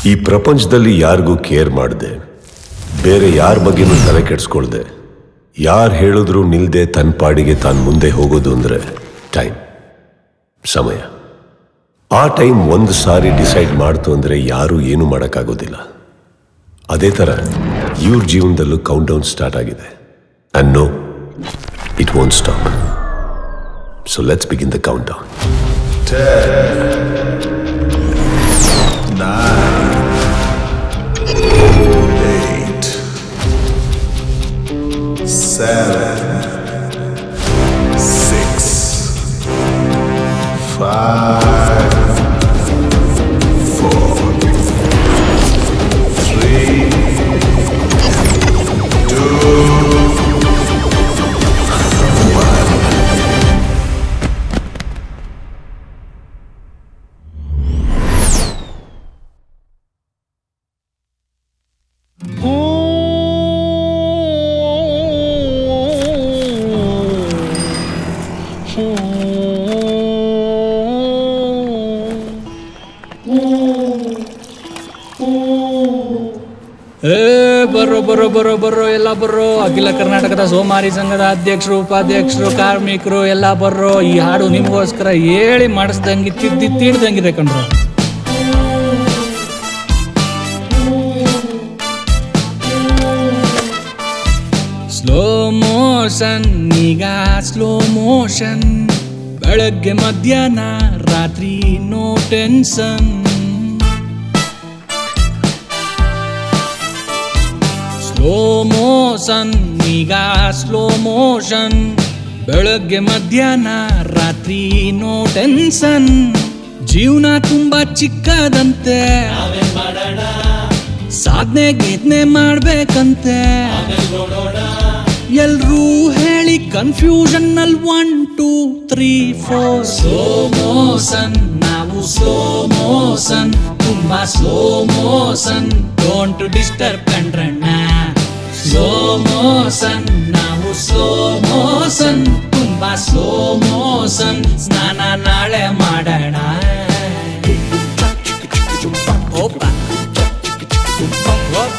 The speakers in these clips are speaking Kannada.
ಈ ಪ್ರಪಂಚದಲ್ಲಿ ಯಾರಿಗೂ ಕೇರ್ ಮಾಡದೆ ಬೇರೆ ಯಾರ ಬಗ್ಗೆನೂ ತಲೆ ಕೆಡಿಸ್ಕೊಳ್ದೆ ಯಾರು ಹೇಳಿದ್ರು ನಿಲ್ದೆ ತನ್ನ ಪಾಡಿಗೆ ತಾನು ಮುಂದೆ ಹೋಗೋದು ಅಂದ್ರೆ ಟೈಮ್ ಸಮಯ ಆ ಟೈಮ್ ಒಂದು ಸಾರಿ ಡಿಸೈಡ್ ಮಾಡ್ತು ಅಂದ್ರೆ ಯಾರೂ ಏನೂ ಮಾಡೋಕ್ಕಾಗೋದಿಲ್ಲ ಅದೇ ಥರ ಇವ್ರ ಜೀವನದಲ್ಲೂ ಕೌಂಟ್ ಡೌನ್ ಸ್ಟಾರ್ಟ್ ಆಗಿದೆ and no it won't stop so let's begin the countdown eight, seven, six, five, four, three, two, ಏ ಬರ್ರೋ ಬರ್ರೋ ಬರ್ರೋ ಬರ್ರೋ ಎಲ್ಲ ಬರ್ರೋ ಅಖಿಲ ಕರ್ನಾಟಕದ ಸೋಮಾರಿ ಸಂಘದ ಅಧ್ಯಕ್ಷರು ಉಪಾಧ್ಯಕ್ಷರು ಕಾರ್ಮಿಕರು ಎಲ್ಲ ಬರ್ರೋ ಈ ಹಾಡು ನಿಮಗೋಸ್ಕರ ಹೇಳಿ ಮಾಡಿಸ್ದಂಗೆ ತಿದ್ದಿ ತೀಡ್ದಂಗಿದೆ ಕಣ್ರು ಸ್ಲೋ ಮೋಷನ್ ಈಗ ಸ್ಲೋ ಮೋಷನ್ ಬೆಳಗ್ಗೆ ಮಧ್ಯಾಹ್ನ ರಾತ್ರಿ ನೋ ಟೆನ್ಷನ್ ಸ್ಲೋ ಮೋಷನ್ ಈಗ ಸ್ಲೋ ಮೋಷನ್ ಬೆಳಗ್ಗೆ ಮಧ್ಯಾಹ್ನ ರಾತ್ರಿ ನೋ ಟೆನ್ಷನ್ ಜೀವನ ತುಂಬಾ ಚಿಕ್ಕದಂತೆ ಸಾಧನೆ ಗೀತ್ನೆ ಮಾಡ್ಬೇಕಂತೆ ಎಲ್ರೂ ಹೇಳಿ ಕನ್ಫ್ಯೂಷನ್ ಅಲ್ಲಿ one two three four slow motion ನಾವು ಸ್ಲೋ ಮೋಷನ್ ತುಂಬಾ ಸ್ಲೋ ಮೋಷನ್ ಡೋಂಟ್ ಡಿಸ್ಟರ್ಬ್ ಕಂಡ್ರಣ್ಣ ಸ್ಲೋ ಮೋಷನ್ ನಾವು ಸ್ಲೋ ಮೋಷನ್ ತುಂಬಾ ಸ್ಲೋ ಮೋಷನ್ ಸ್ನಾನ ನಾಳೆ ಮಾಡೋಣ ಓಪ ಓಪ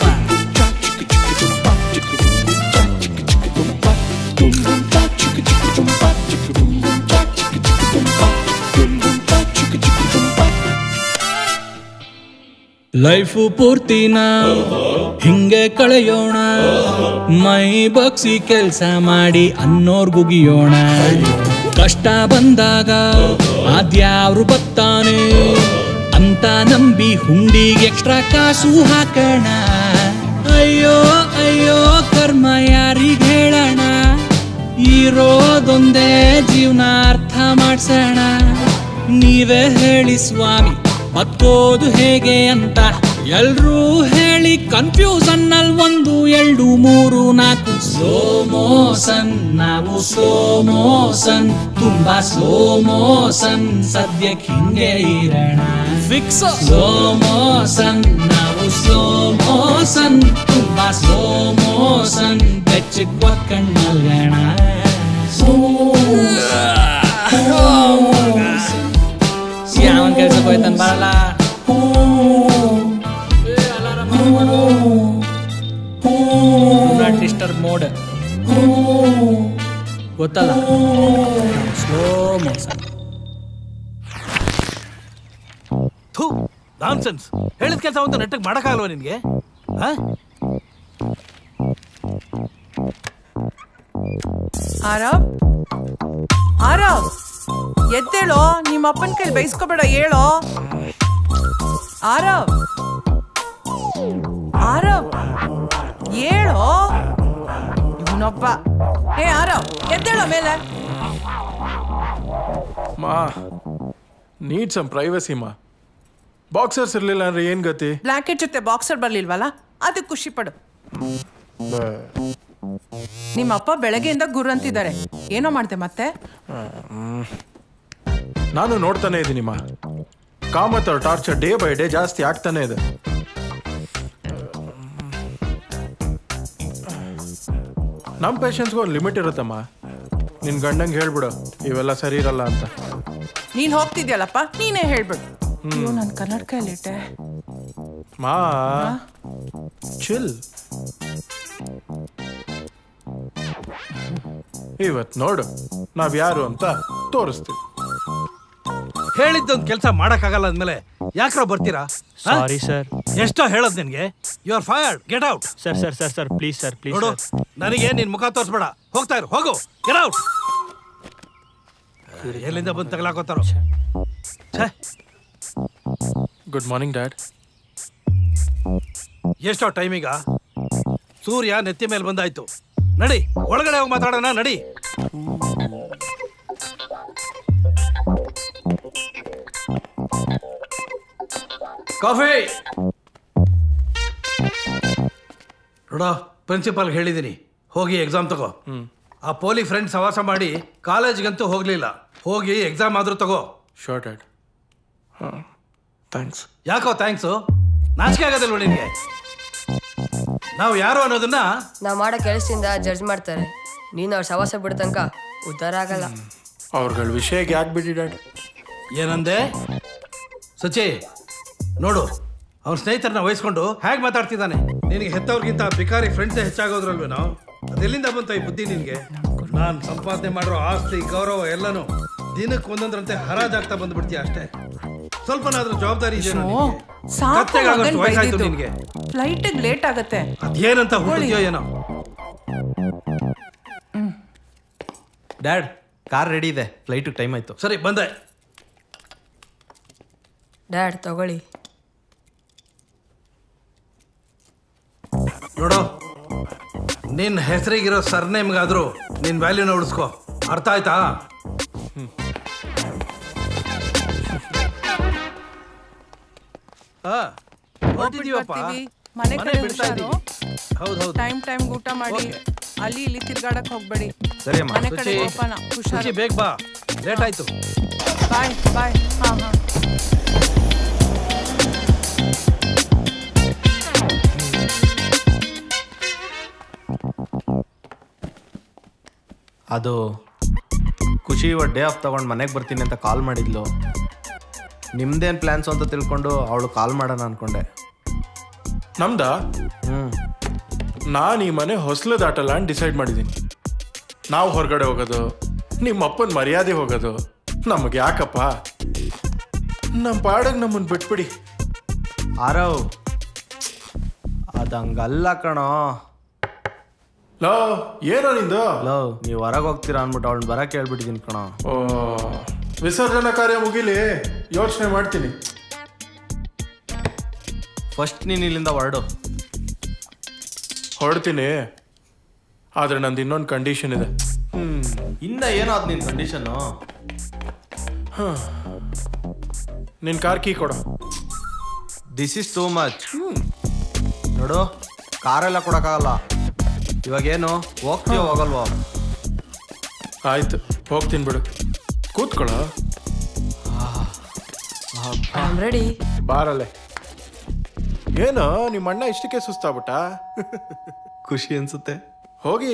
ಲೈಫು ಪೂರ್ತಿನ ಹಿಂಗೆ ಕಳೆಯೋಣ ಮೈ ಬಗ್ಸಿ ಕೆಲ್ಸ ಮಾಡಿ ಅನ್ನೋರ್ಗುಗಿಯೋಣ ಕಷ್ಟ ಬಂದಾಗ ಅದ್ಯಾವ್ರು ಬತ್ತಾನೆ ಅಂತ ನಂಬಿ ಹುಂಡಿಗೆ ಎಕ್ಸ್ಟ್ರಾ ಕಾಸು ಹಾಕೋಣ ಅಯ್ಯೋ ಅಯ್ಯೋ ಕರ್ಮ ಯಾರಿಗ್ ಹೇಳೋಣ ಇರೋದೊಂದೇ ಜೀವನ ಅರ್ಥ ಮಾಡ್ಸೋಣ ನೀವೇ ಹೇಳಿ ಸ್ವಾಮಿ ಬದುಕೋದು ಹೇಗೆ ಅಂತ ಎಲ್ರೂ ಹೇಳಿ ಕನ್ಫ್ಯೂಷನ್ ಅಲ್ಲಿ ಒಂದು ಎರಡು ಮೂರು ನಾಲ್ಕು ಸ್ಲೋ ಮೋಷನ್ ನಾವು ಸ್ಲೋ ಮೋಷನ್ ತುಂಬಾ ಸ್ಲೋ ಮೋಷನ್ ಸದ್ಯಕ್ಕೆ ಹಿಂಗೆ ಇರೋಣ ಫಿಕ್ಸ್ ಸ್ಲೋ ಮೋಷನ್ ನಾವು ಸ್ಲೋ ಮೋಷನ್ ತುಂಬಾ ಸ್ಲೋ ಮೋಷನ್ ಬೆಚ್ಚಗ್ ಒತ್ಕೊಂಡ್ ಮಲ್ಗೋಣ ಯಾವನ್ ಕೆಲ್ಸಕ್ಕೆ ಹೋಯ್ತಾನ ಬರಲ್ಲ ಡಿಸ್ಟರ್ಬ್ ಮೋಡ್ ಗೊತ್ತಲ್ಲ ಸ್ಲೋ ಮೋಷನ್ ಥೂ ನಾನ್ಸೆನ್ಸ್ ಹೇಳಿದ ಕೆಲಸ ಒಂದು ನೆಟ್ಟಗೆ ಮಾಡೋಕ್ಕಾಗಲ್ವಾ ನಿನಗೆ ಆರವ್ ಆರವ್ ಎದ್ದೇಳೋ ನಿಮ್ಮ ಅಪ್ಪನ ಕೈಲಿ ಬೈಸ್ಕೋಬೇಡ ಹೇಳೋ ಆರವ್ ಆರವ್ ಹೇಳೋ ಇವನೊಬ್ಬ ಏ ಆರವ್ ಎದ್ದೇಳೋ ಮೇಲೆ ಮಾ ನೀಡ್ ಸಮ್ ಪ್ರೈವಸಿ ಮಾ ಬಾಕ್ಸರ್ಸ್ ಇರಲಿಲ್ಲ ಅಂದ್ರೆ ಏನು ಗತಿ ಬ್ಲಾಂಕೆಟ್ ಜೊತೆ ಬಾಕ್ಸರ್ ಬರ್ಲಿಲ್ವಲ್ಲ ಅದಕ್ಕೆ ಖುಷಿ ಪಡು ನಿಮ್ಮ ಅಪ್ಪ ಬೆಳಗ್ಗೆಯಿಂದ ಗುರು ಅಂತಿದ್ದಾರೆ ಏನೋ ಮಾಡ್ದೆ ಮತ್ತೆ ನಾನು ನೋಡ್ತಾನೆ ಇದ್ದೀನಿ ಮಾ ಕಾಮತ್ ಅವ್ರ ಟಾರ್ಚರ್ ಡೇ ಬೈ ಡೇ ಜಾಸ್ತಿ ಆಗ್ತಾನೆ ಇದೆ ನಮ್ಮ ಪೇಷನ್ಸ್ಗೂ ಒಂದು ಲಿಮಿಟ್ ಇರುತ್ತಮ್ಮ ನಿನ್ ಗಂಡಂಗೆ ಹೇಳ್ಬಿಡು ಇವೆಲ್ಲ ಸರಿ ಇರಲ್ಲ ಅಂತ ನೀನ್ ಹೋಗ್ತಿದ್ಯಲ್ಲಪ್ಪ ನೀನೇ ಹೇಳ್ಬಿಡು ಅಯ್ಯೋ ನಾನು ಕನ್ನಡಕ ಇಟ್ಟೆ ಮಾ ಚಿಲ್ ಇವತ್ ನೋಡು ನಾವ್ ಯಾರು ಅಂತ ತೋರಿಸ್ತೀವಿ ಹೇಳಿದ್ದೊಂದು ಕೆಲಸ ಮಾಡಕ್ಕಾಗಲ್ಲ ಅಂದ್ಮೇಲೆ ಯಾಕ್ರ ಬರ್ತೀರಾ ಹಾ? ಸಾರಿ ಸರ್ ಎಷ್ಟೋ ಹೇಳೋದ್ ನಿನ್ಗೆ you are fired get out sir sir sir sir please sir please ನೋಡು ನನಗೆ ನಿನ್ ಮುಖ ತೋರಿಸ್ಬೇಡ ಹೋಗ್ತಾ ಇರು ಹೋಗು ಗೆಟ್ ಔಟ್ ಎಲ್ಲಿಂದ ಬಂದು ತಗಲಾಕೋತಾರೋ ಛೇ ಗುಡ್ ಮಾರ್ನಿಂಗ್ ಡ್ಯಾಡ್ ಎಷ್ಟೋ ಟೈಮೀಗ ಸೂರ್ಯ ನೆತ್ತಿ ಮೇಲೆ ಬಂದಾಯ್ತು ನಡಿ ಒಳಗಡೆ ಹೋಗಿ ಮಾತಾಡೋಣ ನಡಿ ಕಾಫಿ ನೋಡೋ ಪ್ರಿನ್ಸಿಪಾಲ್ ಹೇಳಿದ್ದೀನಿ ಹೋಗಿ ಎಕ್ಸಾಮ್ ತಗೋ ಆ ಪೋಲಿ ಫ್ರೆಂಡ್ ಸವಾಸ ಮಾಡಿ ಕಾಲೇಜ್ಗಂತೂ ಹೋಗ್ಲಿಲ್ಲ ಹೋಗಿ ಎಕ್ಸಾಮ್ ಆದ್ರೂ ತಗೋ ಶೋರ್ ಡ್ಯಾಡ್ ಹಾಂ ಥ್ಯಾಂಕ್ಸ್ ಯಾಕೋ ಥ್ಯಾಂಕ್ಸು ನಾಚಿಕೆ ಆಗೋದಿಲ್ವ ನಿನಗೆ ನಾವು ಯಾರು ಅನ್ನೋದನ್ನ ನಾವ್ ಮಾಡೋ ಕೆಲಸದಿಂದ ಜಡ್ಜ್ ಮಾಡ್ತಾರೆ ನೀನು ಅವ್ರ ಸವಾಸ ಬಿಡೋ ತನಕ ಉದ್ಧಾರ ಆಗಲ್ಲ ಅವ್ರಗಳ ವಿಷಯಕ್ಕೆ ಯಾಕೆ ಬಿಡಿ ಡ್ಯಾಡ್ ಏನಂದೆ ಸಚಿ ನೋಡು ಅವ್ನ ಸ್ನೇಹಿತರನ್ನ ವಹಿಸ್ಕೊಂಡು ಹೇಗೆ ಮಾತಾಡ್ತಿದ್ದಾನೆ ನಿನಗೆ ಹೆತ್ತವ್ರಿಗಿಂತ ಭಿಕಾರಿ ಫ್ರೆಂಡ್ಸೇ ಹೆಚ್ಚಾಗೋದ್ರಲ್ವೇ ನಾವು ಅದೆಲ್ಲಿಂದ ಬಂತ ಈ ಬುದ್ಧಿ ನಿನಗೆ ನಾನು ಸಂಪಾದನೆ ಮಾಡಿರೋ ಆಸ್ತಿ ಗೌರವ ಎಲ್ಲನೂ ದಿನಕ್ಕೆ ಒಂದೊಂದರಂತೆ ಹರಾಜಾಗ್ತಾ ಬಂದ್ಬಿಡ್ತೀಯ ಅಷ್ಟೇ ಸ್ವಲ್ಪನಾದ್ರೂ ಜವಾಬ್ದಾರಿ ಇದೆಯಾ ಸಾಕು ಕತ್ತೆಗಾಗೋಷ್ಟು ವಯಸ್ಸಾಯ್ತು ನಿನಗೆ ಫ್ಲೈಟಿಗೆ ಲೇಟ್ ಆಗತ್ತೆ ಅದೇನಂತ ಹುಡುಗಿಯೋ ಏನೋ ಡ್ಯಾಡ್ ಕಾರ್ ರೆಡಿ ಇದೆ ಫ್ಲೈಟ್ ಟೈಮ್ ಆಯ್ತು ಸರಿ ಬಂದೆ ಡ್ಯಾಡ್ ತಗೊಳ್ಳಿ ನೋಡು ನಿನ್ನ ಹೆಸರಿಗಿರೋ ಸರ್ನೇಮ್ಗಾದ್ರೂ ನಿನ್ನ ವ್ಯಾಲ್ಯೂನ ಉಳಿಸ್ಕೋ ಅರ್ಥ ಆಯ್ತಾ ಹಾ ಹೊರಟಿದೀವಪ್ಪ ಬರ್ತೀವಿ. ಮನೆ ಮನೆ ಕಡೆ ಬಿಡ್ತಾ ಹುಷಾರು ಇದ್ದೀವಿ. ಹೌದು ಹೌದು ಟೈಮ್ ಟೈಮ್ ಊಟ ಮಾಡಿ ಅಲ್ಲಿ ಇಲ್ಲಿ ತಿರ್ಗಾಡಕ್ ಹೋಗ್ಬೇಡಿ ಸರಿ ಅಮ್ಮ ಮನೆ ಕಡೆ ಸುಚಿ ಹೋಗೋಣ ಸುಚಿ ಹುಷಾರು ಬೇಗ ಬಾ ಲೇಟ್ ಆಯ್ತು ಬಾಯ್ ಬಾಯ್ ಹಾ ಹಾ ಅದು ಖುಷಿ ಇವತ್ತು ಡೇ ಆಫ್ ತಗೊಂಡು ಮನೆಗೆ ಬರ್ತೀನಿ ಅಂತ ಕಾಲ್ ಮಾಡಿದ್ಲು ನಿಮ್ದೇನು ಪ್ಲ್ಯಾನ್ಸು ಅಂತ ತಿಳ್ಕೊಂಡು ಅವಳು ಕಾಲ್ ಮಾಡೋಣ ಅನ್ಕೊಂಡೆ ನಮ್ದಾ ಹ್ಞೂ ನಾನು ಈ ಮನೆ ಹೊಸಲು ದಾಟಲ್ಲ ಅಂತ ಡಿಸೈಡ್ ಮಾಡಿದ್ದೀನಿ ನಾವು ಹೊರಗಡೆ ಹೋಗೋದು ನಿಮ್ಮ ಅಪ್ಪನ ಮರ್ಯಾದೆ ಹೋಗೋದು ನಮಗೆ ಯಾಕಪ್ಪ ನಮ್ಮ ಪಾಡಕ್ಕೆ ನಮ್ಮನ್ನು ಬಿಟ್ಬಿಡಿ ಆರವ್ ಅದು ಹಂಗಲ್ಲ ಕಣೋ ಲೋ ಏನೋ ನಿಂದು ಲವ್ ನೀವು ಹೊರಗೆ ಹೋಗ್ತೀರಾ ಅಂದ್ಬಿಟ್ಟು ಅವಳನ್ನ ಬರಕ್ಕೆ ಹೇಳ್ಬಿಟ್ಟಿದ್ದೀನಿ ಕಣೋ ಓ ವಿಸರ್ಜನಾ ಕಾರ್ಯ ಮುಗಿಲಿ ಯೋಚನೆ ಮಾಡ್ತೀನಿ ಫಸ್ಟ್ ನೀನು ಇಲ್ಲಿಂದ ಹೊರಡು ಹೊರಡ್ತೀನಿ ಆದರೆ ನಂದು ಇನ್ನೊಂದು ಕಂಡೀಷನ್ ಇದೆ ಇನ್ನ ಏನೋ ಅದು ನಿನ್ನ ಕಂಡೀಷನ್ನು ನಿನ್ನ ಕಾರ್ ಕೀ ಕೊಡು ದಿಸ್ ಇಸ್ ಟೂ ಮಚ್ ನೋಡು ಕಾರೆಲ್ಲ ಕೊಡೋಕ್ಕಾಗಲ್ಲ ಇವಾಗೇನು ಹೋಗ್ತೀಯೋ ಹೋಗಲ್ವೋ ಆಯ್ತು ಹೋಗ್ತೀನಿ ಬಿಡು ಕೂತ್ಕೊಳ್ಳೋ ಐ ರೆಡಿ ಬಾರಲ್ಲೇ ಏನು ನಿಮ್ಮ ಅಣ್ಣ ಇಷ್ಟಕ್ಕೆ ಸುಸ್ತಾಗ್ಬಿಟ್ಟ ಖುಷಿ ಅನ್ಸುತ್ತೆ ಹೋಗಿ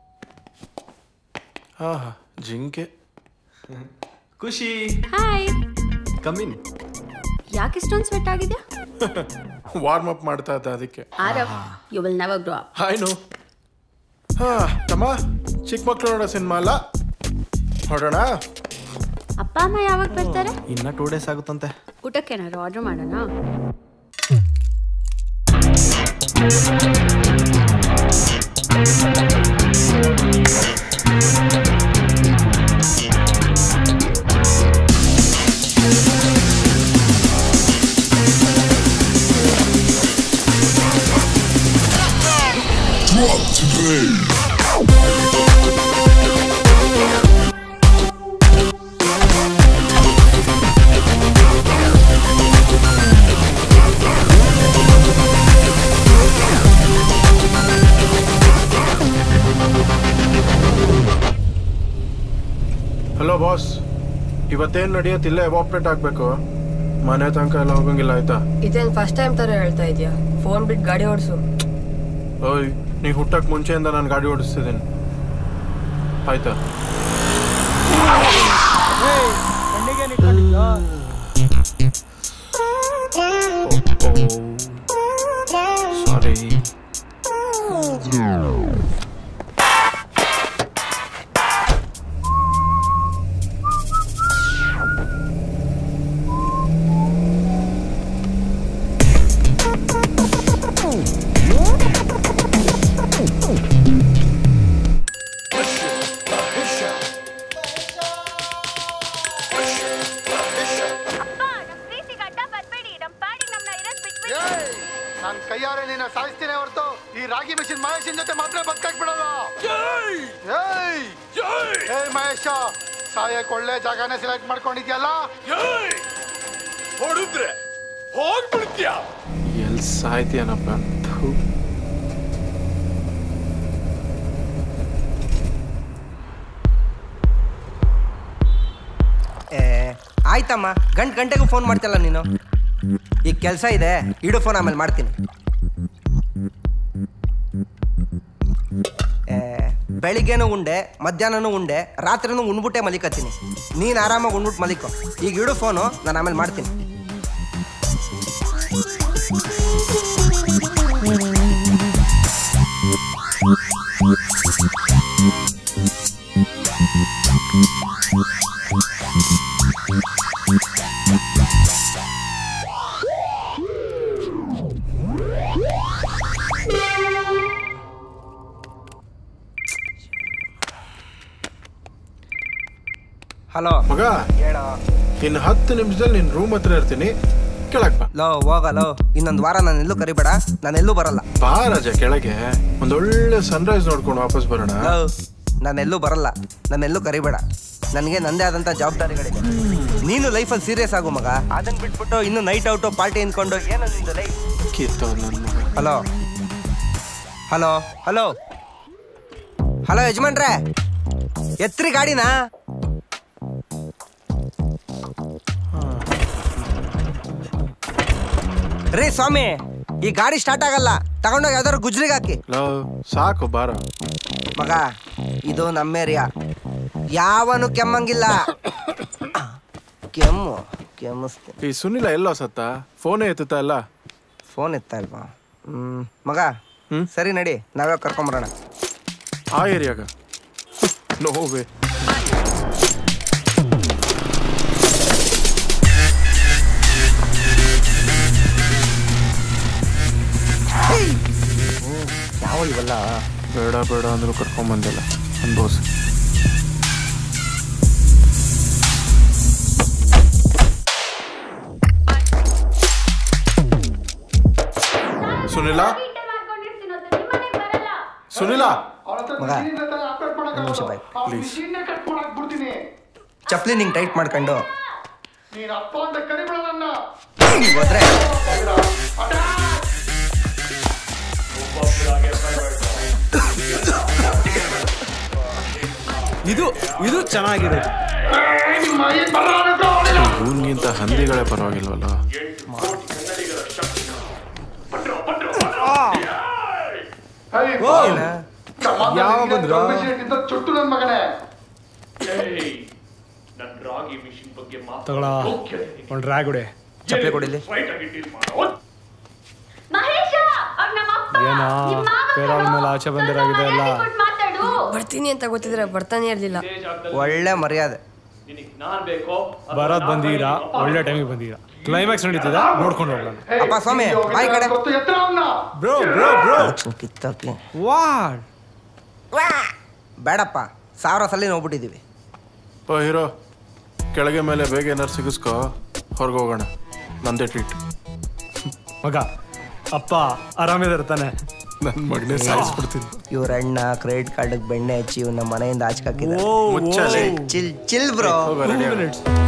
ಹಾ ಹಾ ಜಿಂಕೆ ಖುಷಿ ಹಾಯ್ ಕಮ್ಮಿನ್ ಯಾಕೆ ಇಷ್ಟೊಂದು ಸ್ವೆಟ್ ಆಗಿದ್ಯಾ ವಾರ್ಮ್ ಅಪ್ ಮಾಡ್ತಾ ಇದ್ದ ಅದಕ್ಕೆ Aarav you will never grow up hi no ಹಾ ತಮ್ಮ ಚಿಕ್ಕ ಮಕ್ಳು ನೋಡೋ ಸಿನಿಮಾ ಅಲ್ಲ ಹೊರಡೋಣ ಅಪ್ಪ ಅಮ್ಮ ಯಾವಾಗ ಬರ್ತಾರೆ ಇನ್ನ ಟೂ ಡೇಸ್ ಆಗುತ್ತಂತೆ ಊಟಕ್ಕೆ ಏನಾದ್ರು ಆರ್ಡರ್ ಮಾಡೋಣ ಹಲೋ ಬಾಸ್ ಇವತ್ತೇನು ನಡೆಯುತ್ತೆ ಇಲ್ಲೇ ಎವಾಪ್ರೇಟ್ ಆಗಬೇಕು ಮನೆ ತನಕ ಎಲ್ಲ ಹೋಗಂಗಿಲ್ಲ ಆಯ್ತಾ ಇದೇನ್ ಫಸ್ಟ್ ಟೈಮ್ ತರ ಹೇಳ್ತಾ ಇದೀಯಾ ಫೋನ್ ಬಿಟ್ಟು ಗಾಡಿ ಓಡಿಸು ಓಯ್ ನೀ ಹುಟ್ಟಕ್ಕೆ ಮುಂಚೆಯಿಂದ ನಾನು ಗಾಡಿ ಓಡಿಸ್ತಿದ್ದೀನಿ ಆಯ್ತಾ ಈ ರಾಗಿ ಮಿಷಿನ್ ಮಹೇಶನ್ ಜೊತೆ ಮಾತ್ರ ಬದುಕಾಕ್ ಬಿಡೋದು ಏಯ್ ಏಯ್ ಮಹೇಶ ಸಾಯಕ್ ಒಳ್ಳೆ ಜಾಗನೇ ಸೆಲೆಕ್ಟ್ ಮಾಡ್ಕೊಂಡಿದ್ಯಲ್ಲ ಹೊಡಿದ್ರೆ ಹೋಗ್ಬಿಡ್ತೀಯ ಎಲ್ಲಿ ಸಾಯ್ತೀಯನಪ್ಪ ಥು. ಏ ಆಯ್ತಮ್ಮ ಗಂಟು ಗಂಟೆಗೂ ಫೋನ್ ಮಾಡ್ತಿಲ್ಲ ನೀನು ಈಗ ಕೆಲಸ ಇದೆ ಇಡು ಫೋನ್ ಆಮೇಲೆ ಮಾಡ್ತೀನಿ ಏ ಬೆಳಿಗ್ಗೆನೂ ಉಂಡೆ ಮಧ್ಯಾಹ್ನನೂ ಉಂಡೆ ರಾತ್ರಿನೂ ಉಣ್ಬಿಟ್ಟೆ ಮಲಿಕತ್ತೀನಿ ನೀನು ಆರಾಮಾಗಿ ಉಣ್ಬಿಟ್ಟು ಮಲಿಕೋ ಈಗ ಇಡು ಫೋನು ನಾನು ಆಮೇಲೆ ಮಾಡ್ತೀನಿ ಹಲೋ ಮಗ ಹೇಳೋ ಇನ್ನು ಹತ್ತು ನಿಮಿಷದಲ್ಲಿ ನಿನ್ನ ರೂಮ್ ಹತ್ರ ಇರ್ತೀನಿ ಕೆಳಗ್ ಬಾ ಲೋ ಹೋಗಲೋ ಇನ್ನೊಂದು ವಾರ ನಾನು ಎಲ್ಲೂ ಕರಿಬೇಡ ನಾನು ಎಲ್ಲೂ ಬರಲ್ಲ ಬಾ ರಾಜ ಕೆಳಗೆ ಒಂದೊಳ್ಳೆ ಸನ್ರೈಸ್ ನೋಡ್ಕೊಂಡು ವಾಪಸ್ ಬರೋಣ ನಾನೆಲ್ಲೂ ಬರಲ್ಲ ನಾನೆಲ್ಲೂ ಕರಿಬೇಡ ನನಗೆ ನಂದೇ ಆದಂಥ ಜವಾಬ್ದಾರಿಗಳಿದೆ ನೀನು ಲೈಫಲ್ಲಿ ಸೀರಿಯಸ್ ಆಗು ಮಗ ಅದನ್ನ ಬಿಟ್ಬಿಟ್ಟು ಇನ್ನು ನೈಟ್ ಔಟು ಪಾರ್ಟಿ ಅನ್ಕೊಂಡು ಏನೋ ನಿಂದು ಲೈಫ್ ಕಿತ್ತವ್ ನನ್ನ ಮಗ ಹಲೋ ಹಲೋ ಹಲೋ ಹಲೋ ಯಜಮಾನ್ರೆ ಎತ್ರಿ ಗಾಡಿನಾ ರೀ ಸ್ವಾಮಿ ಈ ಗಾಡಿ ಸ್ಟಾರ್ಟ್ ಆಗಲ್ಲ ತಗೊಂಡೋಗಿ ಯಾವ್ದಾದ್ರು ಗುಜ್ರಿಗೆ ಹಾಕಿ ಲೋ ಸಾಕು ಬಾರ ಮಗ ಇದು ನಮ್ಮ ಏರಿಯಾ ಯಾವನು ಕೆಮ್ಮಂಗಿಲ್ಲ ಕೆಮ್ಮು ಕೆಮ್ಮಿಸ್ತೀನಿ ಈ ಸುನಿಲ ಎಲ್ಲೋ ಸತ್ತ ಫೋನೇ ಎತ್ತುತ್ತಾ ಇಲ್ಲ ಫೋನ್ ಎತ್ತಾ ಇಲ್ವಾ ಹ್ಮ್ ಮಗ ಸರಿ ನಡಿ ನಾವೇ ಕರ್ಕೊಂಬರೋಣ ಆ ಏರಿಯಾಗ ನೋವೇ ಯಾವ ಇವೆಲ್ಲ ಬೇಡ ಬೇಡ ಅಂದ್ರೂ ಕರ್ಕೊಂಬಂದಿಲ್ಲ ಅನ್ಭವ್ಸು ಸುನಿಲ ಸುನಿಲ ಮಗ ಒಂದು ನಿಮಿಷ ಬಾಯ್ ಪ್ಲೀಸ್ ಚಪ್ಲಿ ನಿಂಗೆ ಟೈಟ್ ಮಾಡ್ಕೊಂಡು ನೀನ್ ಅಪ್ಪ ಅಂತ ಕರಿಬೇಡ ನನ್ನ ಹಿಂಗ್ ಹೋದ್ರೆ ಇದು ಇದು ಚೆನ್ನಾಗಿದೆ ಇವನ್ಗಿಂತ ಹಂದಿಗಳೇ ಪರವಾಗಿಲ್ವಲ್ಲ ಯಾವ ಬಂದ್ರು ಚುಟ್ಟು ನನ್ ಮಗನೇ ತಗೊಳ ಒಂದು ರ್ಯಾಗುಡೆ ಚಪ್ಲಿ ಕೊಡಿಲಿ ಏನೋ ಪೇರೋಳ ಮೇಲೆ ಆಚೆ ಬಂದಿರಾಗಿದೆ ಎಲ್ಲ ಬರ್ತೀನಿ ಅಂತ ಗೊತ್ತಿದ್ರೆ ಬರ್ತಾನೆ ಇರ್ಲಿಲ್ಲ ಒಳ್ಳೆ ಮರ್ಯಾದೆ ಬರೋದ್ ಬಂದೀರಾ ಒಳ್ಳೆ ಟೈಮಿಗೆ ಬಂದೀರಾ ಕ್ಲೈಮ್ಯಾಕ್ಸ್ ನಡೀತದ ನೋಡ್ಕೊಂಡು ಹೋಗೋಣ ಅಪ್ಪ ಸ್ವಾಮಿ ಬಾಯ್ ಕಡೆ ಬ್ರೋ ಬ್ರೋ ಬ್ರೋ ಕಿತ್ತಾಕಿ ವಾಡ್ ಬೇಡಪ್ಪ ಸಾವಿರ ಸಲ ನೋಡ್ಬಿಟ್ಟಿದೀವಿ ಓ ಹೀರೋ ಕೆಳಗೆ ಮೇಲೆ ಬೇಗ ಏನಾರು ಸಿಗಿಸ್ಕೋ ಹೊರಗೆ ಹೋಗೋಣ ನಂದೇ ಟ್ರೀಟ್ ಮಗ ಅಪ್ಪ ಆರಾಮಿದಾರೆ ತಾನೆ ನನ್ನ ಮಗನೇ ಸಾಯಿಸ್ಬಿಡ್ತೀನಿ ಇವ್ರ ಅಣ್ಣ ಕ್ರೆಡಿಟ್ ಕಾರ್ಡ್ ಬೆಣ್ಣೆ ಹಚ್ಚಿ ಇವ್ನ ಮನೆಯಿಂದ ಆಚೆ ಓ, ಮುಚ್ಚಲೆ. ಚಿಲ್ ಚಿಲ್ ಬ್ರೋ ಹೋಗೋ, ready ಆಗು.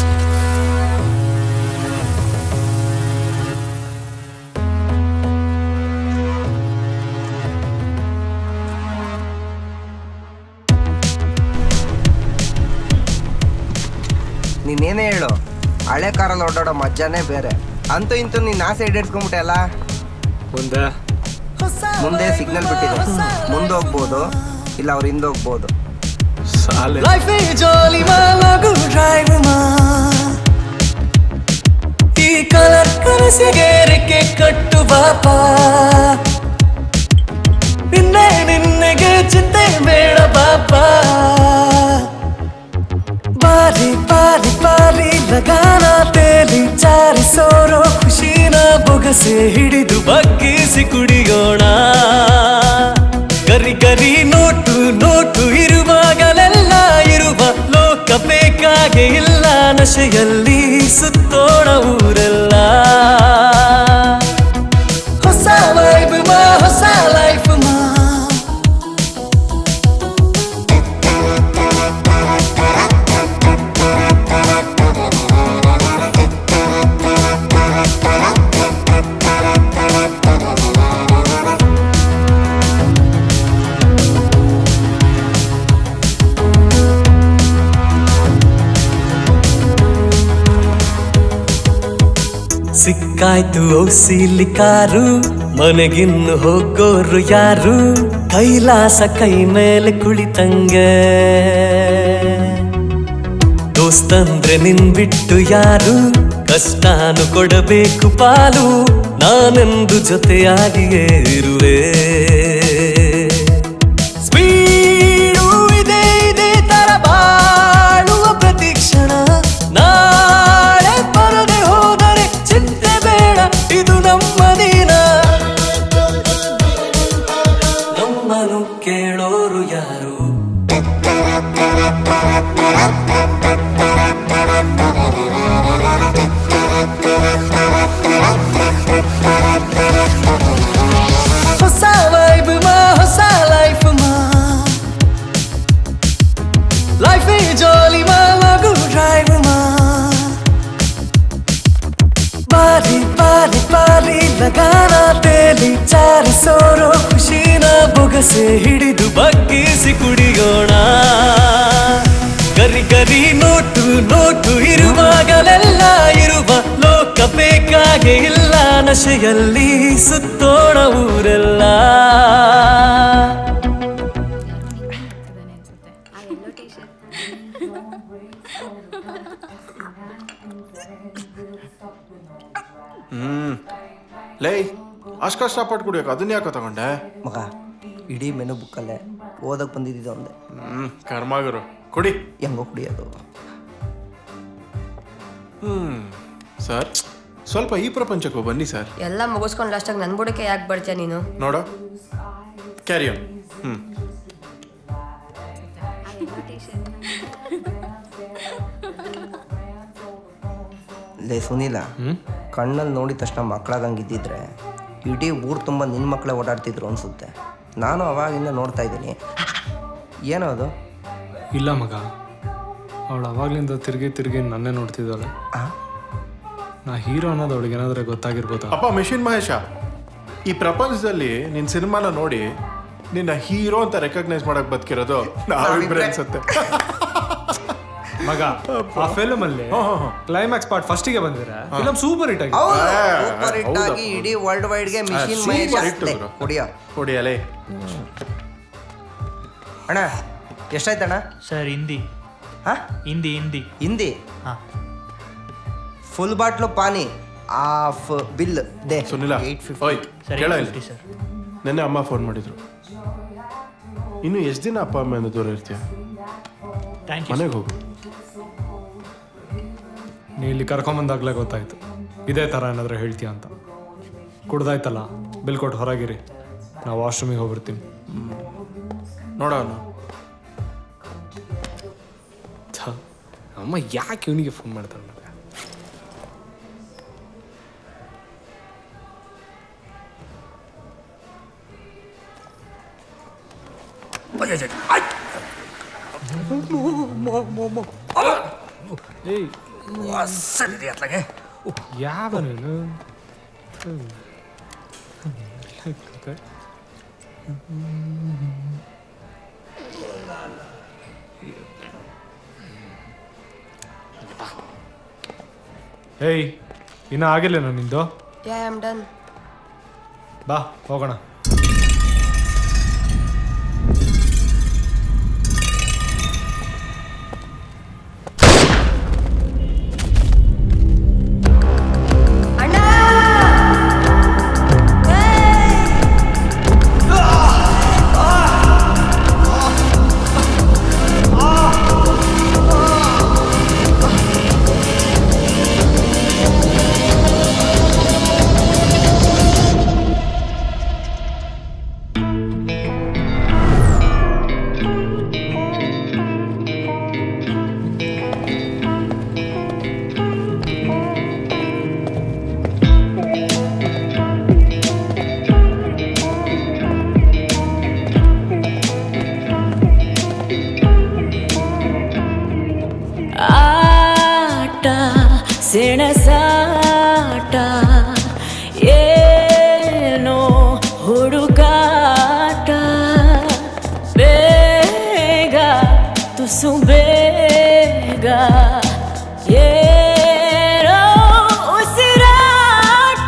ನೀನೇನೇ ಹೇಳು ಹಳೆ ಕಾರಲ್ಲಿ ಓಡಾಡೋ ಮಜ್ಜಾನೇ ಬೇರೆ ಅಂತೂ ಇಂತೂ ನೀನ್ ಆಸೆ ಈಡೇರ್ಸ್ಕೊಂಬಿಟ್ಟೆ ಅಲ್ಲ ಮುಂದೆ ಮುಂದೆ ಸಿಗ್ನಲ್ ಬಿಟ್ಟಿದೆ ಮುಂದೆ ಹೋಗ್ಬೋದು ಇಲ್ಲ ಅವ್ರ ಹಿಂದೆ ಹೋಗ್ಬೋದು ಸಾಲೆ ಲೈಫ್ ಜಾಲಿ ಮಲಗು ಡ್ರೈವ್ ಮಾ ಈ ಕಲರ್ ಕನಸಿಗೆ ರೆಕ್ಕೆ ಕಟ್ಟು ಬಾಪ ನಿನ್ನೆ ನಿನ್ನೆಗೆ ಚಿಂತೆ ಬೇಡ ಬಾಪ ಬಾರಿ ಬಾರಿ ಬಾರಿ ಲಗಾನ ತೇಲಿ ಚಾರಿಸೋರೋ ಖುಷಿನ ಬೊಗಸೆ ಹಿಡಿದು ಬಗ್ಗಿಸಿ ಕುಡಿಯೋಣ ಗರಿ ಗರಿ ನೋಟು ನೋಟು ಇರುವಾಗಲೆಲ್ಲ ಇರುವ ಲೋಕ ಬೇಕಾಗೆ ಇಲ್ಲ ನಶೆಯಲ್ಲಿ ಸುತ್ತೋಣ ಊರೆಲ್ಲ ಹೊಸ ವೈಬ್ ಮಾ ಹೊಸ ಲೈಫ್ ಮಾ ಕಾಯ್ತು ಔಸಿಲಿ ಕಾರು ಮನೆಗಿನ್ನು ಹೋಗೋರು ಯಾರು ಕೈಲಾಸ ಕೈ ಮೇಲೆ ಕುಳಿತಂಗೆ ದೋಸ್ತಂದ್ರೆ ನಿನ್ ಬಿಟ್ಟು ಯಾರು ಕಷ್ಟಾನು ಕೊಡಬೇಕು ಪಾಲು ನಾನೆಂದು ಜೊತೆಯಾಗಿಯೇ ಇರುವೆ ಸ್ಪೀಡು ಇದೆ ಇದೆ ತರ ಬಾಳುವ ಪ್ರತಿಕ್ಷಣ ನಾಳೆ ಬರದೆ ಹೋದರೆ ಚಿಂತೆ ಬೇಡ ಇದು ನಮ್ಮ ದಿನ ನಮ್ಮನು ಕೇಳೋರು ಯಾರು ಹೊಸ ವೈಬ್ ಮಾ ಹೊಸ ಲೈಫ್ ಮಾ ಲೈಫ್ ಜಾಲಿ ಮಾ ಮಗು ಡ್ರೈವ್ ಮಾ ಬಾರಿ ಬಾರಿ ಬಾರಿ ಲಗಾನ ತೇಲಿ ಚಾರಿಸೋರೋ ಖುಷಿನ ಬೊಗಸೆ ಹಿಡಿದು ಬಗ್ಗಿಸಿ ಕುಡಿಯೋಣ ಗರಿ ಗರಿ ನೋಟು ನೋಟು ಇರುವಾಗಲೆಲ್ಲ ಇರುವ ಲೋಕ ಬೇಕಾಗೆ ಇಲ್ಲ ನಶೆಯಲ್ಲಿ ಸುತ್ತೋಣ ಊರೆಲ್ಲ ಹ್ಮ್ ಲೇ ಅಷ್ಟು ಕಷ್ಟಪಟ್ಟು ಕುಡಿಯೋಕೆ ಅದನ್ನ ಯಾಕೋ ತಗೊಂಡೆ ಮಗ ಇಡೀ ಮೆನು ಬುಕ್ಕಲ್ಲೇ ಓದಕ್ಕೆ ಬಂದಿದ್ದು ಒಂದೇ ಹ್ಮ್ ಕರ್ಮಾಗರು ಕುಡಿ ಹೆಂಗೋ ಕುಡಿಯೋದು ಹ್ಮ್ ಸರ್ ಸ್ವಲ್ಪ ಈ ಪ್ರಪಂಚಕ್ಕೂ ಬನ್ನಿ ಸರ್ ಎಲ್ಲ ಮುಗಿಸ್ಕೊಂಡು ಲಾಸ್ಟಾಗಿ ನನ್ನ ಬುಡಕ್ಕೆ ಯಾಕೆ ಬರ್ತೀಯ ನೀನು ನೋಡೋ ಕ್ಯಾರಿಯನ್ ಹ್ಮ್ ಲೇ ಸುನೀಲ ಕಣ್ಣಲ್ಲಿ ನೋಡಿದ ತಕ್ಷಣ ಮಕ್ಕಳಾಗಂಗಿದ್ದಿದ್ರೆ ಇಡೀ ಊರು ತುಂಬ ನಿನ್ನ ಮಕ್ಕಳೇ ಓಡಾಡ್ತಿದ್ರು ಅನ್ಸುತ್ತೆ ನಾನು ಅವಾಗಿಂದ ನೋಡ್ತಾ ಇದ್ದೀನಿ ಏನೋ ಅದು ಇಲ್ಲ ಮಗ ಅವಳು ಅವಾಗ್ಲಿಂದ ತಿರುಗಿ ತಿರುಗಿ ನನ್ನೇ ನೋಡ್ತಿದ್ದಾಳೆ ನಾ ಹೀರೋ ಅನ್ನೋದು ಅವಳಿಗೆ ಏನಾದ್ರೆ ಗೊತ್ತಾಗಿರ್ಬೋದಾ ಅಪ್ಪ ಮೆಷಿನ್ ಮಹೇಶ ಈ ಪ್ರಪಂಚದಲ್ಲಿ ನಿನ್ ಸಿನಿಮಾನ ನೋಡಿ ನಿನ್ನ ಹೀರೋ ಅಂತ ರೆಕಗ್ನೈಸ್ ಮಾಡಕ್ ಬದುಕಿರೋದು ನಾವಿಬ್ರೆ ಅನ್ಸುತ್ತೆ ಮಗ ಆ ಫಿಲ್ಮ್ ಅಲ್ಲಿ ಕ್ಲೈಮ್ಯಾಕ್ಸ್ ಪಾರ್ಟ್ ಫಸ್ಟಿಗೆ ಬಂದಿರ ಫಿಲಮ್ ಸೂಪರ್ ಹಿಟ್ ಆಗಿದೆ ಸೂಪರ್ ಹಿಟ್ ಆಗಿ ಇಡೀ ವರ್ಲ್ಡ್ ವೈಡ್ಗೆ ಮಿಷಿನ್ ಮಹೇಶ್ ಕುಡಿಯೋ ಕುಡಿಯಲೇ ಅಣ್ಣ ಎಷ್ಟಾಯ್ತಣ್ಣ ಸರ್ ಹಿಂದಿ ಹಾ ಹಿಂದಿ ಹಿಂದಿ ಹಿಂದಿ ಹಾ ಫುಲ್ ಬಾಟ್ಲು ಪಾನಿ ಆಫ್ ಬಿಲ್ ದೇ ಸುನಿಲ ಓಯ್ ಸರ್, ಕೇಳ 850 ಸರ್. ನೆನ್ನೆ ಅಮ್ಮ ಫೋನ್ ಮಾಡಿದ್ರು ಇನ್ನು ಎಷ್ಟು ದಿನ ಅಪ್ಪ ಅಮ್ಮೆಯಿಂದ ದೂರ ಇರ್ತೀಯ ಥ್ಯಾಂಕ್ ಯು ಮನೆಗೆ ಹೋಗು ನೀ ಇಲ್ಲಿ ಕರ್ಕೊಂಬಂದಾಗ್ಲೇ ಗೊತ್ತಾಯ್ತು ಇದೇ ಥರ ಏನಾದರೂ ಹೇಳ್ತೀಯ ಅಂತ ಕುಡ್ದಾಯ್ತಲ್ಲ ಬಿಲ್ ಕೊಟ್ಟು ಹೊರಗಿರಿ ನಾವು ವಾಶ್ರೂಮಿಗೆ ಹೋಗ್ಬಿಡ್ತೀನಿ ನೋಡೋಣ ಛ, ಅಮ್ಮ ಯಾಕೆ ಇವನಿಗೆ ಫೋನ್ ಮಾಡ್ತಾಳೆ ಮತ್ತೆ ಏಯ್ ಯಾವ ನೀನು ಹ್ಮ್. ಏಯ್ ಇನ್ನ ಆಗಿಲ್ಲೇನೋ ನಿಂದು ಯಾ ಆಮ್ ಡನ್ ಬಾ ಹೋಗೋಣ ಆಟ ಸೆಣಸಾಟ ಏನೋ ಹುಡುಕಾಟ ಬೇಗ ತುಸು ಬೇಗ ಏನೋ ಉಸಿರಾಟ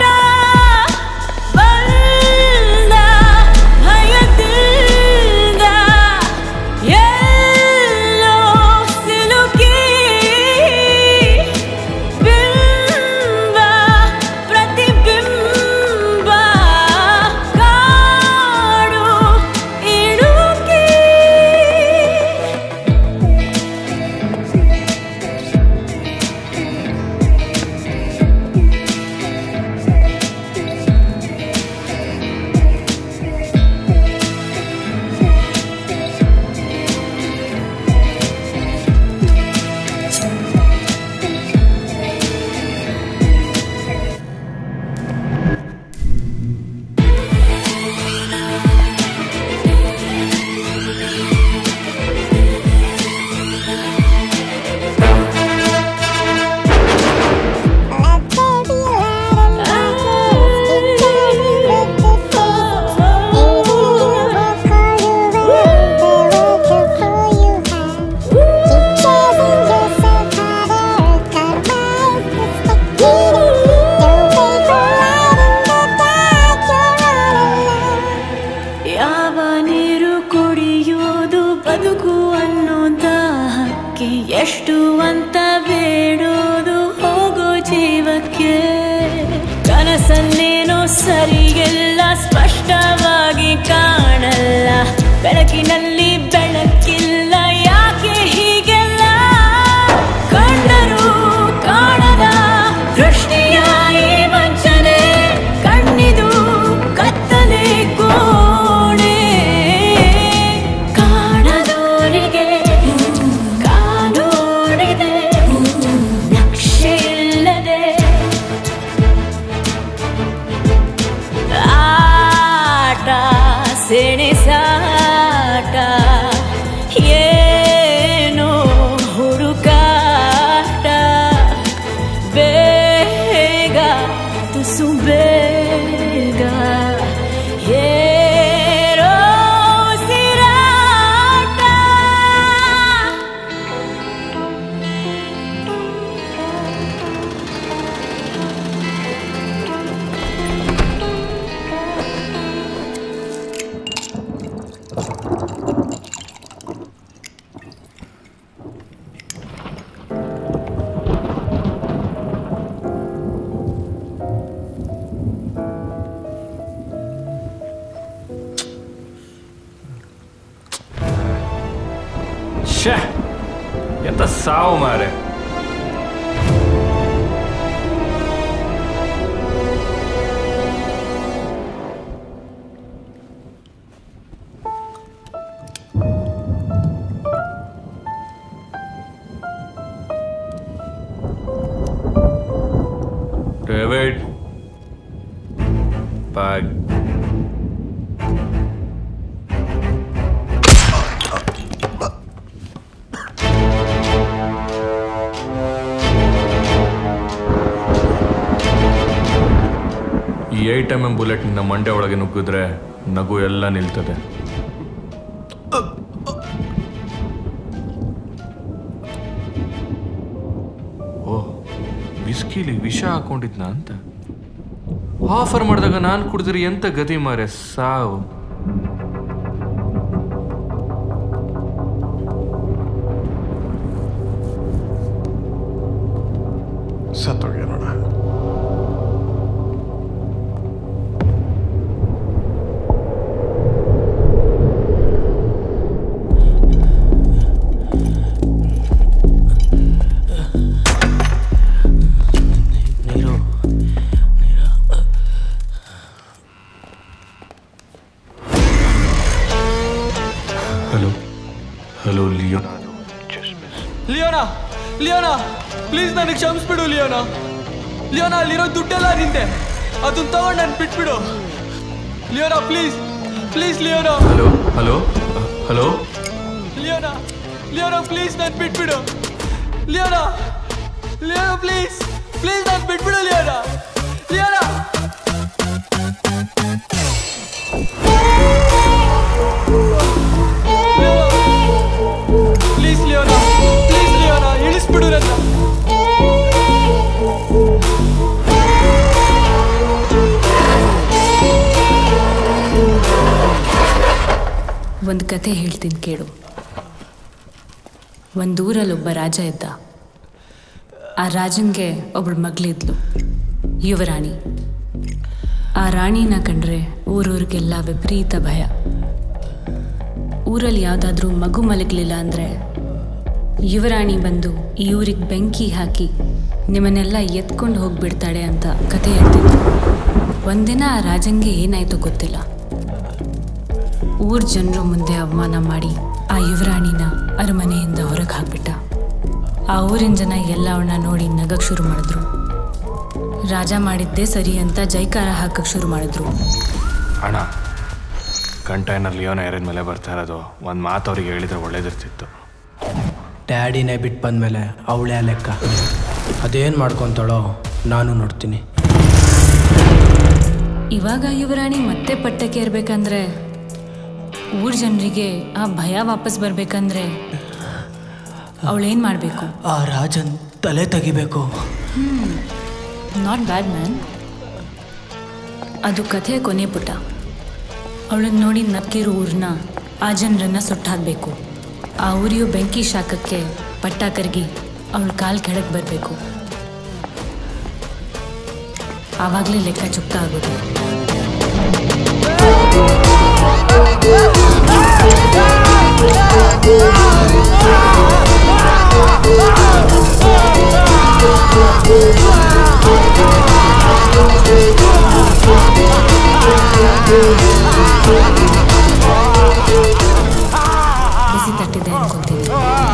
ಎಷ್ಟು ಅಂತ ಬೇಡೋದು ಹೋಗೋ ಜೀವಕ್ಕೆ ಕನಸನ್ನೇನೋ ಸರಿಗೆಲ್ಲ ಸ್ಪಷ್ಟವಾಗಿ ಕಾಣಲ್ಲ ಬೆಳಕಿನಲ್ಲಿ ಬೆಳಕಿಲ್ಲ ಯಾಕೆ ಹೀಗೆಲ್ಲ ಕಂಡರೂ ಕಾಣದ ದೃಷ್ಟಿಯ ಈ ವಂಚನೆ ಕಣ್ಣಿದು ಕತ್ತಲೆ ಕೋಣೆ ಕಾಣದೋರಿಗೆ ಕಾನೋಡಿದೆ ನಕ್ಷೆ ಇಲ್ಲದೆ ಆಟ ಸೆಣಸಾಟ ಏನೋ ಹುಡುಕಾಟ ಬೇಗ ತುಸು ಬೇಗ ಏರೋ ಉಸಿರಾಟ ಶೇ ಎಂತ ಸಾವು ಮಾರೆ ಡೇವಿಡ್ ಬ್ಯಾಗ್ ಈ ಏಟ್ ಎಮ್ ಎಮ್ ಬುಲೆಟ್ ನಿನ್ನ ಮಂಡೆ ಒಳಗೆ ನುಗ್ಗಿದ್ರೆ ನಗು ಎಲ್ಲ ನಿಲ್ತದೆ ಓ ವಿಸ್ಕಿಲಿ ವಿಷ ಹಾಕೊಂಡಿದ್ನ ಅಂತ ಆಫರ್ ಮಾಡಿದಾಗ ನಾನು ಕುಡಿದ್ರೆ ಎಂತ ಗತಿ ಮಾರೆ ಸಾವು ಸತ್ತೋಗ್ಯಾರೋಣ ನೀರು hello hello Leo Leona Leona please ನನಗೆ ಕ್ಷಮಿಸ್ಬಿಡು ಲಿಯೋನಾ ಲಿಯೋನಾ ಅಲ್ಲಿರೋ ದುಡ್ಡೆಲ್ಲ ನಿಂದೆ ಅದನ್ನ ತಗೊಂಡು ನಾನು ಬಿಟ್ಬಿಡು Leona please please Leona hello hello hello Leona Leona please ನಾನು ಬಿಟ್ಬಿಡು ಲಿಯೋನಾ ಲಿಯೋನಾ ಪ್ಲೀಸ್ ಪ್ಲೀಸ್ ನಾನು ಬಿಟ್ಬಿಡು Leona Leona please Leona please Leona ಇಳಿಸ್ಬಿಡು ನನ್ನ ಒಂದು ಕತೆ ಹೇಳ್ತೀನಿ ಕೇಳು ಒಂದೂರಲ್ಲಿ ಒಬ್ಬ ರಾಜ ಇದ್ದ ಆ ರಾಜನ್ಗೆ ಒಬ್ಬಳು ಮಗಳಿದ್ಲು ಯುವರಾಣಿ ಆ ರಾಣಿನ ಕಂಡ್ರೆ ಊರೂರಿಗೆಲ್ಲ ವಿಪರೀತ ಭಯ ಊರಲ್ಲಿ ಯಾವುದಾದ್ರೂ ಮಗು ಮಲಗಲಿಲ್ಲ ಅಂದರೆ ಯುವರಾಣಿ ಬಂದು ಈ ಊರಿಗೆ ಬೆಂಕಿ ಹಾಕಿ ನಿಮ್ಮನ್ನೆಲ್ಲ ಎತ್ಕೊಂಡು ಹೋಗ್ಬಿಡ್ತಾಳೆ ಅಂತ ಕತೆ ಹೇಳ್ತಿದ್ರು ಒಂದಿನ ಆ ರಾಜಂಗೆ ಏನಾಯ್ತೋ ಗೊತ್ತಿಲ್ಲ ಊರ್ ಜನರ ಮುಂದೆ ಅವಮಾನ ಮಾಡಿ ಆ ಯುವರಾಣಿನ ಅರಮನೆಯಿಂದ ಹೊರಗೆ ಹಾಕ್ಬಿಟ್ಟ ಆ ಊರಿನ ಜನ ಎಲ್ಲ ಅವಳನ್ನ ನೋಡಿ ನಗಕ್ ಶುರು ಮಾಡಿದ್ರು ರಾಜ ಮಾಡಿದ್ದೇ ಸರಿ ಅಂತ ಜೈಕಾರ ಹಾಕಕ್ ಶುರು ಮಾಡಿದ್ರು ಅಣ್ಣ ಕಂಟೈನರ್ ಲಿಯೋನ ಏರಿದ ಮೇಲೆ ಬರ್ತಾ ಇರೋದು ಒಂದು ಮಾತು ಅವ್ರಿಗೆ ಹೇಳಿದ್ರೆ ಒಳ್ಳೇದಿರ್ತಿತ್ತು ಡ್ಯಾಡಿನೇ ಬಿಟ್ಟು ಬಂದಮೇಲೆ ಅವಳೇ ಲೆಕ್ಕ ಅದೇನು ಮಾಡ್ಕೊತಾಳೋ ನಾನು ನೋಡ್ತೀನಿ ಇವಾಗ ಯುವರಾಣಿ ಮತ್ತೆ ಪಟ್ಟಕ್ಕೆ ಏರ್ಬೇಕಂದ್ರೆ ಊರ್ ಜನರಿಗೆ ಆ ಭಯ ವಾಪಸ್ ಬರ್ಬೇಕಂದ್ರೆ ಅವಳೇನ್ ಮಾಡಬೇಕು ಆ ರಾಜನ್ ತಲೆ ತೆಗಿಬೇಕು ನಾಟ್ ಬ್ಯಾಡ್ ಮ್ಯಾನ್ ಅದು ಕಥೆಯ ಕೊನೆ ಪುಟ ಅವಳನ್ನ ನೋಡಿ ನಕ್ಕಿರೋ ಊರನ್ನ ಆ ಜನರನ್ನ ಸುಟ್ಟಾಕಬೇಕು ಆ ಊರಿಯು ಬೆಂಕಿ ಶಾಖಕ್ಕೆ ಪಟ್ಟ ಕರಗಿ ಅವಳ ಕಾಲ್ ಕೆಳಗೆ ಬರಬೇಕು ಆವಾಗಲೇ ಲೆಕ್ಕ ಚುಕ್ತ ಆಗೋದು ಬಿಸಿ ತಟ್ಟಿದೆ ಅನ್ಕೊಂತೀನಿ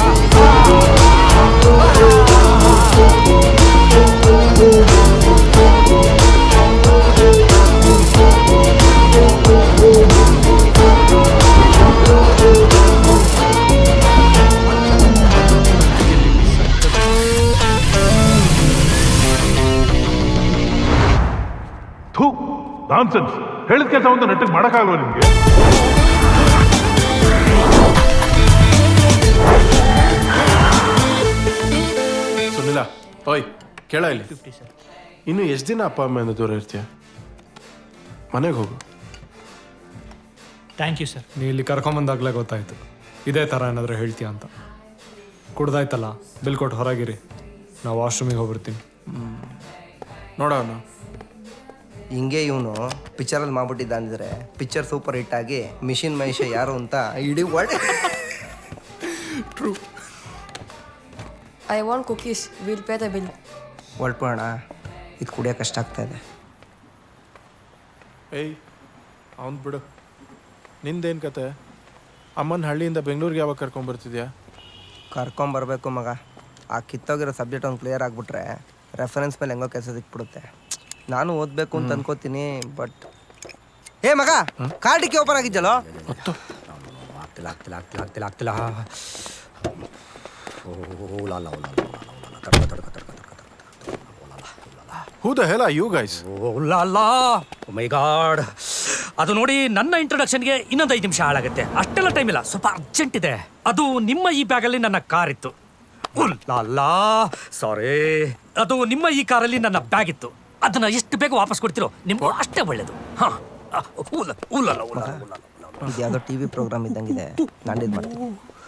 ಥೂ ನಾನ್ಸೆನ್ಸ್ ಹೇಳಿದ ಕೆಲಸ ಒಂದು ನೆಟ್ಟಿಗೆ ಮಾಡೋಕ್ಕಾಗಲ್ವ ನಿಮಗೆ ಸುನಿಲ ಓಯ್ ಕೇಳ ಇಲ್ಲಿ ಇನ್ನು ಎಷ್ಟು ದಿನ ಅಪ್ಪ ಅಮ್ಮೆಯಿಂದ ದೂರ ಇರ್ತೀಯ ಮನೆಗೆ ಹೋಗು ಥ್ಯಾಂಕ್ ಯು ಸರ್ ನೀ ಇಲ್ಲಿ ಕರ್ಕೊಂಬಂದಾಗಲೇ ಗೊತ್ತಾಯ್ತು ಇದೇ ಥರ ಏನಾದರೂ ಹೇಳ್ತೀಯ ಅಂತ ಕುಡ್ದಾಯ್ತಲ್ಲ ಬಿಲ್ ಕೊಟ್ಟು ಹೊರಗಿರಿ ನಾವು ವಾಶ್ರೂಮಿಗೆ ಹೋಗ್ಬಿಡ್ತೀನಿ ನೋಡೋಣ ಹಿಂಗೆ ಇವನು ಪಿಕ್ಚರಲ್ಲಿ ಮಾಡ್ಬಿಟ್ಟಿದ್ದ ಅಂದಿದ್ರೆ ಪಿಕ್ಚರ್ ಸೂಪರ್ ಹಿಟ್ ಆಗಿ ಮಿಷಿನ್ ಮಹೇಶ ಯಾರು ಅಂತ ಇಡೀ world I want cookies will pay the bill ಹೊರಟ್ಬೋಣ ಇದು ಕುಡಿಯೋಕೆ ಕಷ್ಟ ಆಗ್ತಾ ಇದೆ ಏಯ್ ಅವನ್ ಬಿಡು ನಿಂದೇನು ಕತೆ ಅಮ್ಮನ ಹಳ್ಳಿಯಿಂದ ಬೆಂಗಳೂರಿಗೆ ಯಾವಾಗ ಕರ್ಕೊಂಬರ್ತಿದ್ಯಾ ಕರ್ಕೊಂಬರ್ಬೇಕು ಮಗ ಆ ಕಿತ್ತೋಗಿರೋ ಸಬ್ಜೆಕ್ಟ್ ಒಂದು ಕ್ಲಿಯರ್ ಆಗಿಬಿಟ್ರೆ ರೆಫರೆನ್ಸ್ ಮೇಲೆ ಹೆಂಗೋ ಕೆಲಸ ಸಿಕ್ಬಿಡುತ್ತೆ ನಾನು ಓದಬೇಕು ಅಂತ ಅನ್ಕೋತೀನಿ ಬಟ್ ಏ ಮಗ ಕಾರ್ಡಿಗೆ ಓಪನ್ ಆಗಿದ್ದಲ್ಲೋ ಆಗ್ತಿಲ್ಲ ಆಗ್ತಿಲ್ಲ ಆಗ್ತಿಲ್ಲ ಆಗ್ತಿಲ್ಲ ಆಗ್ತಿಲ್ಲ ಓ ಲಾಲ who the hell you guys ಲಾಲ ಮೈ ಗಾಡ್ ಅದು ನೋಡಿ ನನ್ನ ಇಂಟ್ರೊಡಕ್ಷನ್ಗೆ ಇನ್ನೊಂದು ಐದು ನಿಮಿಷ ಹಾಳಾಗುತ್ತೆ ಅಷ್ಟೆಲ್ಲ ಟೈಮ್ ಇಲ್ಲ ಸ್ವಲ್ಪ ಅರ್ಜೆಂಟ್ ಇದೆ ಅದು ನಿಮ್ಮ ಈ ಬ್ಯಾಗಲ್ಲಿ ನನ್ನ ಕಾರ್ ಇತ್ತು ಲಾಲ ಸಾರಿ ಅದು ನಿಮ್ಮ ಈ ಕಾರಲ್ಲಿ ನನ್ನ ಬ್ಯಾಗ್ ಇತ್ತು ಅದನ್ನ ಎಷ್ಟು ಬೇಗ ವಾಪಸ್ ಕೊಡ್ತಿರೋ ನಿಮ್ಗೂ ಅಷ್ಟೇ ಒಳ್ಳೇದು ಹಾ ಆ, ಉಲ್ಲ ಉಲ್ಲಲ್ಲ ಉಲ್ಲಲ್ಲ ಉಲ್ಲಲ್ಲ ಇದು ಯಾವುದೋ ಟಿ ವಿ ಪ್ರೋಗ್ರಾಮ್ ಇದ್ದಂಗಿದೆ ನಾನು ಇದು ಮಾಡ್ತೀನಿ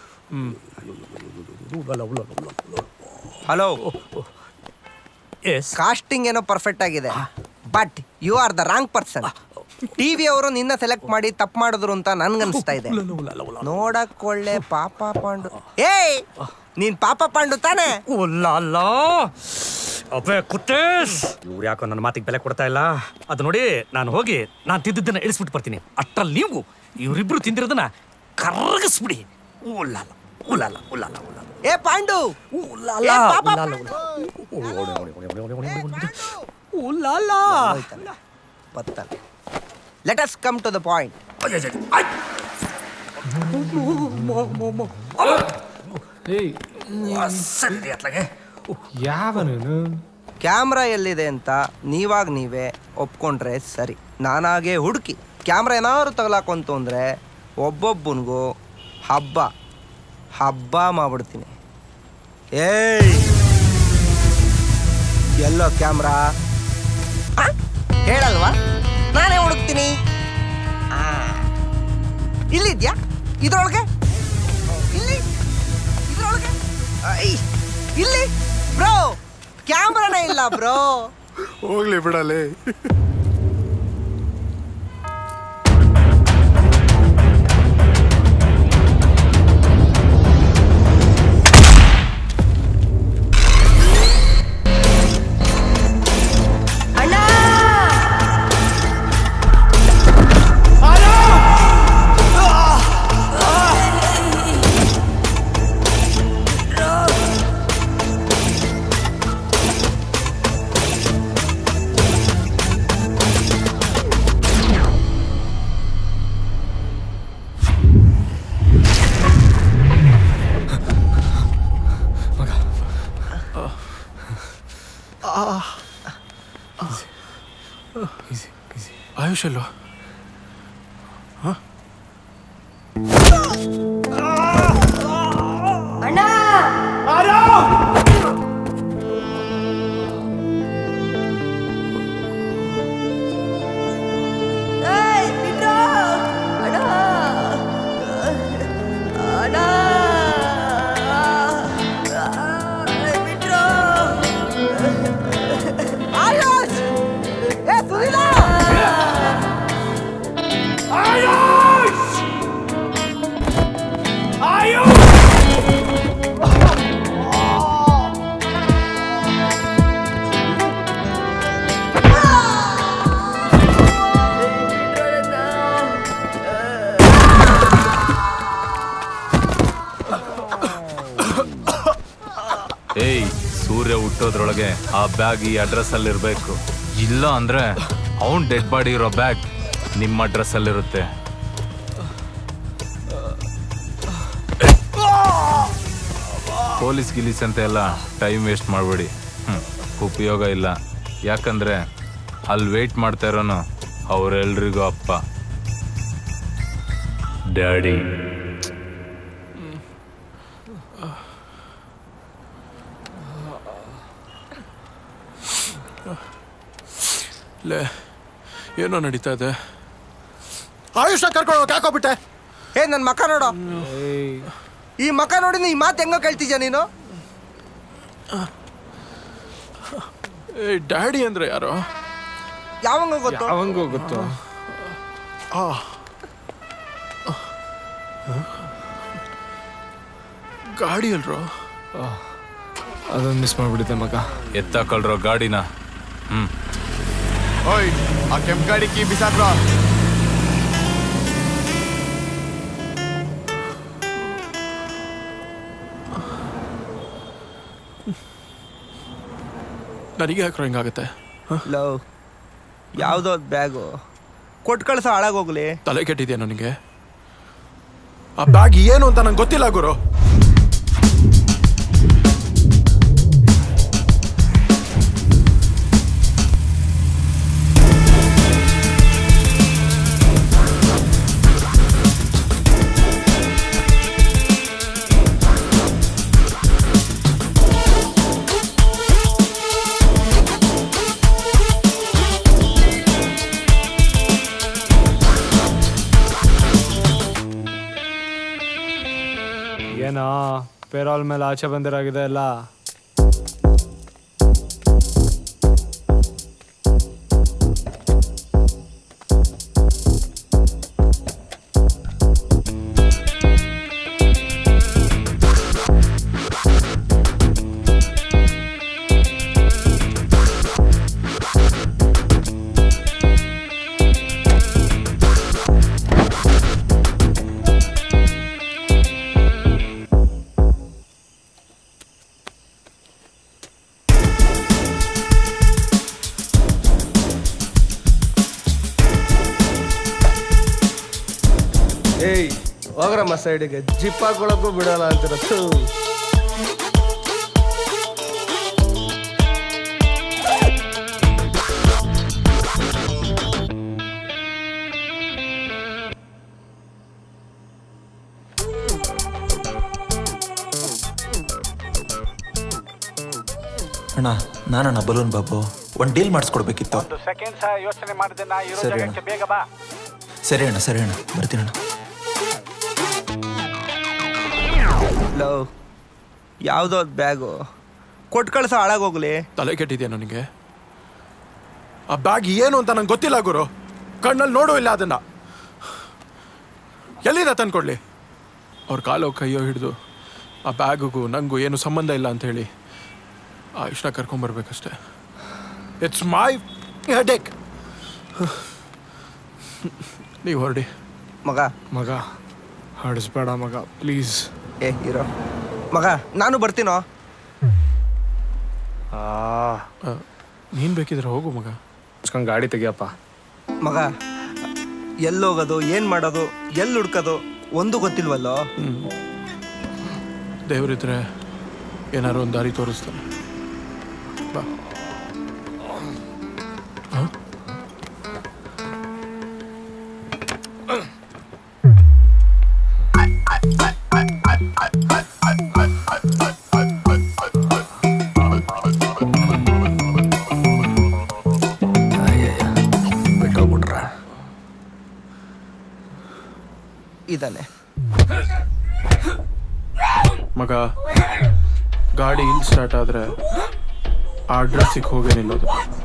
ಉಲ್ಲಲ್ಲ ಉಲ್ಲಲ್ಲ ಉಲ್ಲಲ್ಲ ಹಲೋ ಎಸ್ ಕಾಸ್ಟಿಂಗ್ ಏನೋ ಪರ್ಫೆಕ್ಟ್ ಆಗಿದೆ but you are the wrong person TV ಅವರು ನಿನ್ನ ಸೆಲೆಕ್ಟ್ ಮಾಡಿ ತಪ್ಪು ಮಾಡಿದ್ರು ಅಂತ ನನ್ಗನ್ಸ್ತಾ ಇದೆ ನೋಡಕ್ ಒಳ್ಳೆ ಪಾಪ ಪಾಂಡು ಏಯ್ ನೀನ್ ಪಾಪ ಪಾಂಡು ತಾನೆ ಉಲ್ಲಲ್ಲ ಅಬ್ಬೆ ಕುತ್ತೇಶ್ ಇವ್ರು ಯಾಕೋ ನನ್ನ ಮಾತಿಗೆ ಬೆಲೆ ಕೊಡ್ತಾ ಇಲ್ಲ ಅದು ನೋಡಿ ನಾನು ಹೋಗಿ ನಾನು ತಿದ್ದದನ್ನ ಇಳಿಸ್ಬಿಟ್ಟು ಬರ್ತೀನಿ ಅಷ್ಟ್ರಲ್ಲಿ ನೀವು ಇವರಿಬ್ರು ತಿಂದಿರೋದನ್ನ ಕರಗಿಸ್ಬಿಡಿ ಉಲ್ಲಲ್ಲ ಉಲ್ಲಲ್ಲ ಉಲ್ಲಲ್ಲ ಉಲ್ಲಲ್ಲ ಏ ಪಾಂಡು ಉಲ್ಲಲ್ಲ ಏ ಪಾಪ ಉಲ್ಲಲ್ಲ ಉಲ್ಲಲ್ಲ ಬರ್ತಾನೆ let us come to the point ಸರಿ ಅತ್ಲಾಗೆ ಯಾವ ನೀನು ಕ್ಯಾಮ್ರಾ ಎಲ್ಲಿದೆ ಅಂತ ನೀವಾಗ ನೀವೇ ಒಪ್ಕೊಂಡ್ರೆ ಸರಿ ನಾನಾಗೆ ಹುಡುಕಿ ಕ್ಯಾಮ್ರಾ ಏನಾದ್ರು ತಗಲಾಕೊಂತು ಅಂದರೆ ಒಬ್ಬೊಬ್ಬನಿಗೂ ಹಬ್ಬ ಹಬ್ಬ ಮಾಡ್ಬಿಡ್ತೀನಿ ಏಯ್ ಎಲ್ಲೋ ಕ್ಯಾಮ್ರಾ ಆ? ಹೇಳಲ್ವಾ ನಾನೇ ಹುಡುಕ್ತೀನಿ ಆ. ಇಲ್ಲಿದ್ಯಾ ಇದ್ರೊಳಗೆ ಇಲ್ಲಿ ಇದ್ರೊಳಗೆ ಐ, ಇಲ್ಲಿ ಬ್ರೋ ಕ್ಯಾಮ್ರಾನೇ ಇಲ್ಲ ಬ್ರೋ ಹೋಗ್ಲಿ ಬಿಡಲೇ ಆಯುಷ್ ಅಲ್ವಾ ಏಯ್ ಸೂರ್ಯ ಹುಟ್ಟೋದ್ರೊಳಗೆ ಆ ಬ್ಯಾಗ್ ಈ ಅಡ್ರೆಸ್ ಅಲ್ಲಿ ಇರ್ಬೇಕು ಇಲ್ಲ ಅಂದ್ರೆ ಅವನ್ ಡೆಡ್ ಬಾಡಿ ಇರೋ ಬ್ಯಾಗ್ ನಿಮ್ಮ ಅಡ್ರೆಸ್ ಅಲ್ಲಿರುತ್ತೆ ಪೊಲೀಸ್ ಗಿಲೀಸ್ ಅಂತ ಎಲ್ಲ ಟೈಮ್ ವೇಸ್ಟ್ ಮಾಡಬೇಡಿ ಉಪಯೋಗ ಇಲ್ಲ ಯಾಕಂದ್ರೆ ಅಲ್ಲಿ ವೇಟ್ ಮಾಡ್ತಾ ಇರೋನು ಅವರೆಲ್ರಿಗೂ ಅಪ್ಪ ಡ್ಯಾಡಿ ಲೇ ಏನೋ ನಡೀತಾ ಇದೆ ಆಯುಷ ಕರ್ಕೊಂಡು ಹೋಗಕ್ಕೆ ಹಾಕೋಬಿಟ್ಟೆ ಏ ನನ್ನ ಮಕ ನೋಡು ಈ ಮಕ ನೋಡಿ ಈ ಮಾತು ಹೆಂಗೋ ಕೇಳ್ತಿದ್ಯಾ ನೀನು ಏ ಡ್ಯಾಡಿ ಅಂದ್ರೆ ಯಾರು ಯಾವಂಗ ಗೊತ್ತು ಯಾವಂಗೋ ಗೊತ್ತು ಆ ಗಾಡಿ ಅಲ್ರೋ ಅದೊಂದು ಮಿಸ್ ಮಾಡ್ಬಿಟ್ಟಿದ್ದೆ ಮಗ ಎತ್ತಾಕೊಳ್ರೋ ಗಾಡಿನ ಹ್ಮ್ ಓಯ್ ಆ ಕೆಂಪ್ ಗಾಡಿ ಕೀ ಬಿಸಾಕ್ರೋ ನನಗೆ ಯಾಕ್ರೋ ಹಿಂಗಾಗತ್ತೆ ಲವ್ ಯಾವುದೋ ಬ್ಯಾಗು ಕೊಟ್ಟು ಕಳ್ಸೋ ಹಾಳಾಗೋಗ್ಲಿ ತಲೆ ಕೆಟ್ಟಿದ್ಯಾ ನನಗೆ ಆ ಬ್ಯಾಗ್ ಏನು ಅಂತ ನಂಗೆ ಗೊತ್ತಿಲ್ಲ ಗುರು ಏನಾ ಪೇರಾಲ್ ಮೇಲೆ ಆಚೆ ಬಂದಿರಾಗಿದೆ ಎಲ್ಲ ಏಯ್ ಹೋಗ್ರಮ್ಮ ಸೈಡಿಗೆ ಜಿಪ್ ಹಾಕೊಳಕ್ಕೂ ಬಿಡಲ್ಲ ಅಂತೀರ ಥೂ. ಅಣ್ಣ ನಾನಣ್ಣ ಬಲೂನ್ ಬಾಬು ಒಂದು ಡೀಲ್ ಮಾಡಿಸ್ಕೊಡ್ಬೇಕಿತ್ತು ಒಂದು ಸೆಕೆಂಡ್ ಸಹ ಯೋಚನೆ ಮಾಡಿದೆ ನಾ ಇರೋ ಸರಿ ಜಾಗಕ್ಕೆ ಬೇಗ ಬಾ ಸರಿ ಅಣ್ಣ ಸರಿ ಅಣ್ಣ ಬರ್ತೀನಿ ಅಣ್ಣ ಲವ್ ಯಾವುದೋ ಬ್ಯಾಗು ಕೊಟ್ಟು ಕಳ್ಸೋ ಹಾಳಾಗೋಗ್ಲಿ ತಲೆ ಕೆಟ್ಟಿದ್ಯಾ ನನಗೆ ಆ ಬ್ಯಾಗ್ ಏನು ಅಂತ ನಂಗೆ ಗೊತ್ತಿಲ್ಲ ಗುರು ಕಣ್ಣಲ್ಲಿ ನೋಡೂ ಇಲ್ಲ ಅದನ್ನ ಎಲ್ಲಿಂದ ತಂದ್ಕೊಡ್ಲಿ ಅವ್ರ ಕಾಲೋ ಕೈಯೋ ಹಿಡಿದು ಆ ಬ್ಯಾಗಿಗೂ ನಂಗೂ ಏನು ಸಂಬಂಧ ಇಲ್ಲ ಅಂತ ಹೇಳಿ ಆಯುಷ್ನ ಕರ್ಕೊಂಬರ್ಬೇಕಷ್ಟೆ ಇಟ್ಸ್ ಮೈ ಹೆಡೇಕ್ ನೀವು ಹೊರಡಿ ಮಗ ಮಗ ಹಡಿಸ್ಬೇಡ ಮಗ ಪ್ಲೀಸ್ ಏ ಇರೋ ಮಗ ನಾನು ಬರ್ತೀನೋ ನೀನು ಬೇಕಿದ್ರೆ ಹೋಗು ಮಗ ಮುಚ್ಕೊಂಡು ಗಾಡಿ ತೆಗಿಯಪ್ಪ ಮಗ ಎಲ್ಲೋಗೋದು ಏನು ಮಾಡೋದು ಎಲ್ಲಿ ಹುಡ್ಕೋದು ಒಂದು ಗೊತ್ತಿಲ್ವಲ್ಲೋ ದೇವರಿದ್ರೆ ಏನಾರು ಒಂದು ದಾರಿ ತೋರಿಸ್ತಾನೆ ಬಾ ಹ? ಬಿಟ್ಟೋಗ್ಬಿಟ್ರ ಇದಾನೆ ಮಗ ಗಾಡಿ ಇಲ್ಲಿ ಸ್ಟಾರ್ಟ್ ಆದ್ರೆ ಆ ಅಡ್ರೆಸ್ಸಿಗೆ ಹೋಗೇ ನಿಲ್ಲೋದು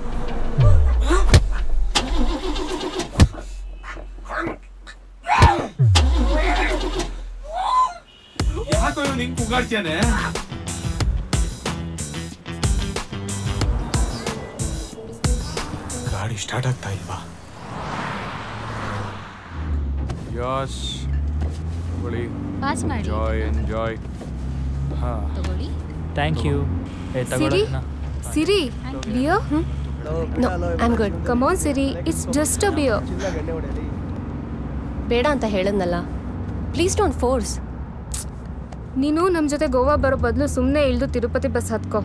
ಯಾಕೋ ಇವ್ನು ಹಿಂಗ್ ಕೂಗಾಡ್ತಾನೆ ಗಾಡಿ ಸ್ಟಾರ್ಟ್ ಆಗ್ತಾ ಇಲ್ವಾ ಯಸ್ ತಗೊಳ್ಳಿ ಪಾಸ್ ಮಾಡಿ ಎಂಜಾಯ್ ಎಂಜಾಯ್ ಹಾ thank you Siri? Siri, beer? No, I'm good. Come on, Siri. It's just a beer. ಬೇಡ ಅಂತ ಹೇಳದ್ನಲ್ಲ ಪ್ಲೀಸ್ ಡೋಂಟ್ ಫೋರ್ಸ್ ನೀನು ನಮ್ಮ ಜೊತೆ ಗೋವಾ ಬರೋ ಬದಲು ಸುಮ್ಮನೆ ಇಳ್ದು ತಿರುಪತಿ ಬಸ್ ಹತ್ಕೋ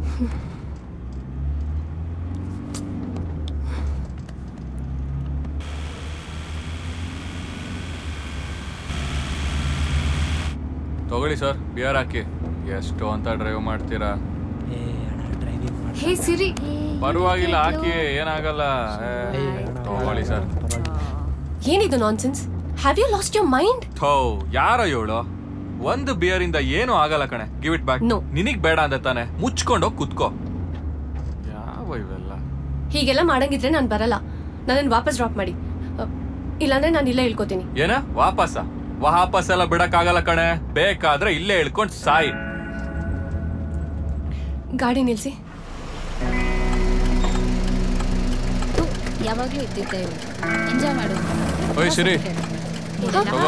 ತಗೊಳ್ಳಿ ಸರ್ ಬಿಯರ್ ಹಾಕಿ ಎಷ್ಟು ಅಂತ ಡ್ರೈವ್ ಮಾಡ್ತೀರಾ ಹೇ ಸಿರಿ ಪರವಾಗಿಲ್ಲ ಹಾಕಿ ಏನಾಗಲ್ಲ ಏ, ತಗೊಳ್ಳಿ ಸರ್ ಏನಿದು nonsense have you lost your mind ಥೋ ಯಾರ ಇವಳು ಒಂದು ಬಿಯರ್ ಇಂದ ಏನು ಆಗಲ್ಲ ಕಣೆ ಗಿವ್ ಇಟ್ ಬ್ಯಾಕ್ ನಿನಗ್ ಬೇಡ ಅಂದೆ ತಾನೆ ಮುಚ್ಕೊಂಡು ಹೋಗಿ ಕುತ್ಕೋ ಯಾವ ಇವೆಲ್ಲ ಹೀಗೆಲ್ಲ ಮಾಡಂಗಿದ್ರೆ ನಾನು ಬರಲ್ಲ ನನ್ನನ್ನು ವಾಪಸ್ ಡ್ರಾಪ್ ಮಾಡಿ ಅ, ಇಲ್ಲಾಂದ್ರೆ ನಾನು ಇಲ್ಲೇ ಇಳ್ಕೊತೀನಿ ಏನ ವಾಪಸ ವಾಪಸ್ ಎಲ್ಲ ಬಿಡಕ್ಕಾಗಲ್ಲ ಕಣೆ ಬೇಕಾದ್ರೆ ಇಲ್ಲೇ ಇಳ್ಕೊಂಡ್ ಸಾಯಿ ಗಾಡಿ ನಿಲ್ಸಿ ಯಾವಾಗಲೂ ಇದ್ದಿದ್ದೆ ಎಂಜಾಯ್ ಮಾಡು ಓಯ್ ಸಿರಿ ತಗೋ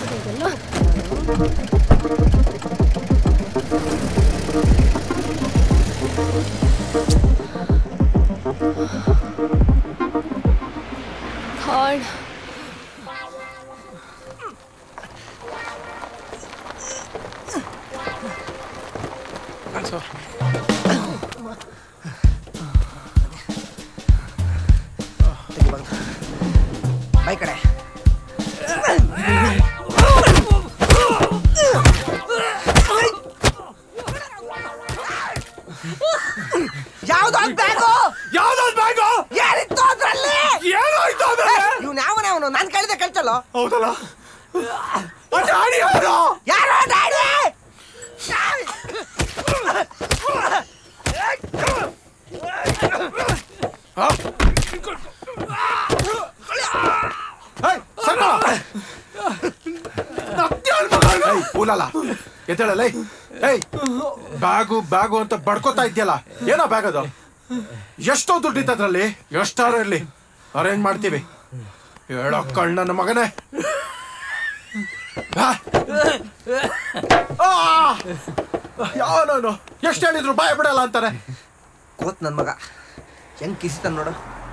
God. ಬೈ ಕಡೆ ಯಾವ್ದು ಅದ್ ಬ್ಯಾಗು ಯಾವ್ದು ಬ್ಯಾಗು ಏನಿತ್ತು ಅದ್ರಲ್ಲಿ ಏನಾಯ್ತು ಅದ್ರಲ್ಲಿ? ಇವ್ನು ಯಾವನೇ ಅವನು ನಾನು ಕೇಳಿದೆ ಕೇಳ್ತಲ್ಲ ಹೌದಲ್ಲ ಡ್ಯಾಡಿ ಯಾರು ಯಾರೋ ಡ್ಯಾಡಿ ಊಲಲ್ಲ ಎದ್ದೇಳಲ್ಲ ಏಯ್ ಬ್ಯಾಗು ಬ್ಯಾಗು ಅಂತ ಬಡ್ಕೋತಾ ಇದ್ಯಲ್ಲ ಏನೋ ಬ್ಯಾಗ್ ಅದು ಎಷ್ಟೋ ದುಡ್ಡಿತ್ತು ಅದ್ರಲ್ಲಿ ಎಷ್ಟಾರ ಇರ್ಲಿ ಅರೇಂಜ್ ಮಾಡ್ತೀವಿ ಹೇಳೋ ಕಳ್ ನನ್ನ ಮಗನೇ ಯಾವನವನು ಎಷ್ಟು ಹೇಳಿದ್ರು ಬಾಯ್ ಬಿಡಲ್ಲ ಅಂತಾನೆ ಕೋತ್ ನನ್ನ ಮಗ ಹೆಂಗ್ ಕಿಸಿತಾನ ನೋಡು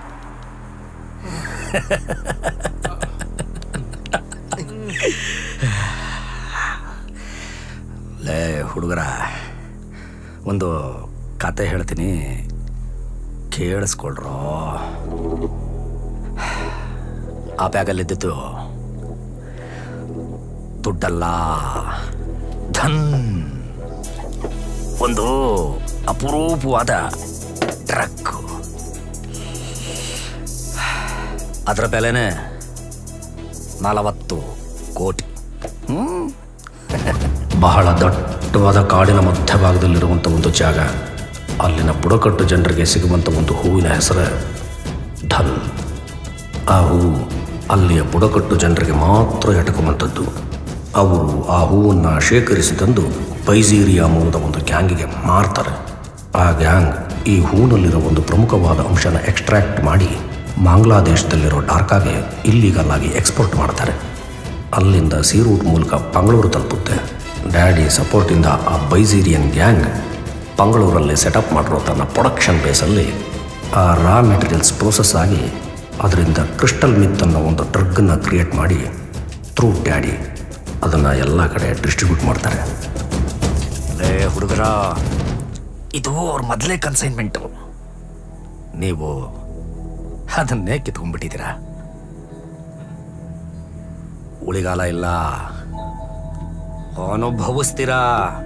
ಲೇ ಹುಡುಗರ ಒಂದು ಕತೆ ಹೇಳ್ತೀನಿ ಕೇಳಿಸ್ಕೊಳ್ರೋ ಆ ಬ್ಯಾಗಲ್ಲಿದ್ದಿದ್ದು ದುಡ್ಡಲ್ಲ ಧನ್ ಒಂದು ಅಪರೂಪವಾದ ಡ್ರಗ್ ಅದರ ಬೆಲೆನೇ ನಲವತ್ತು ಕೋಟಿ ಹ್ಮ್ ಬಹಳ ದಟ್ಟವಾದ ಕಾಡಿನ ಮಧ್ಯಭಾಗದಲ್ಲಿರುವಂಥ ಒಂದು ಜಾಗ ಅಲ್ಲಿನ ಬುಡಕಟ್ಟು ಜನರಿಗೆ ಸಿಗುವಂಥ ಒಂದು ಹೂವಿನ ಹೆಸರು ಢಲ್ ಆ ಹೂವು ಅಲ್ಲಿಯ ಬುಡಕಟ್ಟು ಜನರಿಗೆ ಮಾತ್ರ ಎಟಕುವಂಥದ್ದು ಅವರು ಆ ಹೂವನ್ನು ಶೇಖರಿಸಿ ತಂದು ಬೈಜೀರಿಯಾ ಮೂಲದ ಒಂದು ಗ್ಯಾಂಗಿಗೆ ಮಾರ್ತಾರೆ ಆ ಗ್ಯಾಂಗ್ ಈ ಹೂವಿನಲ್ಲಿರೋ ಒಂದು ಪ್ರಮುಖವಾದ ಅಂಶನ ಎಕ್ಸ್ಟ್ರಾಕ್ಟ್ ಮಾಡಿ ಬಾಂಗ್ಲಾದೇಶದಲ್ಲಿರೋ ಡಾರ್ಕಾಗೆ ಇಲ್ಲಿಗಲ್ ಆಗಿ ಎಕ್ಸ್ಪೋರ್ಟ್ ಮಾಡ್ತಾರೆ ಅಲ್ಲಿಂದ ಸೀ ರೂಟ್ ಮೂಲಕ ಮಂಗಳೂರು ತಲುಪುತ್ತೆ ಡ್ಯಾಡಿ ಸಪೋರ್ಟಿಂದ ಆ ಬೈಜೀರಿಯನ್ ಗ್ಯಾಂಗ್ ಮಂಗಳೂರಲ್ಲಿ ಸೆಟಪ್ ಮಾಡಿರೋ ತನ್ನ ಪ್ರೊಡಕ್ಷನ್ ಬೇಸಲ್ಲಿ ಆ ರಾ ಮೆಟೀರಿಯಲ್ಸ್ ಪ್ರೋಸೆಸ್ ಆಗಿ ಅದರಿಂದ ಕ್ರಿಸ್ಟಲ್ ಮಿತ್ ಅನ್ನೋ ಒಂದು ಡ್ರಗ್ಗನ್ನು ಕ್ರಿಯೇಟ್ ಮಾಡಿ ಥ್ರೂ ಡ್ಯಾಡಿ ಅದನ್ನು ಎಲ್ಲ ಕಡೆ ಡಿಸ್ಟ್ರಿಬ್ಯೂಟ್ ಮಾಡ್ತಾರೆ ಲೇ ಹುಡುಗರ ಇದು ಅವ್ರ ಮೊದಲೇ ಕನ್ಸೈನ್ಮೆಂಟು ನೀವು ಅದನ್ನೇ ಕಿತ್ಕೊಂಡ್ಬಿಟ್ಟಿದ್ದೀರಾ ಉಳಿಗಾಲ ಇಲ್ಲ ಅನುಭವಿಸ್ತೀರಾ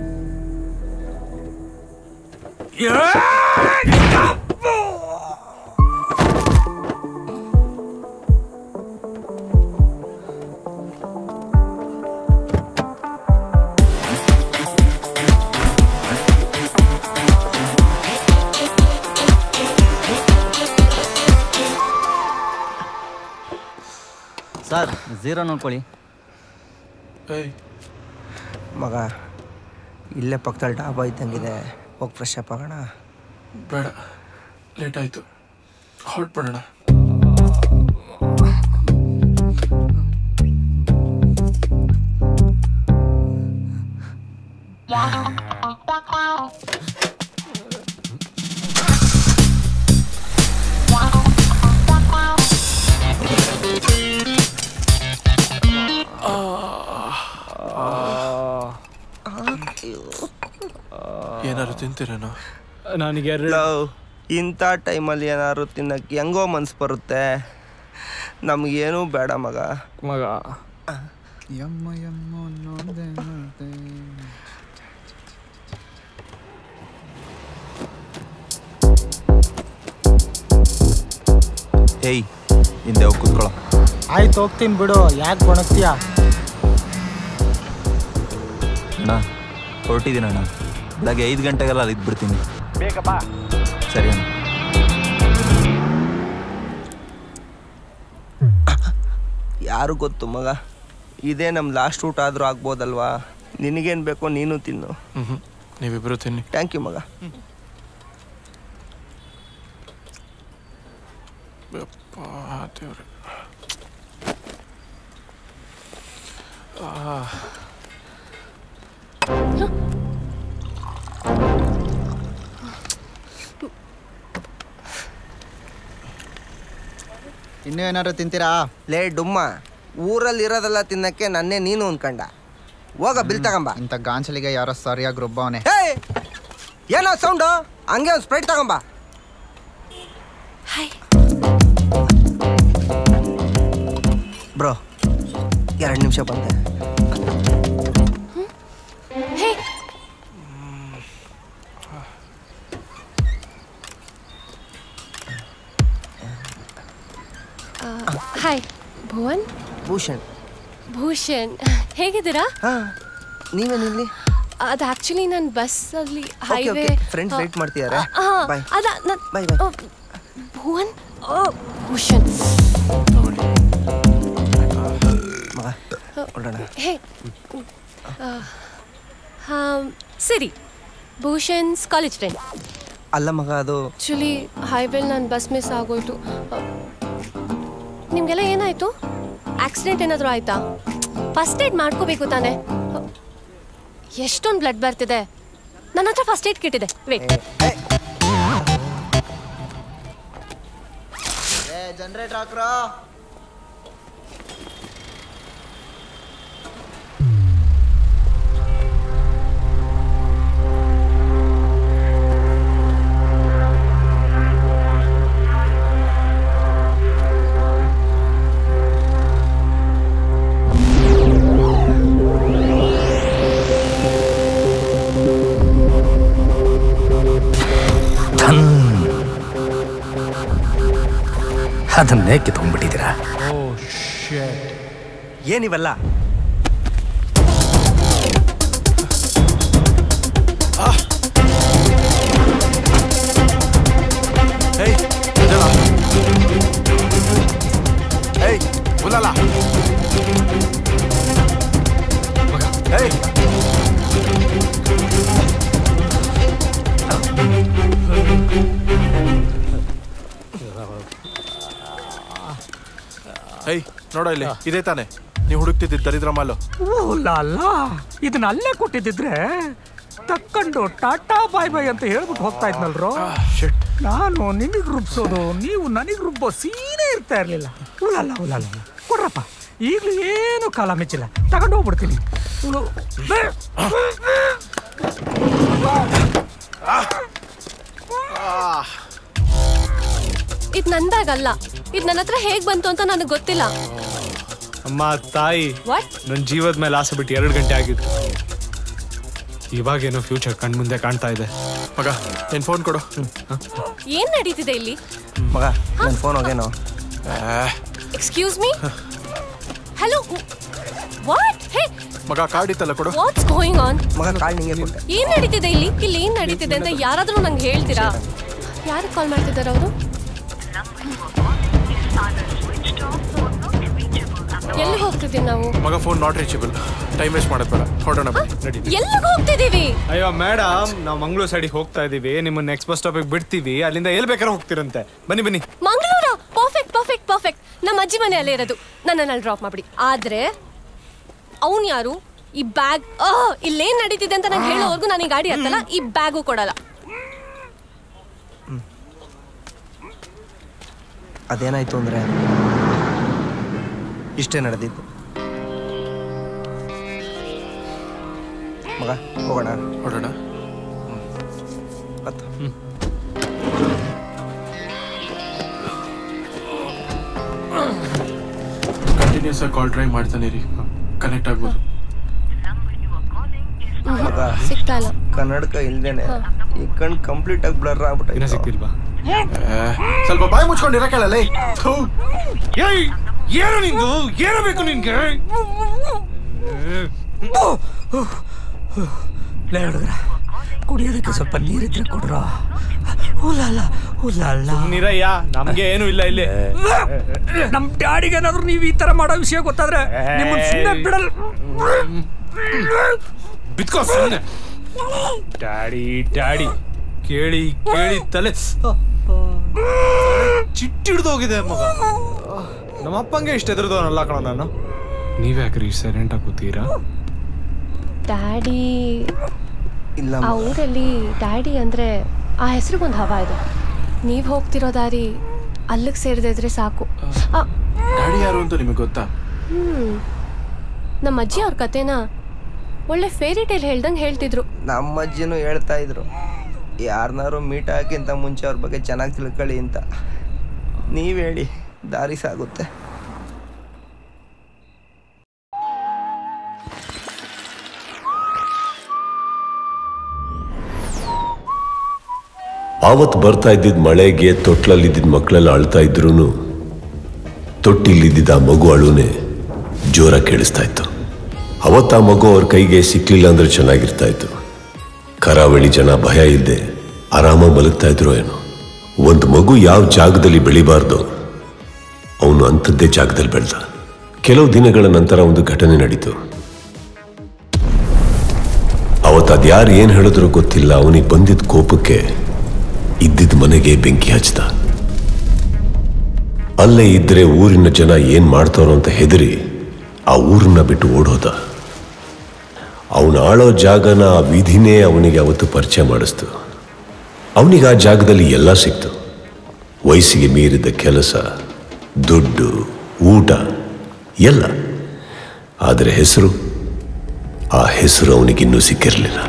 ಸರ್ ಝೀರೋ ನೋಡ್ಕೊಳ್ಳಿ ಮಗ ಇಲ್ಲೇ ಪಕ್ಕದಲ್ಲಿ ಡಾಬಾ ಇದ್ದಂಗಿದೆ ಹೋಗಿ ಫ್ರೆಶ್ ಅಪ್ ಆಗೋಣ ಬೇಡ ಲೇಟ್ ಆಯ್ತು ಹೊರಟ್ಬಿಡೋಣ ತಿಂತೀರೇನೋ ನನಗೆ ಲವ್ ಇಂಥ ಟೈಮಲ್ಲಿ ಏನಾದ್ರು ತಿನ್ನಕ್ಕೆ ಹೆಂಗೋ ಮನ್ಸು ಬರುತ್ತೆ ನಮಗೇನೂ ಬೇಡ ಮಗ ಮಗ ಯಮ್ಮ ಯಮ್ಮ ನೋಡ್ದೆ ನೋಡ್ದೆ ಏಯ್ ಹಿಂದೆ ಹೋಗಿ ಕೂತ್ಕೊಳ್ಳೋ ಆಯ್ತು ಹೋಗ್ತೀನಿ ಬಿಡು ಯಾಕೆ ಗೊಣಗ್ತೀಯ ಅಣ್ಣ ಹೊರಟಿದ್ದೀನಿ ಅಣ್ಣ ಬೆಳಗ್ಗೆ ಐದು ಗಂಟೆಗೆಲ್ಲ ಅಲ್ಲಿ ಇದ್ಬಿಡ್ತೀನಿ ಬೇಗ ಬಾ ಸರಿ ಅಣ್ಣ ಯಾರು ಗೊತ್ತು ಮಗ ಇದೇ ನಮ್ಮ ಲಾಸ್ಟ್ ಊಟ ಆದರೂ ಆಗ್ಬೋದಲ್ವಾ ನಿನಗೇನು ಬೇಕೋ ನೀನು ತಿನ್ನು ಹ್ಞೂ ನೀವಿಬ್ಬರು ತಿನ್ನಿ ಥ್ಯಾಂಕ್ ಯು ಮಗ ಯಪ್ಪಾ ದೇವ್ರೆ ಆ ಇನ್ನೂ ಏನಾದ್ರು ತಿಂತೀರಾ ಲೇ ಡುಮ್ಮ ಊರಲ್ಲಿ ಇರೋದೆಲ್ಲ ತಿನ್ನಕ್ಕೆ ನನ್ನೇ ನೀನು ಅನ್ಕಂಡ ಹೋಗ ಬಿಲ್ ತಗೊಂಬ ಇಂಥ ಗಾಂಚಲಿಗೆ ಯಾರೋ ಸರಿಯಾಗಿ ರುಬ್ಬವನೆ ಏಯ್ ಏನೋ ಸೌಂಡು ಹಂಗೆ ಒಂದು ಸ್ಪ್ರೈಟ್ ತಗೊಂಬ ಬ್ರೋ ಎರಡು ನಿಮಿಷ ಬಂದೆ ಹೇ ಹಾಯ್ ಭುವನ್ ಭೂಷಣ್ ಭೂಷಣ್ ಹೇಗಿದ್ದೀರಾ ನೀವೇನಿಲ್ಲಿ ಅದು ಆಕ್ಚುಲಿ ನಾನು ಬಸ್ಸಲ್ಲಿ okay highway okay friends wait ಮಾಡ್ತಿದ್ದಾರೆ ಬಾಯ್ ಅದ ನನ್- ಬಾಯ್ ಬಾಯ್ ಓ, ಭುವನ್ ಓ ಭೂಷಣ್ ಮಗ ಹೊರಡೋಣ ಹೇ ಆ, ಹಾಂ ಸರಿ ಭೂಷಣ್ಸ್ ಕಾಲೇಜ್ ಫ್ರೆಂಡ್ ಅಲ್ಲ ಮಗ ಅದು ಆ್ಯಕ್ಚುಲಿ ಹೈವೇಲ್ ನನ್ನ ಬಸ್ ಮಿಸ್ ಆಗೋಯ್ತು ನಿಮಗೆಲ್ಲ ಏನಾಯ್ತು ಆಕ್ಸಿಡೆಂಟ್ ಏನಾದರೂ ಆಯ್ತಾ ಫಸ್ಟ್ ಏಡ್ ಮಾಡ್ಕೋಬೇಕು ತಾನೆ ಎಷ್ಟೊಂದು ಬ್ಲಡ್ ಬರ್ತಿದೆ ನನ್ನ ಹತ್ರ ಫಸ್ಟ್ ಏಡ್ ಕಿಟ್ ಇದೆ ವೇಟ್ ಜನರೇಟರ್ ಹಾಕ್ರೋ ಅದನ್ನೇ ಕಿತ್ಕೊಂಡ್ಬಿಟ್ಟಿದ್ದೀರಾ ಏನಿವಲ್ಲ ಏಯ್ ಎದ್ದೇಳ. ಏಯ್ ಉಲ್ಲಲ್ಲ ಏಯ್ ಏಯ್ ನೋಡೋ ಇಲ್ಲಿ ಇದೇ ತಾನೆ ನೀವು ಹುಡುಕ್ತಿದ್ದ ದರಿದ್ರ ಮಾಲು ಅಲ್ಲ ಇದನ್ನ ಅಲ್ಲೇ ಕೊಟ್ಟಿದ್ದಿದ್ರೆ ತಕ್ಕೊಂಡು ಟಾಟಾ ಬಾಯ್ ಬಾಯ್ ಅಂತ ಹೇಳ್ಬಿಟ್ಟು ಹೋಗ್ತಾ ಇದ್ನಲ್ರೋ ನಾನು ನಿನಗೆ ರುಬ್ಸೋದು ನೀವು ನನಗೆ ರುಬ್ಬೋ ಸೀನೇ ಇರ್ತಾ ಇರ್ಲಿಲ್ಲ ಉಲಲ್ಲ ಉಲಲ್ಲ ಕೊಡ್ರಪ್ಪ ಈಗಲೂ ಏನು ಕಾಲ ಮೆಚ್ಚಿಲ್ಲ ತಗೊಂಡು ಹೋಗ್ಬಿಡ್ತೀನಿ ಉಳು. ಇದು ನನ್ನ ಬ್ಯಾಗ್ ಅಲ್ಲ ಇದು ನನ್ನ ಹತ್ರ ಹೇಗೆ ಬಂತು ಅಂತ ನನಗೆ ಗೊತ್ತಿಲ್ಲ ಅಮ್ಮ ತಾಯಿ ವಾಟ್ ನನ್ನ ಜೀವದ ಮೇಲೆ ಆಸೆ ಬಿಟ್ಟು ಎರಡು ಗಂಟೆ ಆಗಿತ್ತು ಇವಾಗೇನೋ ಫ್ಯೂಚರ್ ಕಣ್ಮುಂದೆ ಕಾಣ್ತಾ ಇದೆ ಮಗ ನಿನ್ ಫೋನ್ ಕೊಡು ಏನ್ ನಡೀತಿದೆ ಇಲ್ಲಿ ಮಗ ನನ್ನ ಫೋನ್ ಹೋಗೇನೋ excuse me hello what hey ಮಗ ಕಾರ್ಡ್ ಇತ್ತಲ್ಲ ಕೊಡು ವಾಟ್ಸ್ ಗೋಯಿಂಗ್ ಆನ್ ಮಗ ಕಾಳ್ ನಿಂಗೆ ಕೊಟ್ಟೆ ಏನ್ ನಡೀತಿದೆ ಇಲ್ಲಿ ಇಲ್ಲಿ ಏನ್ ನಡೀತಿದೆ ಅಂತ ಯಾರಾದ್ರೂ ನಂಗೆ ಹೇಳ್ತೀರಾ ಯಾರಿಗೆ ಕಾಲ್ ಮಾಡ್ತಿದ್ದಾರೆ ಅವರು ಎಲ್ಲಿಗೆ ಹೋಗ್ತಿದ್ದೀವಿ ನಾವು ಮಗ phone not reachable time waste ಮಾಡೋದ್ ಬೇಡ ಹೊರಡೋಣ ಬನ್ನಿ ನಡಿ ಎಲ್ಲಿಗೆ ಹೋಗ್ತಿದ್ದೀವಿ ಅಯ್ಯೋ ಮೇಡಮ್ ನಾವು ಮಂಗಳೂರು ಸೈಡಿಗೆ ಹೋಗ್ತಾ ಇದೀವಿ ನಿಮ್ಮನ್ನ ನೆಕ್ಸ್ಟ್ ಬಸ್ ಸ್ಟಾಪಿಗೆ ಬಿಡ್ತೀವಿ ಅಲ್ಲಿಂದ ಎಲ್ಲಿ ಬೇಕಾದ್ರೆ ಹೋಗ್ತಿರಂತೆ ಬನ್ನಿ ಬನ್ನಿ ಮಂಗಳೂರ ಪರ್ಫೆಕ್ಟ್ ಪರ್ಫೆಕ್ಟ್ ಪರ್ಫೆಕ್ಟ್ ನಮ್ಮ ಅಜ್ಜಿ ಮನೆ ಅಲ್ಲೇ ಇರೋದು ನನ್ನನ್ನು ಅಲ್ಲಿ ಡ್ರಾಪ್ ಮಾಡ್ಬಿಡಿ ಆದ್ರೆ ಅವನು ಯಾರು ಈ ಬ್ಯಾಗ್ ಇಲ್ಲೇನ್ ನಡೀತಿದೆ ಅಂತ ನಂಗೆ ಹೇಳೋವರೆಗೂ ನಾನು ಈ ಗಾಡಿ ಹತ್ತಲ್ಲ ಈ ಬ್ಯಾಗು ಕೊಡಲ್ಲ ಅದೇನಾಯ್ತು ಅಂದ್ರೆ ಇಷ್ಟೇ ನಡೆದಿದ್ದು ಮಗ ಹೋಗೋಣ ಹೊರಡೋಣ ಹತ್ತು ಕಂಟಿನ್ಯೂಸ್ ಆಗಿ ಕಾಲ್ ಟ್ರೈ ಮಾಡ್ತಾನೆ ರೀ ಕನೆಕ್ಟ್ ಆಗ್ಬೋದು ಮಗ ಸಿಗ್ತಾ ಇಲ್ಲ ಕನ್ನಡಕ ಇಲ್ದೇನೆ ಈ ಕಣ್ ಕಂಪ್ಲೀಟ್ ಆಗಿ ಬ್ಲರ್ ಆಗ್ಬಿಟ್ಟು ಸಿಕ್ತಿಲ್ವಾ ಸ್ವಲ್ಪ ಬಾಯಿ ಮುಚ್ಕೊಂಡಿರ ಕೇಳಲ್ಲ ಏಯ್ ಏನು ನಿಂದು ಏನು ಬೇಕು ನಿನ್ಗೆ ಲೇ ಹುಡುಗ್ರ ಕುಡಿಯೋದಕ್ಕೆ ಸ್ವಲ್ಪ ನೀರಿದ್ರೆ ಕೊಡ್ರ ಹುಲಲ್ಲ ಹುಲಲ್ಲ ನೀರಯ್ಯ ನಮ್ಗೆ ಏನು ಇಲ್ಲ ಇಲ್ಲಿ ನಮ್ ಡ್ಯಾಡಿಗೆ ಏನಾದ್ರು ನೀವು ಈ ತರ ಮಾಡೋ ವಿಷಯ ಗೊತ್ತಾದ್ರೆ ನಿಮ್ಮನ್ನ ಸುಮ್ಮನೆ ಬಿಡಲ್ಲ ಬಿತ್ಕೋ ಸುಮ್ಮನೆ ಡ್ಯಾಡಿ ಡ್ಯಾಡಿ ಕೇಳಿ ಕೇಳಿ ತಲೆ ಚಿಟ್ಟಿ ಹಿಡ್ದೋಗಿದೆ ಮಗ ನಮ್ಮ ಅಪ್ಪಂಗೆ ಇಷ್ಟ ಎದುರ್ದವನಲ್ಲ ಕಣ ನಾನು ನೀವ್ಯಾಕ್ರಿ ಸೈಲೆಂಟ್ ಆಗಿ ಕೂತೀರಾ ಡ್ಯಾಡಿ ಇಲ್ಲ ಆ ಊರಲ್ಲಿ ಡ್ಯಾಡಿ ಅಂದ್ರೆ ಆ ಹೆಸರಿಗೊಂದು ಹವಾ ಇದೆ ನೀವು ಹೋಗ್ತಿರೋ ದಾರಿ ಅಲ್ಲಿಗೆ ಸೇರದೇ ಇದ್ರೆ ಸಾಕು ಆ, ಡ್ಯಾಡಿ ಯಾರು ಅಂತ ನಿಮಗೆ ಗೊತ್ತಾ ಹ್ಮ್ ನಮ್ಮ ಅಜ್ಜಿ ಅವ್ರ ಕತೆನ ಒಳ್ಳೆ ಫೇರಿ ಟೇಲ್ ಹೇಳ್ದಂಗೆ ಹೇಳ್ತಿದ್ರು ನಮ್ಮ ಅಜ್ಜಿನೂ ಹೇಳ್ತಾ ಇದ್ರು ಯಾರನ್ನಾರು ಮೀಟ್ ಹಾಕಿಂತ ಮುಂಚೆ ಅವ್ರ ಬಗ್ಗೆ ಚೆನ್ನಾಗಿ ತಿಳ್ಕೊಳ್ಳಿ ಅಂತ ನೀವ್ ಹೇಳಿ ದಾರಿ ಸಾಗುತ್ತೆ ಆವತ್ತು ಬರ್ತಾ ಇದ್ದಿದ್ದ ಮಳೆಗೆ ತೊಟ್ಲಲ್ಲಿದ್ದಿದ್ದ ಮಕ್ಕಳೆಲ್ಲ ಅಳ್ತಾ ಇದ್ರು ತೊಟ್ಟಿಲಿದ್ದಿದ್ದ ಆ ಮಗು ಅಳುನೆ ಜೋರ ಕೇಳಿಸ್ತಾ ಇತ್ತು ಅವತ್ತು ಆ ಮಗು ಅವ್ರ ಕೈಗೆ ಸಿಕ್ಲಿಲ್ಲ ಅಂದ್ರೆ ಚೆನ್ನಾಗಿರ್ತಾ ಇತ್ತು ಕರಾವಳಿ ಜನ ಭಯ ಇಲ್ಲದೆ ಆರಾಮಾಗಿ ಮಲಗ್ತಾ ಇದ್ರು ಏನೋ ಒಂದು ಮಗು ಯಾವ ಜಾಗದಲ್ಲಿ ಬೆಳಿಬಾರ್ದು ಅವನು ಅಂಥದ್ದೇ ಜಾಗದಲ್ಲಿ ಬೆಳೆದ ಕೆಲವು ದಿನಗಳ ನಂತರ ಒಂದು ಘಟನೆ ನಡೀತು ಅವತ್ತು ಅದ್ಯಾರು ಏನು ಹೇಳಿದ್ರು ಗೊತ್ತಿಲ್ಲ ಅವನಿಗೆ ಬಂದಿದ್ದ ಕೋಪಕ್ಕೆ ಇದ್ದಿದ್ದ ಮನೆಗೆ ಬೆಂಕಿ ಹಚ್ಚಿದ ಅಲ್ಲೇ ಇದ್ರೆ ಊರಿನ ಜನ ಏನ್ ಮಾಡ್ತಾರೋ ಅಂತ ಹೆದರಿ ಆ ಊರನ್ನ ಬಿಟ್ಟು ಓಡೋದ ಅವನು ಆಳೋ ಜಾಗನ ಆ ವಿಧಿನೇ ಅವನಿಗೆ ಅವತ್ತು ಪರಿಚಯ ಮಾಡಿಸ್ತು ಅವನಿಗೆ ಆ ಜಾಗದಲ್ಲಿ ಎಲ್ಲ ಸಿಕ್ತು ವಯಸ್ಸಿಗೆ ಮೀರಿದ ಕೆಲಸ ದುಡ್ಡು ಊಟ ಎಲ್ಲ ಆದರೆ ಹೆಸರು ಆ ಹೆಸರು ಅವನಿಗಿನ್ನೂ ಸಿಕ್ಕಿರಲಿಲ್ಲ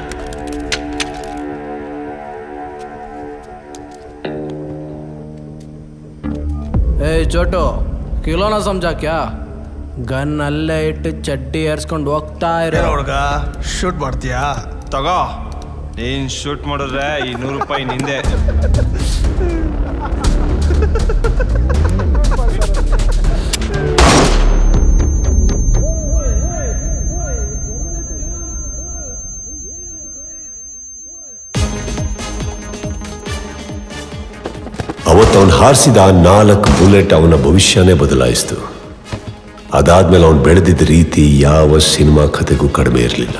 ಏ ಚೋಟು ಕಿಲೋನ ಸಮಜಾ ಕ್ಯಾ ಗನ್ ಅಲ್ಲೇ ಇಟ್ಟು ಚಡ್ಡಿ ಏರ್ಸ್ಕೊಂಡು ಹೋಗ್ತಾ ಇರೋ ಹುಡುಗ ಶೂಟ್ ಮಾಡ್ತೀಯಾ ತಗೋ ನೀನ್ ಶೂಟ್ ಮಾಡಿದ್ರೆ ಈ ನೂರು ರೂಪಾಯಿ ನಿಂದೆ ಅವತ್ತು ಅವನು ಹಾರಿಸಿದ ಆ ನಾಲ್ಕು ಬುಲೆಟ್ ಅವನ ಭವಿಷ್ಯನೇ ಬದಲಾಯಿಸ್ತು ಅದಾದ್ಮೇಲೆ ಅವನು ಬೆಳೆದಿದ್ದ ರೀತಿ ಯಾವ ಸಿನಿಮಾ ಕಥೆಗೂ ಕಡಿಮೆ ಇರಲಿಲ್ಲ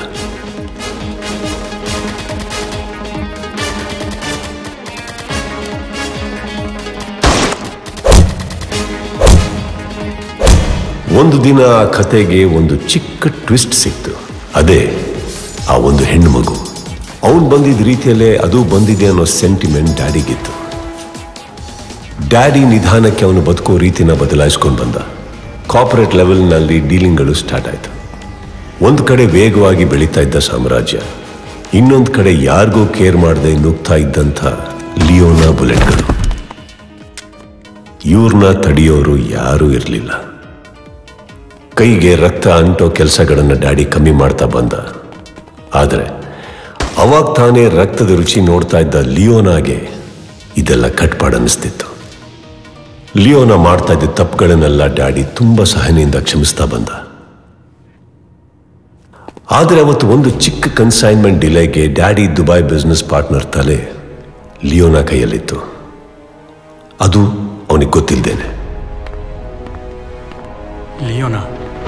ಒಂದು ದಿನ ಆ ಕತೆಗೆ ಒಂದು ಚಿಕ್ಕ ಟ್ವಿಸ್ಟ್ ಸಿಕ್ತು ಅದೇ ಆ ಒಂದು ಹೆಣ್ಣು ಮಗು ಅವನು ಬಂದಿದ್ದ ರೀತಿಯಲ್ಲೇ ಅದು ಬಂದಿದೆ ಅನ್ನೋ ಸೆಂಟಿಮೆಂಟ್ ಡ್ಯಾಡಿಗಿತ್ತು ಡ್ಯಾಡಿ ನಿಧಾನಕ್ಕೆ ಅವನು ಬದುಕೋ ರೀತಿನ ಬದಲಾಯಿಸ್ಕೊಂಡು ಬಂದ ಕಾರ್ಪೊರೇಟ್ ಲೆವೆಲ್ನಲ್ಲಿ ಡೀಲಿಂಗ್ಗಳು ಸ್ಟಾರ್ಟ್ ಆಯಿತು ಒಂದು ಕಡೆ ವೇಗವಾಗಿ ಬೆಳೀತಾ ಇದ್ದ ಸಾಮ್ರಾಜ್ಯ ಇನ್ನೊಂದು ಕಡೆ ಯಾರಿಗೂ ಕೇರ್ ಮಾಡದೆ ನುಗ್ತಾ ಇದ್ದಂಥ ಲಿಯೋನಾ ಬುಲೆಟ್ಗಳು ಇವ್ರನ್ನ ತಡೆಯೋರು ಯಾರೂ ಇರಲಿಲ್ಲ ಕೈಗೆ ರಕ್ತ ಅಂಟೋ ಕೆಲಸಗಳನ್ನು ಡ್ಯಾಡಿ ಕಮ್ಮಿ ಮಾಡ್ತಾ ಬಂದ ಆದರೆ ಅವಾಗ ತಾನೇ ರಕ್ತದ ರುಚಿ ನೋಡ್ತಾ ಇದ್ದ ಲಿಯೋನಾಗೆ ಇದೆಲ್ಲ ಕಟ್ಪಾಡ್ ಅನ್ನಿಸ್ತಿತ್ತು ಲಿಯೋನ ಮಾಡ್ತಾ ಇದ್ದ ತಪ್ಪುಗಳನ್ನೆಲ್ಲ ಡ್ಯಾಡಿ ತುಂಬಾ ಸಹನೆಯಿಂದ ಕ್ಷಮಿಸ್ತಾ ಬಂದ ಆದರೆ ಅವತ್ತು ಒಂದು ಚಿಕ್ಕ ಕನ್ಸೈನ್ಮೆಂಟ್ ಡಿಲೇಗೆ ಡ್ಯಾಡಿ ದುಬೈ ಬಿಸ್ನೆಸ್ ಪಾರ್ಟ್ನರ್ ತಲೆ ಲಿಯೋನ ಕೈಯಲ್ಲಿತ್ತು ಅದು ಅವನಿಗೆ ಗೊತ್ತಿಲ್ದೇನೆ ಲಿಯೋನಾ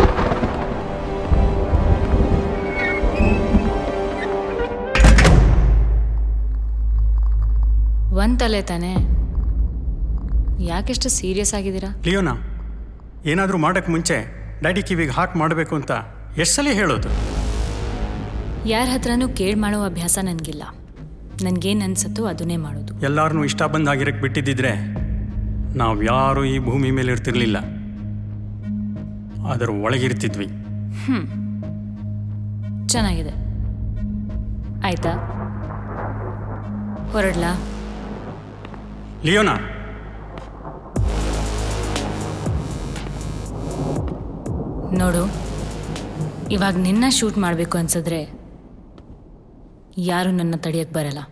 ಒಂದ್ ತಲೆ ತಾನೆ ಯಾಕೆಷ್ಟು ಸೀರಿಯಸ್ ಆಗಿದ್ದೀರಾ ಲಿಯೋನಾ ಏನಾದರೂ ಮಾಡೋಕ್ಕೆ ಮುಂಚೆ ಡ್ಯಾಡಿ ಕಿವಿಗೆ ಹಾಕಿ ಮಾಡಬೇಕು ಅಂತ ಎಷ್ಟು ಸಲ ಹೇಳೋದು ಯಾರ ಹತ್ರನೂ ಕೇಳ್ ಮಾಡೋ ಅಭ್ಯಾಸ ನನಗಿಲ್ಲ ನನ್ಗೇನು ಅನ್ಸತ್ತೋ ಅದನ್ನೇ ಮಾಡೋದು ಎಲ್ಲಾರನ್ನೂ ಇಷ್ಟ ಬಂದಾಗಿರಕ್ಕೆ ಬಿಟ್ಟಿದ್ದಿದ್ರೆ ನಾವು ಯಾರೂ ಈ ಭೂಮಿ ಮೇಲೆ ಇರ್ತಿರ್ಲಿಲ್ಲ ಅದರ ಒಳಗಿರ್ತಿದ್ವಿ ಹ್ಮ್ ಚೆನ್ನಾಗಿದೆ ಆಯ್ತಾ ಹೊರಡ್ಲಾ ಲಿಯೋನಾ ನೋಡು ಇವಾಗ ನಿನ್ನ ಶೂಟ್ ಮಾಡಬೇಕು ಅನ್ಸಿದ್ರೆ ಯಾರು ನನ್ನ ತಡೆಯಕ್ಕೆ ಬರಲ್ಲ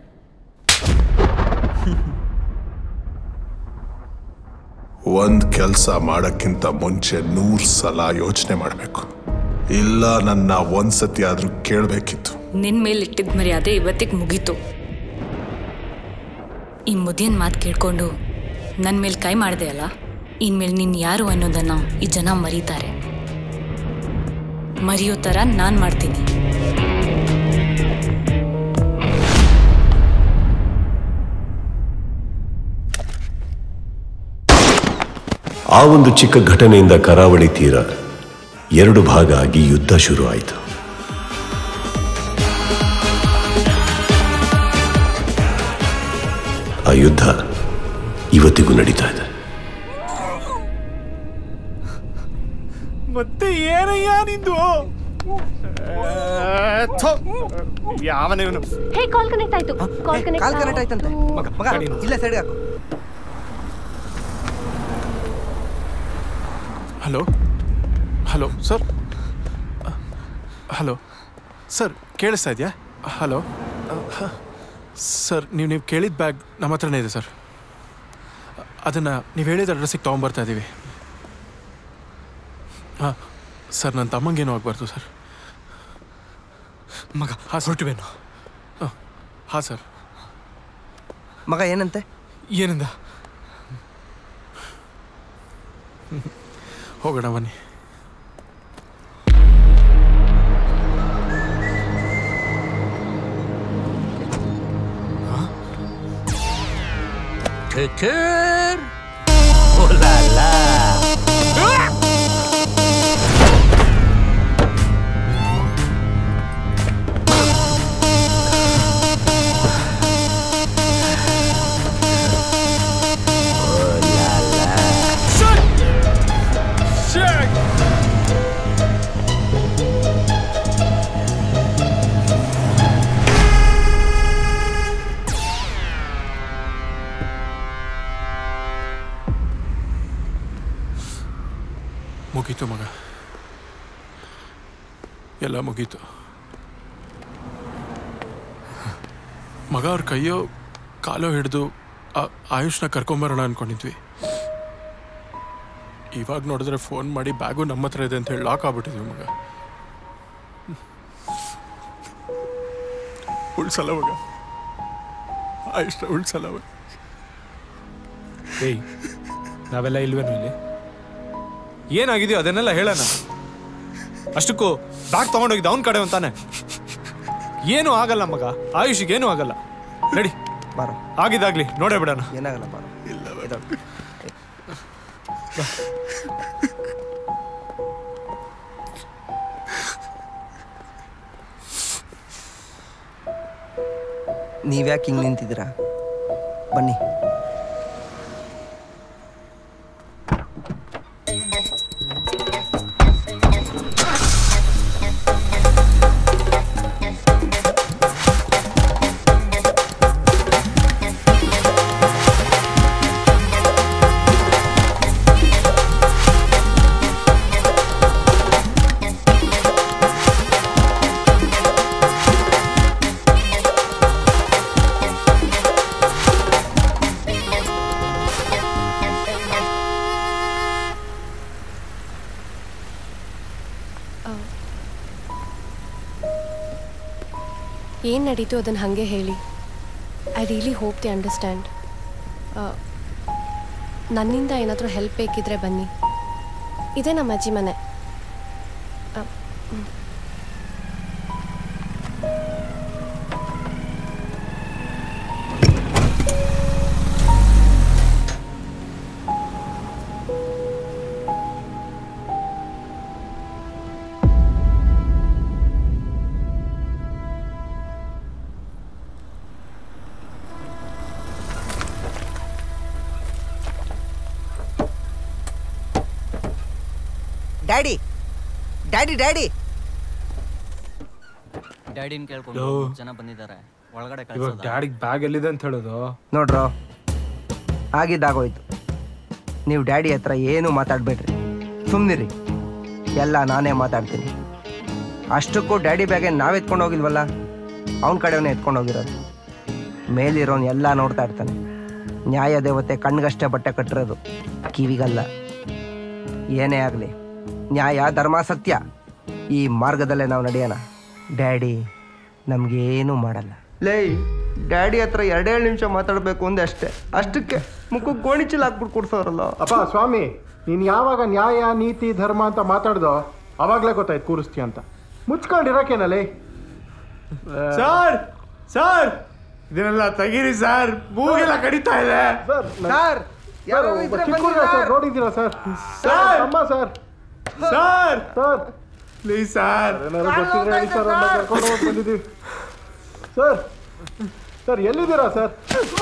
ಒಂದ್ ಕೆಲಸ ಮಾಡಕ್ಕಿಂತ ಮುಂಚೆ ನೂರ್ ಸಲ ಯೋಚನೆ ಮಾಡಬೇಕು ಇಲ್ಲ ನನ್ನ ಒಂದ್ಸತಿ ಆದ್ರೂ ಕೇಳಬೇಕಿತ್ತು ನಿನ್ನ ಮೇಲೆ ಇಟ್ಟಿದ್ದ ಮರ್ಯಾದೆ ಇವತ್ತಿಗೆ ಮುಗೀತು ಈ ಮುದಿಯನ್ ಮಾತು ಕೇಳ್ಕೊಂಡು ನನ್ನ ಮೇಲೆ ಕೈ ಮಾಡಿದೆ ಅಲ್ಲ ಇನ್ಮೇಲೆ ನೀನು ಯಾರು ಅನ್ನೋದನ್ನ ಈ ಜನ ಮರೀತಾರೆ ಮರೆಯೋ ಥರ ನಾನು ಮಾಡ್ತೀನಿ ಆ ಒಂದು ಚಿಕ್ಕ ಘಟನೆಯಿಂದ ಕರಾವಳಿ ತೀರ ಎರಡು ಭಾಗ ಆಗಿ ಯುದ್ಧ ಶುರು ಆಯಿತು ಆ ಯುದ್ಧ ಇವತ್ತಿಗೂ ನಡೀತಾ ಇದೆ ಮತ್ತೆ ಏನಯ್ಯ ನಿಂದು ಯಾವನೇ ಇವನು ಹೇ ಕಾಲ್ ಕನೆಕ್ಟ್ ಆಯ್ತು ಕಾಲ್ ಕನೆಕ್ಟ್ ಕಾಲ್ ಕನೆಕ್ಟ್ ಆಯ್ತಂತೆ ಮಗ ಮಗ ಇಲ್ಲ ಸೈಡ್ ಹಾಕು hello hello sir hello sir ಕೇಳಿಸ್ತಾ ಇದೆಯಾ ಹಲೋ ಸರ್ ನೀವು ನೀವು ಕೇಳಿದ ಬ್ಯಾಗ್ ನಮ್ಮ ಹತ್ರನೇ ಇದೆ ಸರ್ ಅದನ್ನು ನೀವು ಹೇಳಿದ ಅಡ್ರೆಸ್ಸಿಗೆ ತೊಗೊಂಬರ್ತಾ ಇದ್ದೀವಿ ಹಾಂ ಸರ್ ನನ್ನ ತಮ್ಮಂಗೇನು ಆಗಬಾರ್ದು ಸರ್ ಮಗ ಹಾಂ ಹೊರಟುವೇನು ಹಾಂ ಸರ್ ಮಗ ಏನಂತೆ ಏನಿಂದ ಹೋಗೋಣ ಬನ್ನಿ Tukur. Oh la la. ಮುಗೀತು ಮಗ ಎಲ್ಲ ಮುಗೀತು ಮಗ ಅವ್ರ ಕೈಯೋ ಕಾಲೋ ಹಿಡಿದು ಆಯುಷ್ನ ಕರ್ಕೊಂಬರೋಣ ಅನ್ಕೊಂಡಿದ್ವಿ ಇವಾಗ ನೋಡಿದ್ರೆ ಫೋನ್ ಮಾಡಿ ಬ್ಯಾಗು ನಮ್ಮ ಹತ್ರ ಇದೆ ಅಂತ ಹೇಳಿ ಲಾಕ್ ಆಗ್ಬಿಟ್ಟಿದ್ವಿ ಮಗ ಉಳ್ಸಲ್ಲ ಮಗ ಆಯುಷ್ನ ಉಳ್ಸಲ್ಲ ಮಗ ಏಯ್ ನಾವೆಲ್ಲ ಇಲ್ವೇನು ಇಲ್ಲಿ ಏನಾಗಿದೆಯೋ ಅದನ್ನೆಲ್ಲ ಹೇಳೋಣ ಅಷ್ಟಕ್ಕೂ ಬ್ಯಾಗ್ ತಗೊಂಡೋಗಿದ್ದ ಅವನ ಕಡೆ ಅಂತಾನೆ ಏನೂ ಆಗಲ್ಲ ಮಗ ಆಯುಷಿಗೆ ಏನೂ ಆಗಲ್ಲ ನಡಿ ಬಾರೋ ಆಗಿದ್ದಾಗ್ಲಿ ನೋಡೇ ಬಿಡೋಣ ಏನಾಗಲ್ಲ ಬಾರೋ ಇಲ್ಲ ನೀವ್ಯಾಕೆ ಹಿಂಗೆ ನಿಂತಿದ್ದೀರಾ ಬನ್ನಿ ಏನು ನಡೀತು ಅದನ್ನು ಹಾಗೆ ಹೇಳಿ I really hope they understand ನನ್ನಿಂದ ಏನಾದರೂ ಹೆಲ್ಪ್ ಬೇಕಿದ್ರೆ ಬನ್ನಿ ಇದೇ ನಮ್ಮ ಅಜ್ಜಿ ಮನೆ ಆ, ಹ್ಮ್. ಡ್ಯಾಡಿ ಡ್ಯಾಡಿ ಡ್ಯಾಡಿ ಡ್ಯಾಡಿನ ಕೇಳ್ಕೊಂಡು ಲೋ. ಮೂರ್ ಜನ ಬಂದಿದ್ದಾರೆ ಒಳಗಡೆ ಇವಾಗ ಡ್ಯಾಡಿಗೆ ಬ್ಯಾಗ್ ಎಲ್ಲಿದೆ ಅಂತ ಹೇಳೋದು ನೋಡ್ರೋ ಆಗಿದ್ದಾಗೋಯ್ತು ನೀವು ಡ್ಯಾಡಿ ಹತ್ರ ಏನೂ ಮಾತಾಡಬೇಡ್ರಿ ಸುಮ್ಮನಿರಿ ಎಲ್ಲ ನಾನೇ ಮಾತಾಡ್ತೀನಿ ಅಷ್ಟಕ್ಕೂ ಡ್ಯಾಡಿ ಬ್ಯಾಗೆ ನಾವು ಎತ್ಕೊಂಡು ಹೋಗಿಲ್ವಲ್ಲ ಅವನ ಕಡೆವೇ ಎತ್ಕೊಂಡು ಹೋಗಿರೋದು ಮೇಲಿರೋನು ಎಲ್ಲ ನೋಡ್ತಾ ಇರ್ತಾನೆ ನ್ಯಾಯ ದೇವತೆ ಕಣ್ಗಷ್ಟೇ ಬಟ್ಟೆ ಕಟ್ಟಿರೋದು ಕಿವಿಗಲ್ಲ ಏನೇ ಆಗಲಿ ನ್ಯಾಯ ಧರ್ಮ ಸತ್ಯ ಈ ಮಾರ್ಗದಲ್ಲೇ ನಾವು ನಡೆಯೋಣ ಡ್ಯಾಡಿ ನಮಗೇನು ಮಾಡಲ್ಲ ಲೇ ಡ್ಯಾಡಿ ಹತ್ರ ಎರಡೆರಡು ನಿಮಿಷ ಮಾತಾಡಬೇಕು ಅಂದೆ ಅಷ್ಟೇ ಅಷ್ಟಕ್ಕೆ ಮುಖಕ್ಕೆ ಗೋಣಿಚೀಲ ಹಾಕ್ಬಿಟ್ಟು ಕೊಡ್ಸೋರಲ್ಲ ಅಪ್ಪ ಸ್ವಾಮಿ ನೀನ್ ಯಾವಾಗ ನ್ಯಾಯ ನೀತಿ ಧರ್ಮ ಅಂತ ಮಾತಾಡ್ದೋ ಅವಾಗ್ಲೇ ಗೊತ್ತಾಯ್ತು ಕೂರಿಸ್ತೀಯ ಅಂತ ಮುಚ್ಕೊಂಡಿರಕೇನಲ್ಲಿ ಸರ್ ಸರ್ ಇದನ್ನೆಲ್ಲ ತೆಗೀರಿ ಸರ್ ಮೂಗೆಲ್ಲ ಕಡಿತಾ ಇದೆ ಸರ್ ನೋಡಿದ್ದೀರಾ ಸರ್ ಸರ್ ಅಮ್ಮ sir sir sir please sir ಏನಾದ್ರು ಗೊತ್ತಿದ್ರೆ ಹೇಳಿ ಸರ್ ಅವ್ರನ್ನ ಕರ್ಕೊಂಡು ಹೋಗಿ ಬಂದಿದ್ದೀವಿ ಸರ್ ಸರ್ ಎಲ್ಲಿದ್ದೀರಾ ಸರ್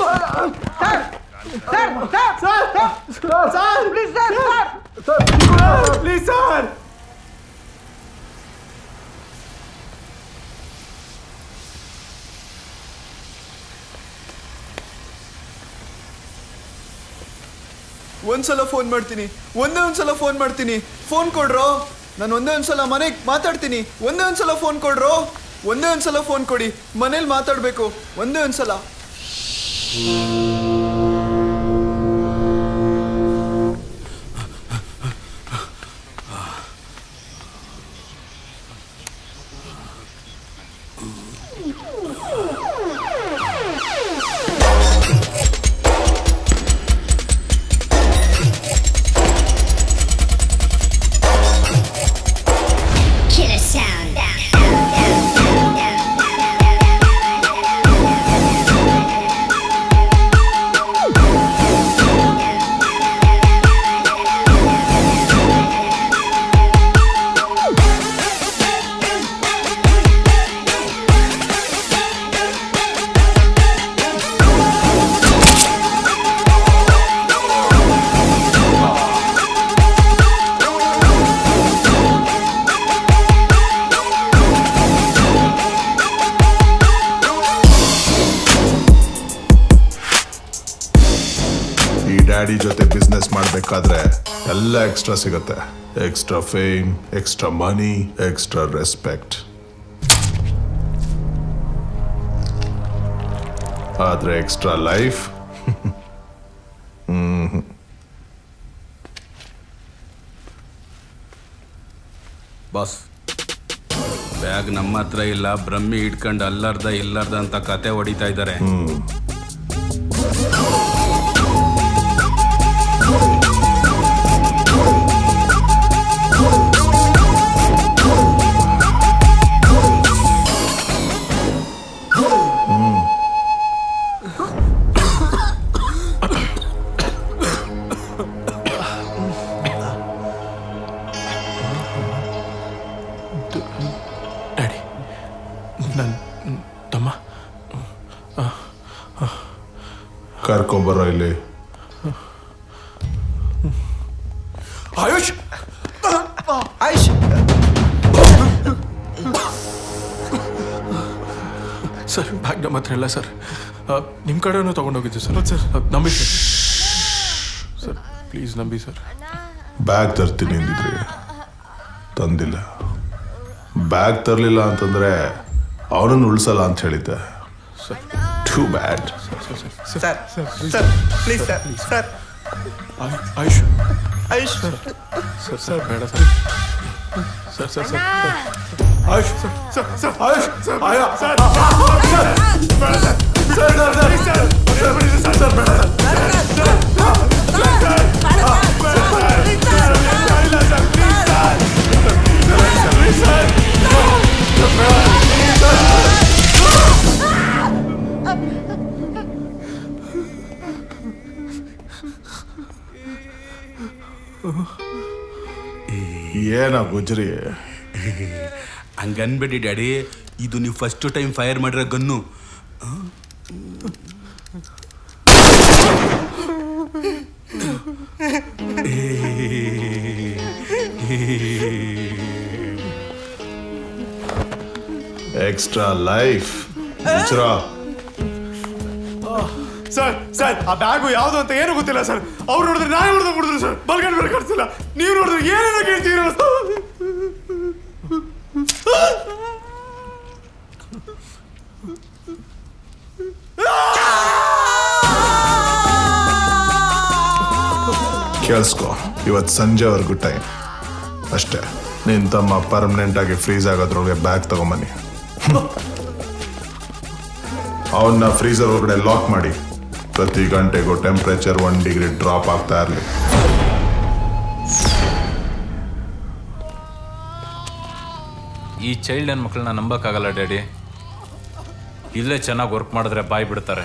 ಪ್ಲೀಸ್ ಸರ್ ಒಂದ್ಸಲ ಫೋನ್ ಮಾಡ್ತೀನಿ ಒಂದೇ ಒಂದ್ಸಲ ಫೋನ್ ಮಾಡ್ತೀನಿ ಫೋನ್ ಕೊಡ್ರೋ ನಾನು ಒಂದೇ ಒಂದ್ಸಲ ಮನೆಗೆ ಮಾತಾಡ್ತೀನಿ ಒಂದೇ ಒಂದ್ಸಲ ಫೋನ್ ಕೊಡ್ರೋ ಒಂದೇ ಒಂದ್ಸಲ ಫೋನ್ ಕೊಡಿ ಮನೇಲಿ ಮಾತಾಡಬೇಕು ಒಂದೇ ಒಂದ್ಸಲ Killer sound. ಈ ಡ್ಯಾಡಿ ಜೊತೆ ಬಿಸ್ನೆಸ್ ಮಾಡಬೇಕಾದ್ರೆ ಎಲ್ಲ ಎಕ್ಸ್ಟ್ರಾ ಸಿಗುತ್ತೆ extra fame extra money extra respect ಆದ್ರೆ ಎಕ್ಸ್ಟ್ರಾ ಲೈಫ್ ಹ್ಮ್ ಬಾಸ್ ಬ್ಯಾಗ್ ನಮ್ಮ ಹತ್ರ ಇಲ್ಲ ಬ್ರಹ್ಮಿ ಇಟ್ಕೊಂಡು ಅಲ್ಲರ್ದ ಇಲ್ಲರ್ದ ಅಂತ ಕತೆ ಹೊಡಿತಾ ಇದ್ದಾರೆ ಡ್ಯಾಡಿ ನನ್ನ ತಮ್ಮ ಕರ್ಕೊಂಬರೋ ಇಲ್ಲಿ ಆಯುಷ್ ಆಯುಷ್ ಸರ್ ಬ್ಯಾಗ್ ನಮ್ಮ ಹತ್ರ ಇಲ್ಲ ಸರ್ ನಿಮ್ಮ ಕಡೆನೂ ತಗೊಂಡೋಗಿದ್ದು ಸರ್ ಸರ್ ನಂಬಿ ಸರ್ ಸರ್ ಪ್ಲೀಸ್ ನಂಬಿ ಸರ್ ಬ್ಯಾಗ್ ತರ್ತೀನಿ ಅಂದಿದ್ರಿ ತಂದಿಲ್ಲ ಬ್ಯಾಗ್ ತರಲಿಲ್ಲ ಅಂತಂದ್ರೆ ಅವನನ್ನು ಉಳಿಸಲ್ಲ ಅಂತ ಹೇಳಿದ್ದೆ too bad sir sir please sir sir Ayush Ayush sir sir sir ಬೇಡ sir sir sir sir Ayush sir sir sir Ayush sir ಆಯ ಸರ್ ಬೇಡ sir sir sir sir sir sir ಬೇಡ ಸರ್ ಏನ ಗುಜ್ರಿ ಹಂಗನ್ಬೇಡಿ ಡ್ಯಾಡಿ ಇದು ನೀವು ಫಸ್ಟ್ ಟೈಮ್ ಫೈರ್ ಮಾಡಿರೋ ಗನ್ನು ಎಕ್ಸ್ಟ್ರಾ ಲೈಫ್ ಗುಜ್ರಾ ಸರ್ ಸರ್ ಆ ಬ್ಯಾಗು ಯಾವ್ದು ಅಂತ ಏನು ಗೊತ್ತಿಲ್ಲ ಸರ್ ಅವ್ರು ನೋಡಿದ್ರೆ ನಾಯಿ ಹೊಡೆದು ಬಿಡಿದ್ರು ಸರ್ ಬಲ್ಗನ್ ಬೇರೆ ಕಟ್ಸಿಲ್ಲ ನೀವು ನೋಡಿದ್ರೆ ಏನೇನೋ ಕೇಳ್ತೀರ ಕೇಳಿಸ್ಕೊ ಇವತ್ತು ಸಂಜೆವರೆಗೂ ಟೈಮ್ ಅಷ್ಟೇ ನಿನ್ ತಮ್ಮ ಪರ್ಮನೆಂಟ್ ಆಗಿ ಫ್ರೀಸ್ ಆಗೋದ್ರೊಳಗೆ ಬ್ಯಾಗ್ ತಗೊಂಬನ್ನಿ ಅವನ್ನ ಫ್ರೀಸರ್ ಒಳಗಡೆ ಲಾಕ್ ಮಾಡಿ ಪ್ರತಿ ಗಂಟೆಗೂ ಟೆಂಪ್ರೇಚರ್ ಒನ್ ಡಿಗ್ರಿ ಡ್ರಾಪ್ ಆಗ್ತಾ ಇರಲಿ ಈ ಚೈಲ್ಡ್ ನನ್ನ ಮಕ್ಕಳನ್ನ ನಂಬಕ್ಕಾಗಲ್ಲ ಡ್ಯಾಡಿ ಇಲ್ಲೇ ಚೆನ್ನಾಗಿ ವರ್ಕ್ ಮಾಡಿದ್ರೆ ಬಾಯ್ ಬಿಡ್ತಾರೆ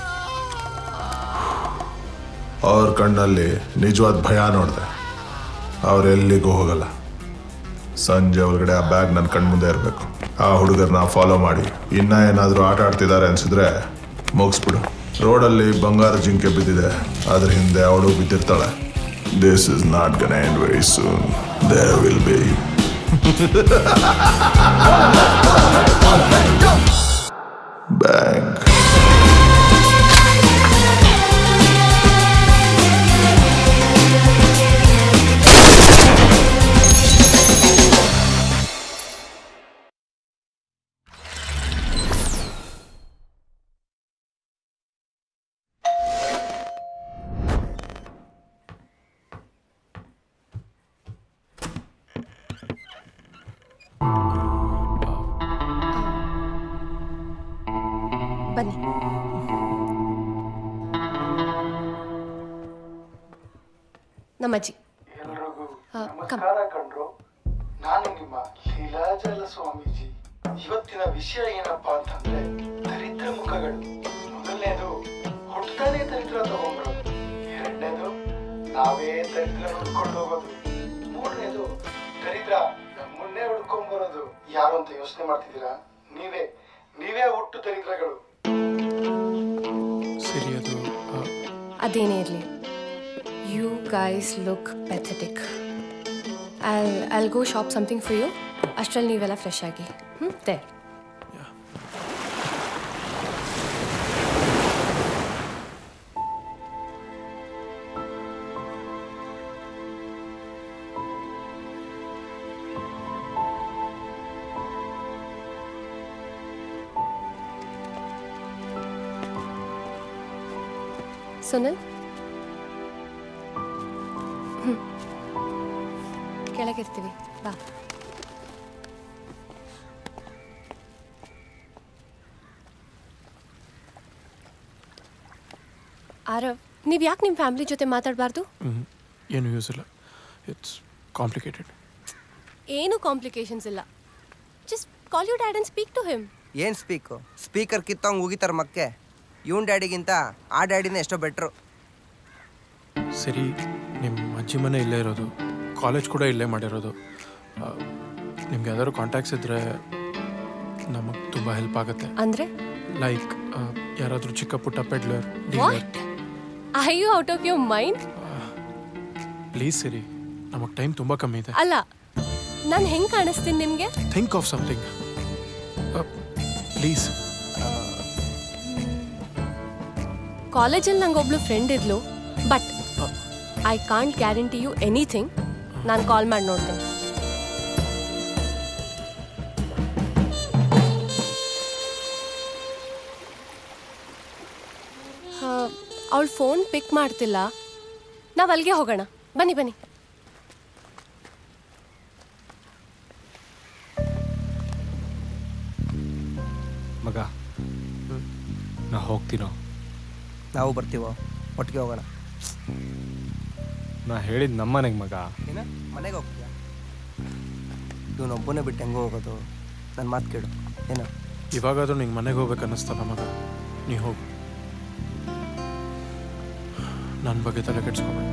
ಅವ್ರ ಕಣ್ಣಲ್ಲಿ ನಿಜವಾದ ಭಯ ನೋಡಿದೆ ಅವ್ರು ಎಲ್ಲಿಗೂ ಹೋಗಲ್ಲ ಸಂಜೆ ಒಳಗಡೆ ಆ ಬ್ಯಾಗ್ ನನ್ನ ಕಣ್ಮುಂದೆ ಇರಬೇಕು ಆ ಹುಡುಗರನ್ನ ಫಾಲೋ ಮಾಡಿ ಇನ್ನ ಏನಾದರೂ ಆಟ ಆಡ್ತಿದ್ದಾರೆ ಅನ್ಸಿದ್ರೆ ಮುಗಿಸ್ಬಿಡು ರೋಡಲ್ಲಿ ಬಂಗಾರ ಜಿಂಕೆ ಬಿದ್ದಿದೆ ಅದ್ರ ಹಿಂದೆ ಅವಳು ಬಿದ್ದಿರ್ತಾಳೆ this is not gun and very soon there will be bank ಬನ್ನಿ ನಮ್ಮಜ್ಜಿ ಆ, ಕಮ್ ನಮಸ್ಕಾರ ಕಣ್ರು ನಾನು ನಿಮ್ಮ ಲೀಲಾಜಲ ಸ್ವಾಮೀಜಿ ಇವತ್ತಿನ ವಿಷಯ ಏನಪ್ಪಾ ಅಂತಂದ್ರೆ ದರಿದ್ರ ಮುಖಗಳು ಮೊದಲನೇದು ಹುಟ್ಟತಾನೆ ದರಿದ್ರ ತಗೊಂಡ್ಬರೋದು ಎರಡನೇದು ನಾವೇ ದರಿದ್ರ ಹುಡ್ಕೊಂಡು ಹೋಗೋದು ಮೂರನೇದು ದರಿದ್ರ ನಮ್ಮನ್ನೇ ಹುಡ್ಕೊಂಡ್ ಬರೋದು ಯಾರು ಅಂತ ಯೋಚನೆ ಮಾಡ್ತಿದ್ದೀರಾ ನೀವೇ ನೀವೇ ಹುಟ್ಟು ದರಿದ್ರಗಳು ಸರಿ ಅದು ಆ, ಅದೇನೇ ಇರಲಿ you guys look pathetic I I'll go shop something for you ಅಷ್ಟರಲ್ಲಿ ನೀವೆಲ್ಲ ಫ್ರೆಶ್ ಆಗಿ ಹ್ಞೂ ದೇ ಸುನಿಲ್ ಹ್ಞೂ ಕೆಳಗಿರ್ತೀವಿ ಬಾ ಆರವ್ ನೀವು ಯಾಕೆ ನಿಮ್ಮ ಫ್ಯಾಮಿಲಿ ಜೊತೆ ಮಾತಾಡಬಾರ್ದು ಹ್ಮ್, ಏನು ಯೂಸ್ ಇಲ್ಲ ಇಟ್ಸ್ ಕಾಂಪ್ಲಿಕೇಟೆಡ್ ಏನು ಕಾಂಪ್ಲಿಕೇಶನ್ಸ್ ಇಲ್ಲ just call you dad and speak to him ಏನ್ ಸ್ಪೀಕು ಸ್ಪೀಕರ್ ಕಿತ್ತಂಗ್ ಉಗಿತಾರ ಮಕ್ಕೆ ಇವನ್ ಡ್ಯಾಡಿಗಿಂತ ಆ ಡ್ಯಾಡಿನೇ ಎಷ್ಟೋ ಬೆಟ್ರು ಸರಿ ನಿಮ್ಮ ಅಜ್ಜಿ ಮನೆ ಇಲ್ಲೇ ಇರೋದು ಕಾಲೇಜ್ ಕೂಡ ಇಲ್ಲೇ ಮಾಡಿರೋದು ನಿಮ್ಗೆ ಯಾವ್ದಾದ್ರು ಕಾಂಟ್ಯಾಕ್ಟ್ಸ್ ಇದ್ದರೆ ನಮಗೆ ತುಂಬ ಹೆಲ್ಪ್ ಆಗುತ್ತೆ ಅಂದರೆ ಲೈಕ್ ಯಾರಾದರೂ ಚಿಕ್ಕ ಪುಟ್ಟ peddler dealer what I you out of your mind please ಸರಿ ನಮಗೆ ಟೈಮ್ ತುಂಬ ಕಮ್ಮಿ ಇದೆ ಅಲ್ಲ ನಾನು ಹೆಂಗೆ ಕಾಣಿಸ್ತೀನಿ ನಿಮಗೆ ಥಿಂಕ್ ಆಫ್ ಸಮಥಿಂಗ್ ಪ್ಲೀಸ್ ಕಾಲೇಜಲ್ಲಿ ನಂಗೆ ಒಬ್ಳು ಫ್ರೆಂಡ್ ಇದ್ಲು but I can't guarantee you anything ನಾನು ಕಾಲ್ ಮಾಡಿ ನೋಡ್ತೀನಿ ಅವಳು ಫೋನ್ ಪಿಕ್ ಮಾಡ್ತಿಲ್ಲ ನಾವು ಅಲ್ಲಿಗೆ ಹೋಗೋಣ ಬನ್ನಿ ಬನ್ನಿ ಮಗ ನಾ ಹೋಗ್ತೀನೋ ನಾವು ಬರ್ತೀವೋ ಒಟ್ಟಿಗೆ ಹೋಗೋಣ ನಾ ಹೇಳಿದ ನಮ್ಮನೆಗೆ ಮಗ ಏನ ಮನೆಗೆ ಹೋಗ್ತೀಯಾ ಇವನೊಬ್ಬನೇ ಬಿಟ್ಟು ಹೆಂಗೆ ಹೋಗೋದು ನನ್ನ ಮಾತು ಕೇಳು ಏನ ಇವಾಗಾದ್ರೂ ನಿಂಗೆ ಮನೆಗೆ ಹೋಗ್ಬೇಕು ಅನ್ನಿಸ್ತಲ್ಲ ಮಗ ನೀ ಹೋಗು ನನ್ನ ಬಗ್ಗೆ ತಲೆ ಕೆಡ್ಸ್ಕೊಬೇಡ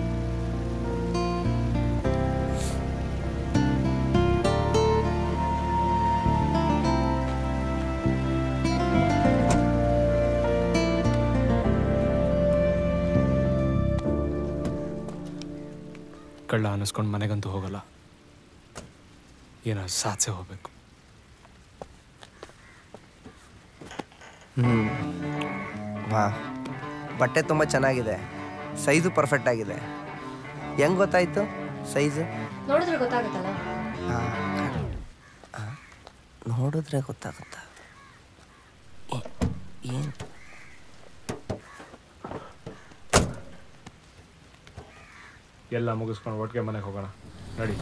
ಕಳ್ಳ ಅನ್ನಿಸ್ಕೊಂಡು ಮನೆಗಂತೂ ಹೋಗಲ್ಲ ಏನೋ ಸಾಧಿಸೇ ಹೋಗ್ಬೇಕು ಹ್ಞೂ ವಾ ಬಟ್ಟೆ ತುಂಬ ಚೆನ್ನಾಗಿದೆ ಸೈಜು ಪರ್ಫೆಕ್ಟ್ ಆಗಿದೆ ಹೆಂಗ್ ಗೊತ್ತಾಯ್ತು ಸೈಜು ನೋಡಿದ್ರೆ ಗೊತ್ತಾಗುತ್ತಲ್ಲ ನೋಡಿದ್ರೆ ಗೊತ್ತಾಗುತ್ತಾ ಏನು ಎಲ್ಲ ಮುಗಿಸ್ಕೊಂಡು ಒಟ್ಟಿಗೆ ಮನೆಗೆ ಹೋಗೋಣ ನಡಿ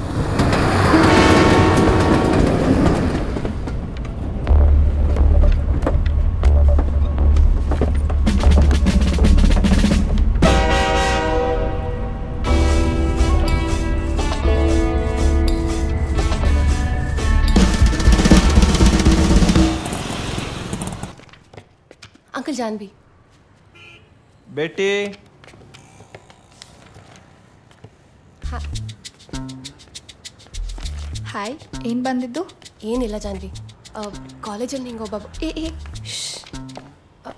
ಅಂಕಲ್ ಜಾನ್ವಿ ಬೇಟಿ ಹಾಯ್ ಏನು ಬಂದಿದ್ದು ಏನಿಲ್ಲ ಜಾನ್ವಿ ಕಾಲೇಜಲ್ಲಿ ನಿಂಗೆ ಒಬ್ಬ ಏ ಏ ಶ್ಶ್. ಅ,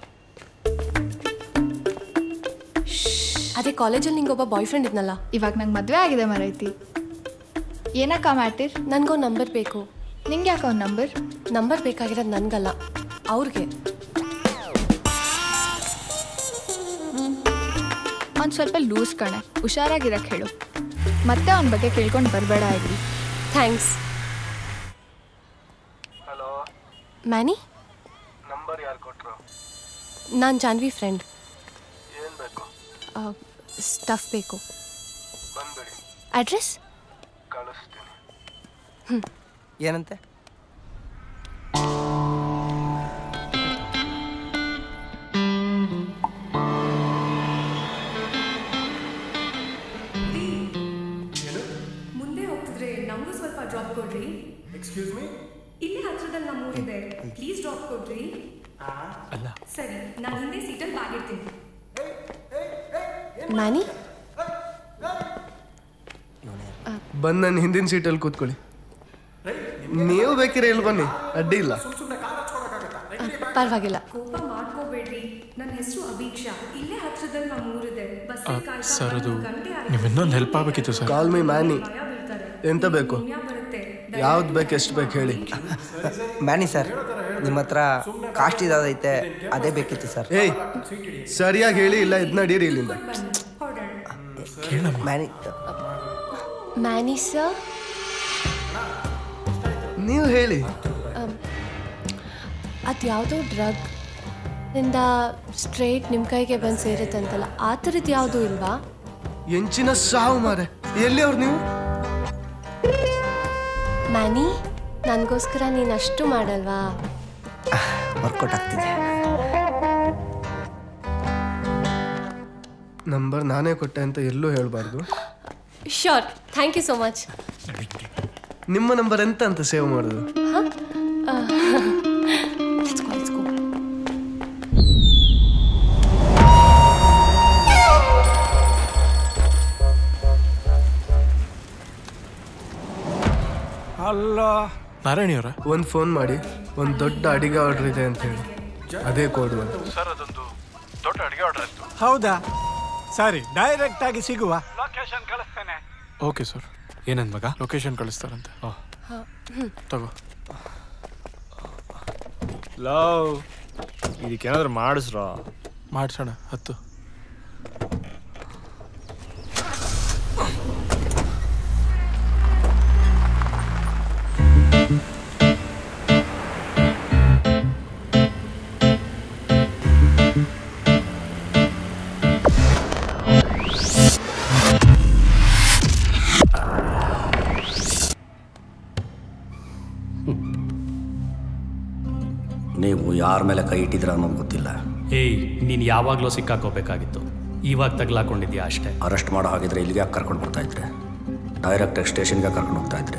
ಶ್ಶ್. ಅದೇ ಕಾಲೇಜಲ್ಲಿ ನಿಂಗೆ ಒಬ್ಬ ಬಾಯ್ ಫ್ರೆಂಡ್ ಇದ್ನಲ್ಲ ಇವಾಗ ನಂಗೆ ಮದುವೆ ಆಗಿದೆ ಮರೈತಿ ಏನಕ್ಕ ಮ್ಯಾಟಿರ್ ನನಗೊಂದು ನಂಬರ್ ಬೇಕು ನಿಂಗೆ ಯಾಕೆ ಅವ್ನ ನಂಬರ್ ನಂಬರ್ ಬೇಕಾಗಿರೋದು ನನಗಲ್ಲ ಅವ್ರಿಗೆ ಅವ್ನು ಸ್ವಲ್ಪ ಲೂಸ್ ಕಣೆ ಹುಷಾರಾಗಿರಕ್ಕೆ ಹೇಳು ಮತ್ತೆ ಅವನ ಬಗ್ಗೆ ಕೇಳ್ಕೊಂಡು ಬರಬೇಡ ಇಲ್ಲಿ ಥ್ಯಾಂಕ್ಸ್ ಹಲೋ ಮ್ಯಾನಿ ನಂಬರ್ ಯಾರು ಕೊಟ್ರು ನಾನು ಜಾನ್ವಿ ಫ್ರೆಂಡ್ ಏನ್ ಬೇಕು ಸ್ಟಫ್ ಬೇಕು ಬಂದ್ಬಿಡಿ ಅಡ್ರೆಸ್ ಕಳಿಸ್ತೀನಿ ಏನಂತೆ ಮುಂದೆ ಹೋಗ್ತಿದ್ರೆ ನಮಗೂ ಸ್ವಲ್ಪ ಡ್ರಾಪ್ ಕೊಡ್ರಿ ಎಕ್ಸ್ಕ್ಯೂಸ್ ಮೀ ಇಲ್ಲೇ ಹತ್ರದಲ್ಲಿ ನಮ್ಮ ಊರಿದೆ ಪ್ಲೀಸ್ ಡ್ರಾಪ್ ಕೊಡ್ರಿ ಅಲ್ಲ ಸರಿ ನಾನು ಹಿಂದೆ ಸೀಟಲ್ಲಿ ಬ್ಯಾಗ್ ಇಡ್ತೀನಿ ಮ್ಯಾನಿ ಬಂದು ನನ್ನ ಹಿಂದಿನ ಸೀಟಲ್ಲಿ ಕೂತ್ಕೊಳ್ಳಿ ನೀವು ಬೇಕಿದ್ರೆ ಇಲ್ಲಿ ಬನ್ನಿ ಅಡ್ಡಿ ಇಲ್ಲ ಪರವಾಗಿಲ್ಲ ಕೋಪ ಮಾಡ್ಕೋಬೇಡ್ರಿ ನನ್ನ ಹೆಸರು ಅಭೀಕ್ಷಾ ಇಲ್ಲೇ ಹತ್ರದಲ್ಲಿ ನಮ್ಮ ಊರಿದೆ ಬಸ್ ಸರ್ ಅದು ನೀವು ಇನ್ನೊಂದು ಹೆಲ್ಪ್ ಆಗಬೇಕಿತ್ತು ಸರ್ ಕಾಲ್ ಮಿ ಮ್ಯಾನಿ ಎಂತ ಬೇಕು ಯಾವ್ದು ಬೇಕು ಎಷ್ಟು ಬೇಕು ಹೇಳಿ ಮ್ಯಾನಿ ಸರ್ ನಿಮ್ಮ ಹತ್ರ ಕಾಸ್ಟ್ ಇದಾದೈತೆ ಅದೇ ಬೇಕಿತ್ತು ಸರ್ ಏಯ್ ಸರಿಯಾಗಿ ಹೇಳಿ ಇಲ್ಲ ಇದನ್ನ ನಡೀರಿ ಇಲ್ಲಿಂದ ಮ್ಯಾನಿ ಮ್ಯಾನಿ ಸರ್ ನೀವು ಹೇಳಿ ಅದು ಯಾವುದೋ ಡ್ರಗ್ ಇಂದ ಸ್ಟ್ರೇಟ್ ನಿಮ್ಮ ಕೈಗೆ ಬಂದು ಸೇರುತ್ತಂತಲ್ಲ ಆ ಥರದ್ದು ಯಾವುದೂ ಇಲ್ವಾ ಎಂಚಿನ ಸಾವು ಮಾರೆ ಎಲ್ಲಿ ಅವ್ರು ನೀವು ಮ್ಯಾನಿ ನನಗೋಸ್ಕರ ನೀನು ಅಷ್ಟು ಮಾಡಲ್ವಾ ವರ್ಕೌಟ್ ಆಗ್ತಿದೆ ನಂಬರ್ ನಾನೇ ಕೊಟ್ಟೆ ಅಂತ ಎಲ್ಲೂ ಹೇಳಬಾರ್ದು sure thank you so much ನಿಮ್ಮ ನಂಬರ್ ಎಂತ ಅಂತ ಸೇವ್ ಮಾಡೋದು ಹಾಂ ಲೆಟ್ಸ್ ಗೋ ಲೆಟ್ಸ್ ಗೋ ಅಲ್ಲ ನಾರಾಯಣಿ ಅವರ ಒಂದು ಫೋನ್ ಮಾಡಿ ಒಂದು ದೊಡ್ಡ ಅಡಿಗೆ ಆರ್ಡರ್ ಇದೆ ಅಂತ ಹೇಳಿ ಅದೇ ಕೋಡ್ ಒಂದು ಸರ್ ಅದೊಂದು ದೊಡ್ಡ ಅಡಿಗೆ ಆರ್ಡರ್ ಇತ್ತು ಹೌದಾ ಸರಿ ಡೈರೆಕ್ಟ್ ಆಗಿ ಸಿಗುವ ಲೊಕೇಶನ್ ಕಳಿಸ್ತೇನೆ ಓಕೆ ಸರ್ ಏನಂದ್ ಮಗ ಲೊಕೇಶನ್ ಕಳಿಸ್ತಾರಂತೆ ತಗೋ ಲವ್ ಇದಕ್ಕೇನಾದ್ರೂ ಮಾಡಿಸ್ರ ಮಾಡ್ಸೋಣ ಹತ್ತು ನೀವು ಯಾರ ಮೇಲೆ ಕೈ ಇಟ್ಟಿದ್ದೀರ ಅನ್ನೋದು ಗೊತ್ತಿಲ್ಲ ಏಯ್ ನೀನು ಯಾವಾಗಲೂ ಸಿಕ್ಕಾಕೋಬೇಕಾಗಿತ್ತು ಇವಾಗ ತಗ್ಲಾಕೊಂಡಿದ್ಯಾ ಅಷ್ಟೇ ಅರೆಸ್ಟ್ ಮಾಡೋ ಹಾಗಿದ್ರೆ ಇಲ್ಲಿಗೆ ಯಾಕೆ ಕರ್ಕೊಂಡು ಬರ್ತಾ ಇದ್ರೆ ಡೈರೆಕ್ಟ್ ಸ್ಟೇಷನ್ಗೆ ಕರ್ಕೊಂಡು ಹೋಗ್ತಾ ಇದ್ರೆ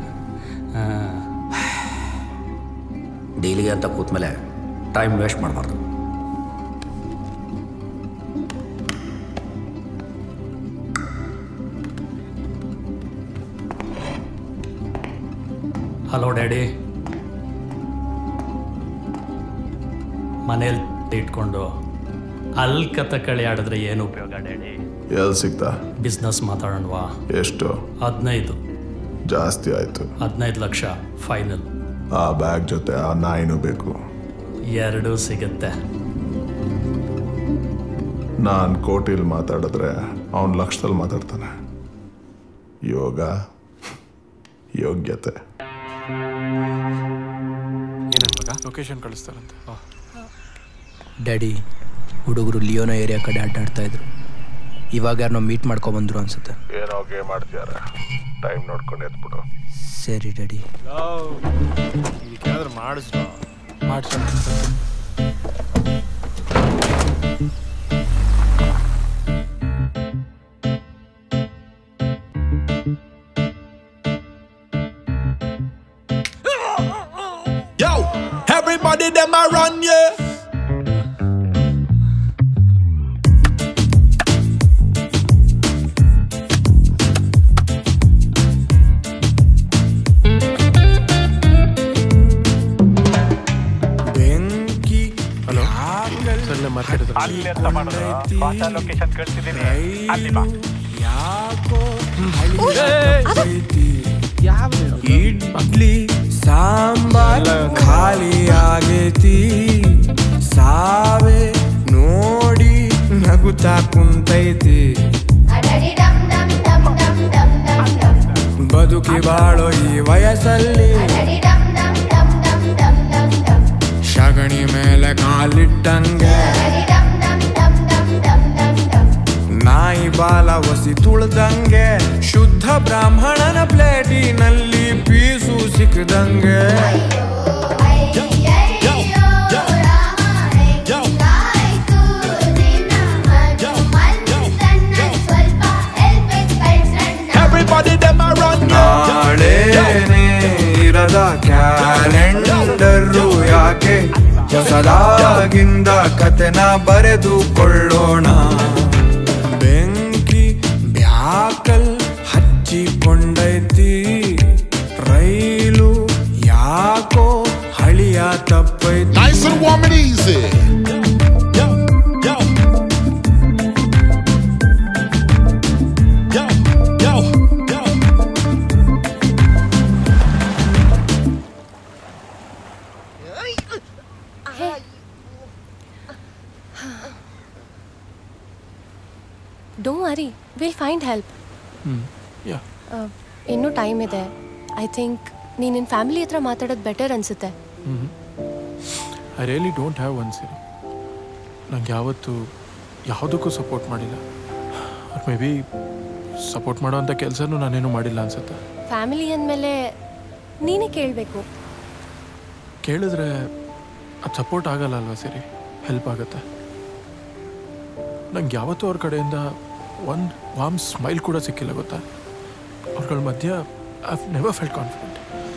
ಡೀಲಿಗೆ ಅಂತ ಕೂತ್ಮೇಲೆ ಟೈಮ್ ವೇಸ್ಟ್ ಮಾಡಬಾರ್ದು ಹಲೋ ಡ್ಯಾಡಿ ಮನೇಲಿ ಇಟ್ಕೊಂಡು ಅಲ್ಲಿ ಕಥ ಕಳಿ ಆಡಿದ್ರೆ ಏನು ಉಪಯೋಗ ಡ್ಯಾಡಿ ಎಲ್ಲಿ ಸಿಗ್ತಾ ಬಿಸ್ನೆಸ್ ಮಾತಾಡೋಣವಾ ಎಷ್ಟು ಹದಿನೈದು ಜಾಸ್ತಿ ಆಯ್ತು ಹದಿನೈದು ಲಕ್ಷ ಫೈನಲ್ ಆ ಬ್ಯಾಗ್ ಜೊತೆ ಆ ನಾಯಿನೂ ಬೇಕು ಎರಡೂ ಸಿಗುತ್ತೆ ನಾನು ಕೋಟಿಲಿ ಮಾತಾಡಿದ್ರೆ ಅವನ ಲಕ್ಷದಲ್ಲಿ ಮಾತಾಡ್ತಾನೆ ಯೋಗ ಯೋಗ್ಯತೆ ಲೊಕೇಶನ್ ಕಳಿಸ್ತಾರಂತೆ ಡ್ಯಾಡಿ ಹುಡುಗರು ಲಿಯೋನ ಏರಿಯಾ ಕಡೆ ಅಡ್ಡಾಡ್ತಾ ಇದ್ರು ಇವಾಗ ಯಾರನ್ನೋ ಮೀಟ್ ಮಾಡ್ಕೊಬಂದ್ರು ಅನ್ಸುತ್ತೆ ಏನೋ ಗೇಮ್ ಆಡ್ತೀಯಾರ ಟೈಮ್ ನೋಡ್ಕೊಂಡು ಎತ್ಬಿಡು ಸರಿ ಡ್ಯಾಡಿ ಇದಕ್ಕಾದ್ರೂ ಮಾಡಿಸ್ರು ಮಾಡಿಸೋಣ Yo, everybody them a run, yeah. ಬೆಂಕಿ ಹಲೋ ಸರ್ ನಮ್ಮ ಮಾರ್ಕೆಟ್ ಯಾಕೋ ಇಡ್ಲಿ ಸಾಂಬಾರ್ ಖಾಲಿ ಆಗೈತಿ ಸಾವೆ ನೋಡಿ ನಗುತ್ತಾ ಕುಂತೈತಿ ಬದುಕಿ ಬಾಳೋ ಈ ವಯಸ್ಸಲ್ಲಿ ಶಗಣಿ ಮೇಲೆ ಕಾಲಿಟ್ಟಂಗೆ ನಾಯಿ ಬಾಲ ಒಸಿ ತುಳ್ದಂಗೆ ಶುದ್ಧ ಬ್ರಾಹ್ಮಣನ ಪ್ಲೇಟಿನಲ್ಲಿ ಪೀಸು ಸಿಕ್ಕದಂಗೆ Everybody them a run ನಾಳೆನೇ ಇರದ ಕ್ಯಾಲೆಂಡರು ಯಾಕೆ ಹೊಸದಾಗಿಂದ ಕತೆನ ಬರೆದುಕೊಳ್ಳೋಣ ಬೆಂಕಿ ಬ್ಯಾಕಲ್ ಹಚ್ಚಿಕೊಂಡೈತಿ ರೈಲು ಯಾಕೋ ಹಳಿಯ ತಪ್ಪೈತಿ Nice and warm and easy. ಡೋ ವರಿ ವಿಲ್ ಫೈಂಡ್ ಹೆಲ್ಪ್ ಹ್ಞೂ ಯಾ ಇನ್ನೂ ಟೈಮ್ ಇದೆ ಐ ಥಿಂಕ್ ನೀನು ನಿನ್ನ ಫ್ಯಾಮಿಲಿ ಹತ್ರ ಮಾತಾಡೋದು ಬೆಟರ್ ಅನ್ಸುತ್ತೆ ಹ್ಞೂ I really don't have one ಸಿರಿ ನಂಗೆ ಯಾವತ್ತೂ ಯಾವುದಕ್ಕೂ ಸಪೋರ್ಟ್ ಮಾಡಿಲ್ಲ ಅವ್ರು ಮೇ ಬಿ ಸಪೋರ್ಟ್ ಮಾಡೋವಂಥ ಕೆಲಸನೂ ನಾನೇನು ಮಾಡಿಲ್ಲ ಅನ್ಸುತ್ತೆ ಫ್ಯಾಮಿಲಿ ಅಂದಮೇಲೆ ನೀನೇ ಕೇಳಬೇಕು ಕೇಳಿದ್ರೆ ಅದು ಸಪೋರ್ಟ್ ಆಗಲ್ಲ ಅಲ್ವಾ ಸರಿ ಹೆಲ್ಪ್ ಆಗುತ್ತೆ ನಂಗೆ ಯಾವತ್ತೂ ಅವ್ರ ಕಡೆಯಿಂದ ಒಂದು ವಾಮ್ ಸ್ಮೈಲ್ ಕೂಡ ಸಿಕ್ಕಿಲ್ಲ ಗೊತ್ತಾ ಅವ್ರಗಳ ಮಧ್ಯ ಐ ನೆವರ್ ಫೆಲ್ಟ್ ಕಾನ್ಫಿಡೆಂಟ್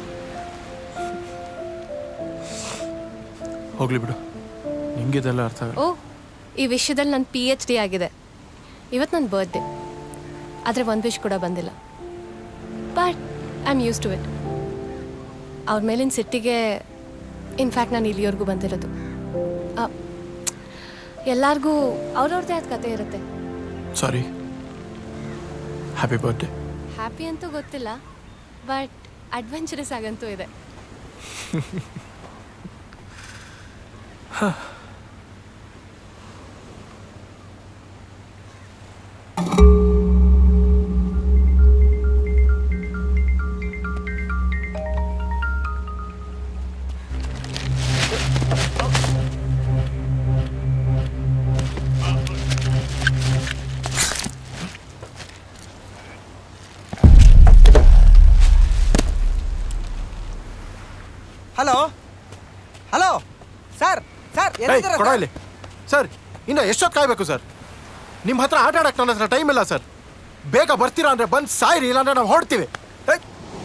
ಹೋಗ್ಲಿ ಬಿಡು ನಿಂಗಿದೆಲ್ಲ ಅರ್ಥ ಆಗಲ್ಲ ಓ ಈ ವಿಷಯದಲ್ಲಿ ನನ್ನ ಪಿ ಎಚ್ ಡಿ ಆಗಿದೆ ಇವತ್ತು ನನ್ನ ಬರ್ತ್ಡೇ ಆದರೆ ಒಂದು ವಿಶ್ ಕೂಡ ಬಂದಿಲ್ಲ but I am use to it ಅವ್ರ ಮೇಲಿನ ಸಿಟ್ಟಿಗೆ ಇನ್ಫ್ಯಾಕ್ಟ್ ನಾನು ಇಲ್ಲಿವರೆಗೂ ಬಂದಿರೋದು ಆ, ಎಲ್ಲಾರ್ಗೂ ಅವ್ರವ್ರದ್ದೇ ಆದ ಕತೆ ಇರುತ್ತೆ ಸಾರಿ ಹ್ಯಾಪಿ ಬರ್ಡೇ ಹ್ಯಾಪಿ ಅಂತೂ ಗೊತ್ತಿಲ್ಲ ಬಟ್ ಅಡ್ವೆಂಚರಸ್ ಆಗಂತೂ ಇದೆ ಹಲೋ ಹಲೋ ಸರ್ ಸರ್ ಎಲ್ಲಿದ್ದೀರಾ ಕೊಡ ಸರ್? ಇಲ್ಲಿ ಸರ್ ಇನ್ನು ಎಷ್ಟೊತ್ತು ಕಾಯ್ಬೇಕು ಸರ್ ನಿಮ್ಮ ಹತ್ರ ಆಟ ಆಡಕ್ಕೆ ನನ್ನ ಹತ್ರ ಟೈಮ್ ಇಲ್ಲ ಸರ್ ಬೇಗ ಬರ್ತೀರಾ ಅಂದ್ರೆ ಬಂದು ಸಾಯಿರಿ ಇಲ್ಲಾಂದ್ರೆ ನಾವು ಹೊಡ್ತೀವಿ ಏಯ್!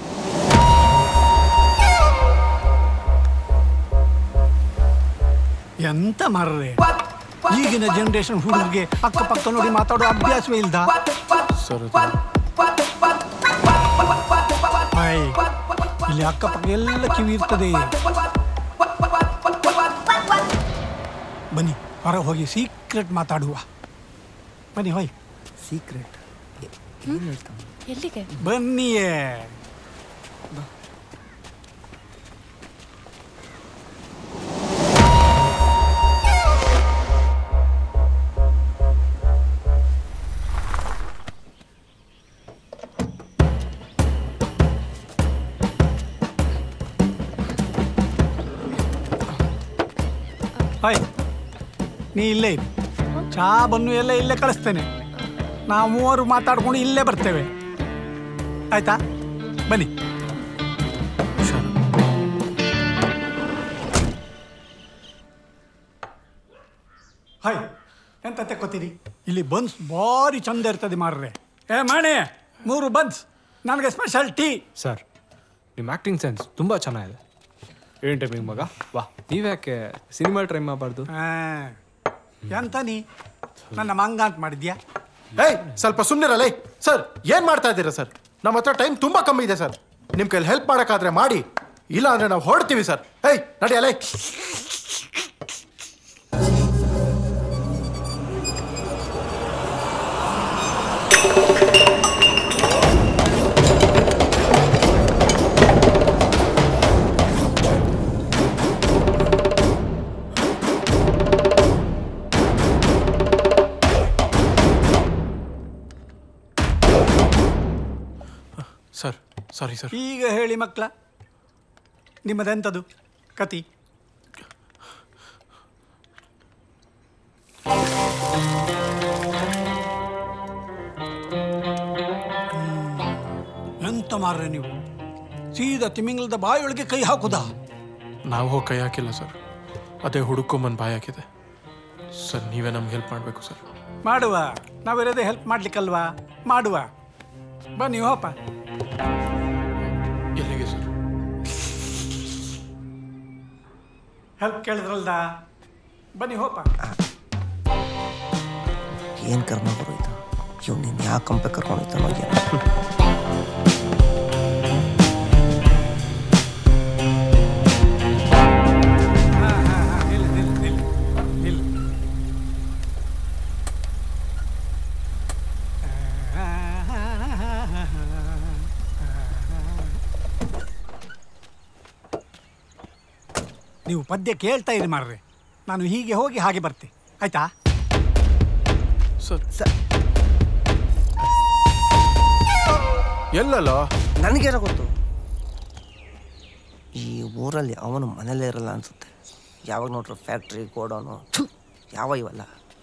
ಎಂತ ಮಾರ್ರೆ ಈಗಿನ ಜನರೇಷನ್ ಹುಡುಗರಿಗೆ ಅಕ್ಕಪಕ್ಕ ನೋಡಿ ಮಾತಾಡೋ ಅಭ್ಯಾಸವೇ ಇಲ್ದ ಸರ್ ಹಾಯ್ ಇಲ್ಲಿ ಅಕ್ಕಪಕ್ಕ ಎಲ್ಲ ಕಿವಿ ಇರ್ತದೆ ಬನ್ನಿ ಹೊರ ಹೋಗಿ ಸೀಕ್ರೆಟ್ ಮಾತಾಡುವ ಬನ್ನಿ ಹೋಯ್ ಸೀಕ್ರೆಟ್ ಎಲ್ಲಿಗೆ ಬನ್ನಿಯೇ ನೀ ಇಲ್ಲೇ ಇರು ಚಾ ಬನ್ನು ಎಲ್ಲ ಇಲ್ಲೇ ಕಳಿಸ್ತೇನೆ ನಾವು ಮೂವರು ಮಾತಾಡ್ಕೊಂಡು ಇಲ್ಲೇ ಬರ್ತೇವೆ ಆಯ್ತಾ ಬನ್ನಿ ಹಾಯ್ ಎಂತ ತೆಕ್ಕೋತೀರಿ ಇಲ್ಲಿ ಬನ್ಸ್ ಭಾರಿ ಚಂದ ಇರ್ತದೆ ಮಾರ್ರೆ ಏ ಮಾಣೆ ಮೂರು ಬನ್ಸ್ ನನಗೆ ಸ್ಪೆಷಲ್ ಟೀ ಸರ್ ನಿಮ್ಮ ಆ್ಯಕ್ಟಿಂಗ್ ಸೆನ್ಸ್ ತುಂಬ ಚೆನ್ನಾಗಿದೆ ಏನು ಟೈಮಿಂಗ್ ಮಗ ವಾ ನೀವ್ಯಾಕೆ ಸಿನಿಮಾ ಟ್ರೈ ಮಾಡಬಾರ್ದು ಆ, ಎಂತ ನೀ ನನ್ನ ಮಂಗ ಅಂತ ಮಾಡಿದ್ಯಾ ಏಯ್ ಸ್ವಲ್ಪ ಸುಮ್ಮನಿರಲ್ಲ ಸರ್ ಏನ್ ಮಾಡ್ತಾ ಇದ್ದೀರಾ ಸರ್ ನಮ್ಮ ಹತ್ರ ಟೈಮ್ ತುಂಬಾ ಕಮ್ಮಿ ಇದೆ ಸರ್ ನಿಮ್ ಕೈಲಿ ಹೆಲ್ಪ್ ಮಾಡಕ್ಕಾದ್ರೆ ಮಾಡಿ ಇಲ್ಲ ಅಂದ್ರೆ ನಾವು ಹೊರಡ್ತೀವಿ ಸರ್ ಏಯ್ ನಡಿಯಲ್ಲ ಸರ್ ಸಾರಿ ಸರ್ ಈಗ ಹೇಳಿ ಮಕ್ಕಳ ನಿಮ್ಮದೆಂಥದ್ದು ಕತಿ ಹ್ಮ್. ಎಂತ ಮಾರ್ರೆ ನೀವು ಸೀದಾ ತಿಮಿಂಗಲದ ಬಾಯೊಳಗೆ ಕೈ ಹಾಕುದಾ ನಾವು ಹೋಗಿ ಕೈ ಹಾಕಿಲ್ಲ ಸರ್ ಅದೇ ಹುಡುಕೊಂಬಂದು ಬಾಯ್ ಹಾಕಿದೆ ಸರ್ ನೀವೇ ನಮ್ಗೆ ಹೆಲ್ಪ್ ಮಾಡಬೇಕು ಸರ್ ಮಾಡುವ ನಾವಿರೋದೇ ಹೆಲ್ಪ್ ಮಾಡ್ಲಿಕ್ಕಲ್ವಾ ಮಾಡುವ ಬನ್ನಿ ಹೋಪ ಎಲ್ಲಿಗೆ ಸರ್ ಹೆಲ್ಪ್ ಕೇಳಿದ್ರಲ್ದ ಬನ್ನಿ ಹೋಪ ಏನು ಕರ್ಮ ಬರೋಯ್ತು ಇವ್ ನೀನು ಯಾಕೆ ಕಂಪೆ ಕರ್ಕೊಂಡೋಯ್ತಾನೋ ಏನೋ ನೀವು ಪದ್ಯ ಕೇಳ್ತಾ ಇರಿ ಮಾರ್ರೆ ನಾನು ಹೀಗೆ ಹೋಗಿ ಹಾಗೆ ಬರ್ತೆ ಆಯ್ತಾ ಸರ್ ಎಲ್ಲಲ್ಲ ನನಗೇನೋ ಗೊತ್ತು ಈ ಊರಲ್ಲಿ ಅವನು ಮನೇಲೇ ಇರಲ್ಲ ಅನ್ಸುತ್ತೆ ಯಾವಾಗ ನೋಡ್ರು ಫ್ಯಾಕ್ಟ್ರಿ ಗೋಡೌನು ಥು, ಯಾವ ಇವೆಲ್ಲ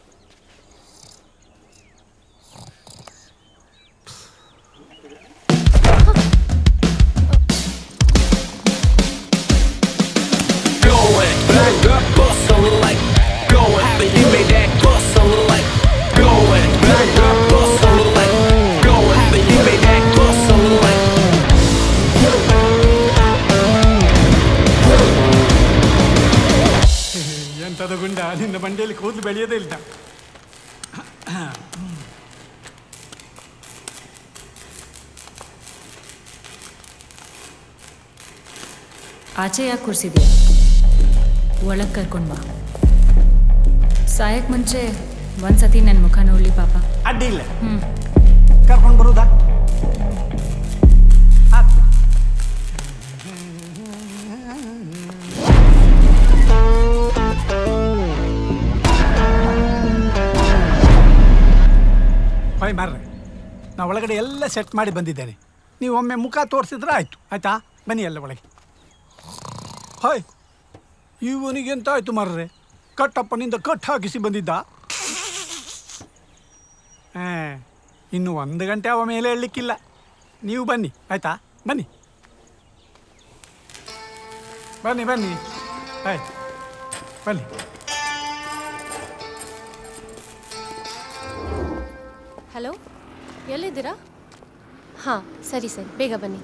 Going back up, bustle like going. You made that bustle like going back up, bustle like going. You made that bustle like. ಎಂಥದ್ದು ಗುಂಡ ನಿನ್ನ ಬಂಡಿಯಲ್ಲಿ ಕೂದಲು ಬೆಳೆಯೋದೇ ಇಲ್ಲ ಆಚೆ ಯಾಕೆ ಕೂರಿಸಿದ್ಯಾ ಒಳಗೆ ಕರ್ಕೊಂಡು ಬಾ ಸಾಯಕ್ಕೆ ಮುಂಚೆ ಒಂದ್ಸತಿ ನನ್ನ ಮುಖ ನೋಡ್ಲಿ ಪಾಪ ಅಡ್ಡಿ ಇಲ್ಲ ಹ್ಞೂ ಕರ್ಕೊಂಡು ಬರುದಾ ಹೊಯ್ ಮಾರ್ರೆ ನಾ ಒಳಗಡೆ ಎಲ್ಲ ಸೆಟ್ ಮಾಡಿ ಬಂದಿದ್ದೇನೆ ನೀವು ಒಮ್ಮೆ ಮುಖ ತೋರಿಸಿದ್ರೆ ಆಯ್ತು ಆಯ್ತಾ ಬನ್ನಿ ಎಲ್ಲ ಒಳಗೆ ಹಾಯ್ ಇವನಿಗೆ ಎಂತ ಆಯ್ತು ಮಾರ್ರೆ ಕಟ್ಟಪ್ಪನಿಂದ ಕಟ್ ಹಾಕಿಸಿ ಬಂದಿದ್ದ ಹಾ ಇನ್ನು ಒಂದು ಗಂಟೆ ಅವ ಮೇಲೆ ಹೇಳಲಿಕ್ಕಿಲ್ಲ ನೀವು ಬನ್ನಿ ಆಯ್ತಾ ಬನ್ನಿ ಬನ್ನಿ ಬನ್ನಿ ಆಯ್ ಬನ್ನಿ ಹಲೋ ಎಲ್ಲಿದ್ದೀರಾ ಹಾಂ ಸರಿ ಸರಿ ಬೇಗ ಬನ್ನಿ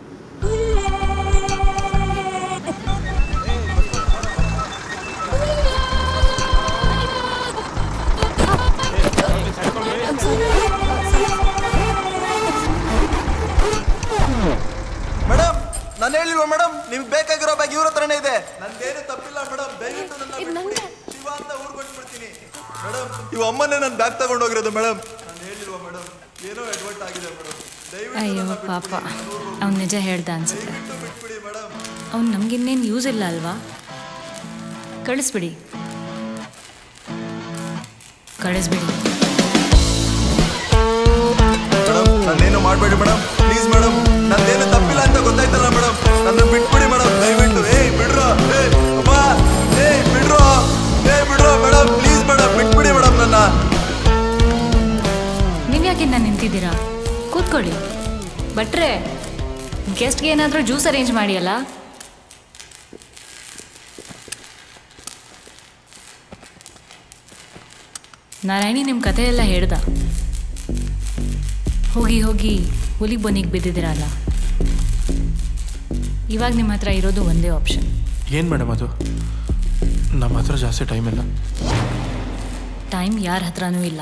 ಮೇಡಮ್ ನಾನು ಹೇಳಿಲ್ವಾ ಮೇಡಮ್ ನಿಮ್ಗೆ ಬೇಕಾಗಿರೋ ಬ್ಯಾಗ್ ಇವ್ರ ಹತ್ರನೇ ಇದೆ ನಂದೇನು ತಪ್ಪಿಲ್ಲ ಮೇಡಮ್ ದಯವಿಟ್ಟು ನನ್ನ ಬಿಟ್ಬಿಡಿ. ಶಿವ ಅಂತ ಊರ್ ಕೊಟ್ಬಿಡ್ತೀನಿ ಮೇಡಮ್ ಇವ್ ಅಮ್ಮನೇ ನನ್ನ ಬ್ಯಾಗ್ ತಗೊಂಡೋಗಿರೋದು ಮೇಡಮ್ ನಾನು ಹೇಳಿಲ್ವಾ ಮೇಡಮ್ ಏನೋ ಎಡ್ವರ್ಟ್ ಆಗಿದೆ ಮೇಡಮ್ ದಯವಿಟ್ಟು ಅಯ್ಯೋ ಪಾಪ ಅವ್ನು ನಿಜ ಹೇಳ್ದ ಅನ್ಸುತ್ತೆ ಅವ್ನು ನಮಗಿನ್ನೇನು ಯೂಸ್ ಇಲ್ಲ ಅಲ್ವಾ ಕಳಿಸ್ಬಿಡಿ ಕಳಿಸ್ಬಿಡಿ ಮೇಡಮ್ ನನ್ನೇನು ಮಾಡಬೇಡಿ ಮೇಡಮ್ ಪ್ಲೀಸ್ ಮೇಡಮ್ ನಂದೇನು ತಪ್ಪಿಲ್ಲ ಅಂತ ಗೊತ್ತಾಯ್ತಲ್ಲ ಮೇಡಮ್ ನನ್ನ ಬಿಟ್ಬಿಡಿ ಮೇಡಮ್ ದಯವಿಟ್ಟು ಏಯ್ ಬಿಡ್ರೋ ಏಯ್ ಅಮ್ಮ ಏಯ್ ಬಿಡ್ರೋ ಏಯ್ ಬಿಡ್ರೋ ಮೇಡಮ್ ಪ್ಲೀಸ್ ಮೇಡಮ್ ಬಿಟ್ಬಿಡಿ ಇನ್ನ ನಿಂತಿದ್ದೀರಾ ಕೂತ್ಕೊಳ್ಳಿ ಭಟ್ರೆ ಗೆಸ್ಟ್ಗೆ ಏನಾದರೂ ಜ್ಯೂಸ್ ಅರೇಂಜ್ ಮಾಡಿ ಅಲ್ಲ ನಾರಾಯಣಿ ನಿಮ್ಮ ಕತೆ ಎಲ್ಲ ಹೇಳ್ದ ಹೋಗಿ ಹೋಗಿ ಹುಲಿ ಬೊನಿಗೆ ಬಿದ್ದಿದ್ದೀರಲ್ಲ ಇವಾಗ ನಿಮ್ಮ ಹತ್ರ ಇರೋದು ಒಂದೇ ಆಪ್ಷನ್ ಏನು ಮೇಡಮ್ ಅದು ನಮ್ಮ ಹತ್ರ ಜಾಸ್ತಿ ಟೈಮ್ ಇಲ್ಲ ಟೈಮ್ ಯಾರ ಹತ್ರನೂ ಇಲ್ಲ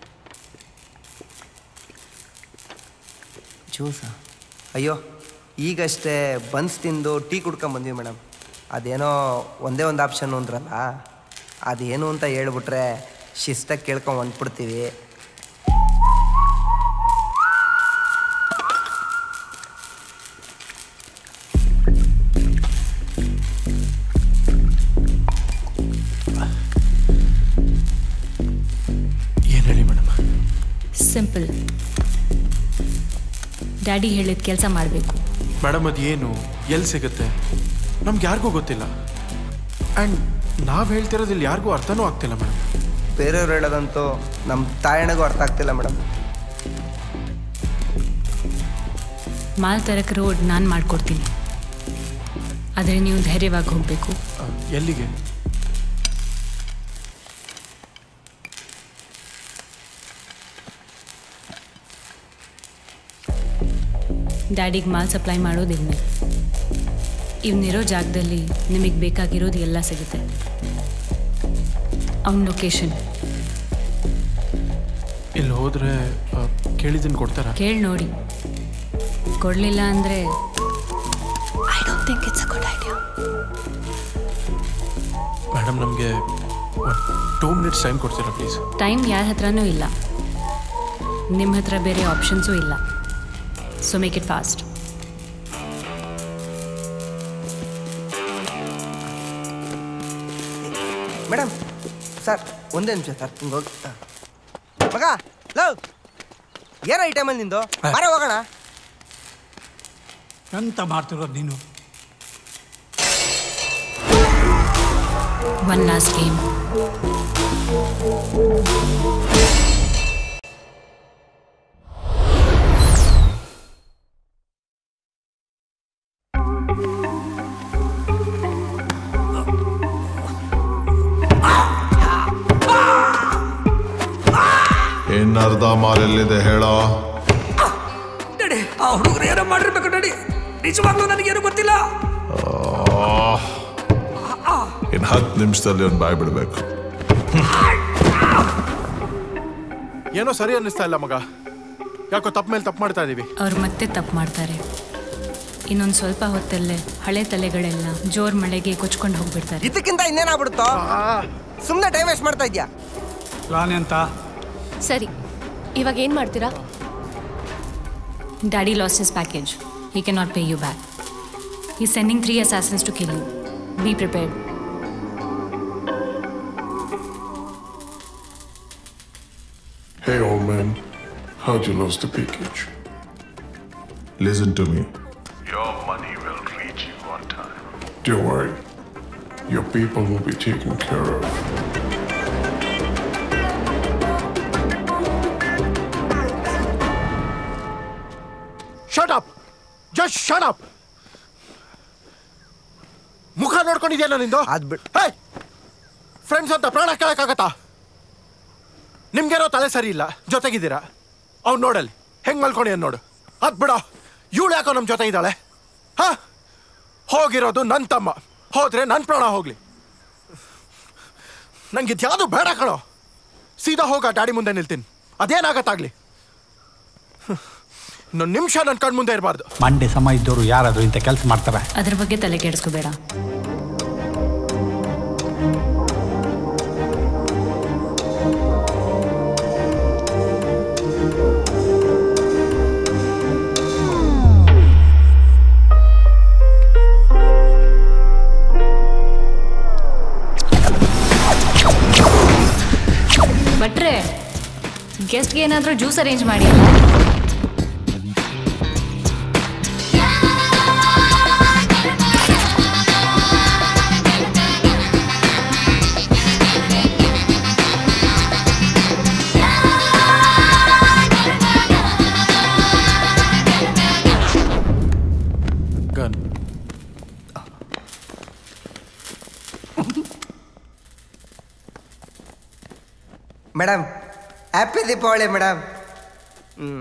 ಜ್ಯೂಸಾ ಅಯ್ಯೋ ಈಗಷ್ಟೇ ಬನ್ಸ್ ತಿಂದು ಟೀ ಕುಡ್ಕೊಂಡ್ ಬಂದ್ವಿ ಮೇಡಮ್ ಅದೇನೋ ಒಂದೇ ಒಂದು ಆಪ್ಷನ್ ಅಂದ್ರಲ್ಲ ಅದೇನು ಅಂತ ಹೇಳ್ಬಿಟ್ರೆ ಶಿಸ್ತಾಗಿ ಕೇಳ್ಕೊಂಡು ಹೊಂಟ್ಬಿಡ್ತೀವಿ ಏನು ಹೇಳಿ ಮೇಡಮ್ ಸಿಂಪಲ್ ಡ್ಯಾಡಿ ಹೇಳಿದ ಕೆಲಸ ಮಾಡಬೇಕು ಮೇಡಮ್ ಅದು ಏನು ಎಲ್ಲಿ ಸಿಗುತ್ತೆ ನಮ್ಗೆ ಯಾರಿಗೂ ಗೊತ್ತಿಲ್ಲ ಆ್ಯಂಡ್ ನಾವು ಹೇಳ್ತಿರೋದು ಇಲ್ಲಿ ಯಾರಿಗೂ ಅರ್ಥನೂ ಆಗ್ತಿಲ್ಲ ಮೇಡಮ್ ಬೇರೆಯವ್ರು ಹೇಳೋದಂತೂ ನಮ್ಮ ತಾಯಣಗೂ ಅರ್ಥ ಆಗ್ತಿಲ್ಲ ಮೇಡಮ್ ಮಾಲ್ ತರಕ ರೋಡ್ ನಾನು ಮಾಡ್ಕೊಡ್ತೀನಿ ಆದರೆ ನೀವು ಧೈರ್ಯವಾಗಿ ಹೋಗಬೇಕು ಎಲ್ಲಿಗೆ ಡ್ಯಾಡಿಗೆ ಮಾಲ್ ಸಪ್ಲೈ ಮಾಡೋದು ಇವ್ನೇ ಇವನಿರೋ ಜಾಗದಲ್ಲಿ ನಿಮಗೆ ಬೇಕಾಗಿರೋದು ಎಲ್ಲ ಸಿಗುತ್ತೆ ಅವನ ಲೊಕೇಶನ್ ಇಲ್ಲಿ ಹೋದ್ರೆ ಕೇಳಿದ್ದೀನಿ ಕೊಡ್ತಾರ ಕೇಳಿ ನೋಡಿ ಕೊಡಲಿಲ್ಲ ಅಂದರೆ I don't think it's a good idea madam ನಮಗೆ ಟೂ ಮಿನಿಟ್ಸ್ ಟೈಮ್ ಕೊಡ್ತೀರಾ ಪ್ಲೀಸ್ ಟೈಮ್ ಯಾರ ಹತ್ರನೂ ಇಲ್ಲ ನಿಮ್ಮ ಹತ್ರ ಬೇರೆ ಆಪ್ಷನ್ಸೂ ಇಲ್ಲ so make it fast madam sir ಒಂದೇ ನಿಮಿಷ ಸರ್ ಹಿಂಗೆ ಹೋಗಿ ಹಾಂ. ಮಗ ಲವ್ ಏನ ಈ ಟೈಮಲ್ಲಿ ನಿಂದು ಬಾರ ಹೋಗೋಣ ಎಂತ ಮಾಡ್ತಿರೋದು ನೀನು ಒನ್ ಲಾಸ್ಟ್ ಗೇಮ್ ಇನ್ನರ್ಧ ಮಾಲ್ ಎಲ್ಲಿದೆ ಹೇಳೋ ನಡಿ ಆ ಹುಡುಗರು ಏನೋ ಮಾಡಿರ್ಬೇಕು ನಡಿ ನಿಜವಾಗ್ಲೂ ನನಗೇನು ಗೊತ್ತಿಲ್ಲ ಇನ್ನು ಹತ್ತು ನಿಮಿಷದಲ್ಲಿ ಒಂದು ಬಾಯ್ ಬಿಡಬೇಕು ಏನೋ ಸರಿ ಅನ್ನಿಸ್ತಾ ಇಲ್ಲ ಮಗ ಯಾಕೋ ತಪ್ಪ ಮೇಲೆ ತಪ್ಪು ಮಾಡ್ತಾ ಇದೀವಿ ಅವ್ರು ಮತ್ತೆ ತಪ್ಪು ಮಾಡ್ತಾರೆ ಇನ್ನೊಂದು ಸ್ವಲ್ಪ ಹೊತ್ತಲ್ಲೇ ಹಳೆ ತಲೆಗಳೆಲ್ಲ ಜೋರ್ ಮಳೆಗೆ ಕೊಚ್ಕೊಂಡು ಹೋಗ್ಬಿಡ್ತಾರೆ ಇದಕ್ಕಿಂತ ಇನ್ನೇನಾಗ್ಬಿಡುತ್ತೋ ಸುಮ್ಮನೆ ಟೈಮ್ ವೇಸ್ಟ್ ಮಾಡ್ತಾ ಇದ್ಯಾ ಪ್ಲಾನ್ ಎಂತ ಸರಿ ಇವಾಗ ಏನು ಮಾಡ್ತೀರಾ daddy lost his package he can not pay you back ಈ sending three assassins to kill you be prepared Hey, old man, how'd you lose the package? Listen to me. Your money will reach you on time. Don't worry, your people will be taken care of. Shut up just shut up ಮುಖ ನೋಡ್ಕೊಂಡಿದ್ಯಾ ನಿಂದು ಫ್ರೆಂಡ್ಸ್ ಅಂತ ಪ್ರಾಣ ಕೇಳಕ್ಕಾಗತ್ತಾ ನಿಮ್ಗೇನೋ ತಲೆ ಸರಿ ಇಲ್ಲ ಜೊತೆಗಿದ್ದೀರಾ ಅವ್ನು ನೋಡಲ್ಲಿ ಹೆಂಗ್ ಮಲ್ಕೊಂಡಿ ಅನ್ ನೋಡು ಅದ್ ಬಿಡೋ ಇವಳು ಯಾಕೋ ನಮ್ಮ ಜೊತೆ ಇದ್ದಾಳೆ ಹಾ ಹೋಗಿರೋದು ನನ್ನ ತಮ್ಮ ಹೋದ್ರೆ ನನ್ನ ಪ್ರಾಣ ಹೋಗ್ಲಿ ನಂಗೆ ಇದ್ಯಾವುದು ಬೇಡ ಕಣೋ ಸೀದಾ ಹೋಗ ಡ್ಯಾಡಿ ಮುಂದೆ ನಿಲ್ತೀನಿ ಅದೇನಾಗತ್ತಾಗ್ಲಿ ಇನ್ನೊಂದು ನಿಮಿಷ ನನ್ನ ಕಣ್ ಮುಂದೆ ಇರಬಾರ್ದು ಮಂಡೆ ಸಮ ಇದ್ದವರು ಯಾರಾದರೂ ಇಂಥ ಕೆಲಸ ಮಾಡ್ತಾರೆ ಅದ್ರ ಬಗ್ಗೆ ತಲೆ ಕೆಡಿಸ್ಕೋಬೇಡ ಭಟ್ರೆ ಗೆಸ್ಟ್ಗೆ ಏನಾದರೂ ಜ್ಯೂಸ್ ಅರೇಂಜ್ ಮಾಡಿ ಅಲ್ಲ ಮೇಡಮ್ ಹ್ಯಾಪಿ ದೀಪಾವಳಿ ಮೇಡಮ್ ಹ್ಞೂ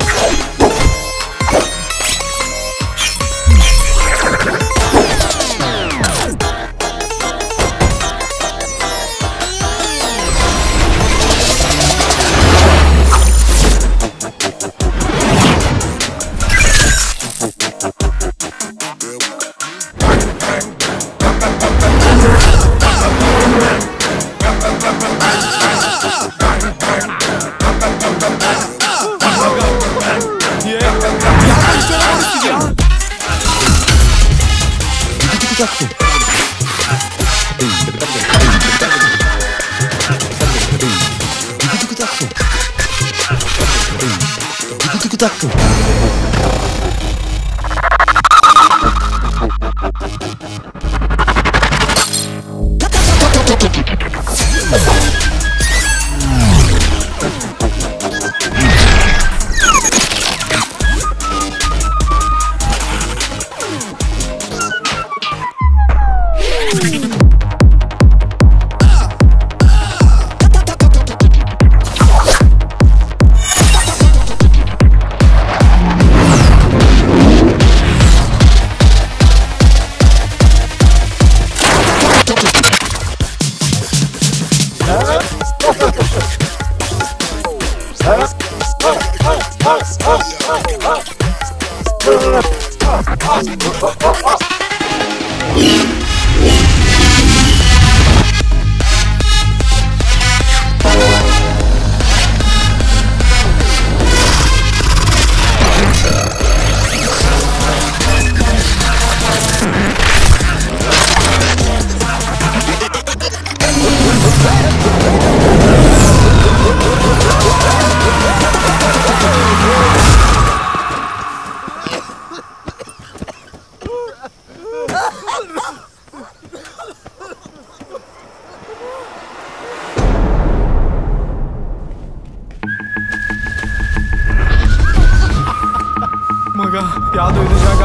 ಮಗ ಯಾವ್ದು ಇದು ಜಾಗ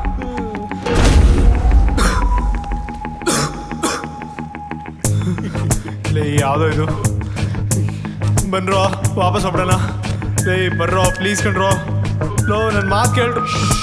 ಲೇ ಯಾವ್ದೋ ಇದು ಬನ್ರೋ ವಾಪಸ್ ಹೊಬ್ಡಣ ಲೇ ಬರ್ರೋ ಪ್ಲೀಸ್ ಕಣ್ರೋ ಲೋ ನನ್ನ ಮಾತು ಕೇಳ್ರು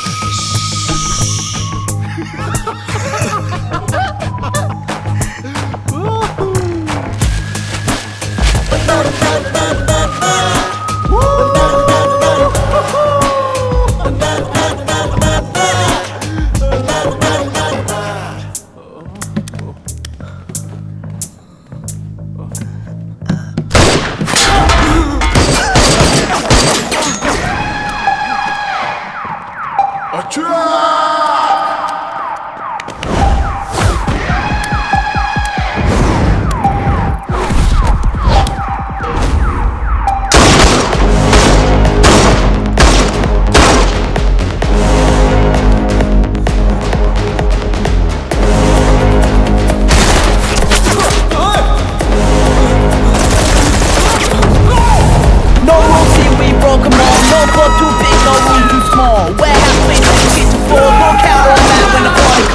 No rules here, we broke 'em all. No club too big, no room too small. Warehouse space in the kitchen floor. Don't count on that when the party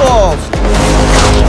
calls.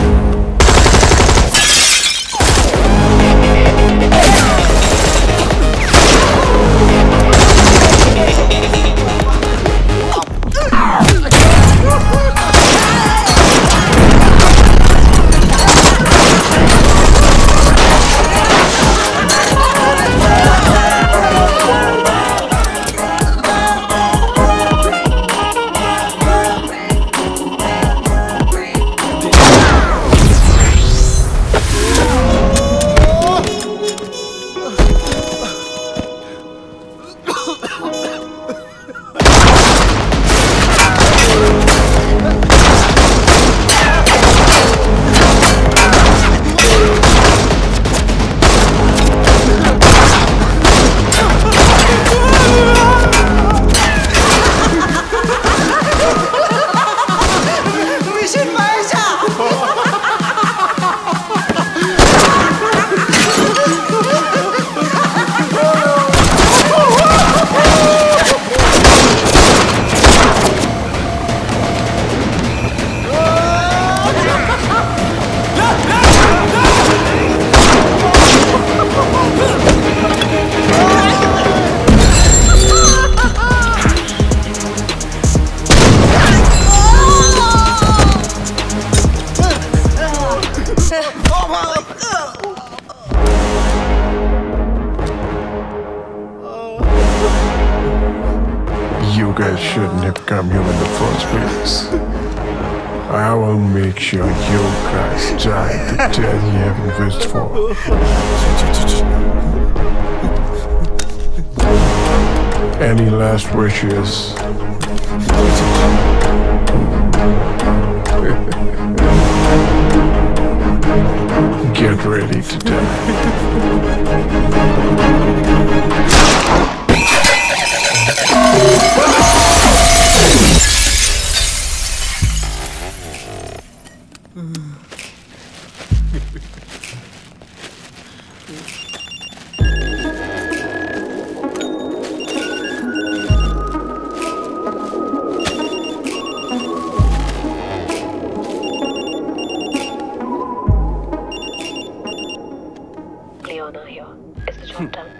Oh! You guys shouldn't have come here in the first place. I will make sure you guys die the death you haven't wished for. Any last wishes? Get ready to die. Leona here. Is the job done?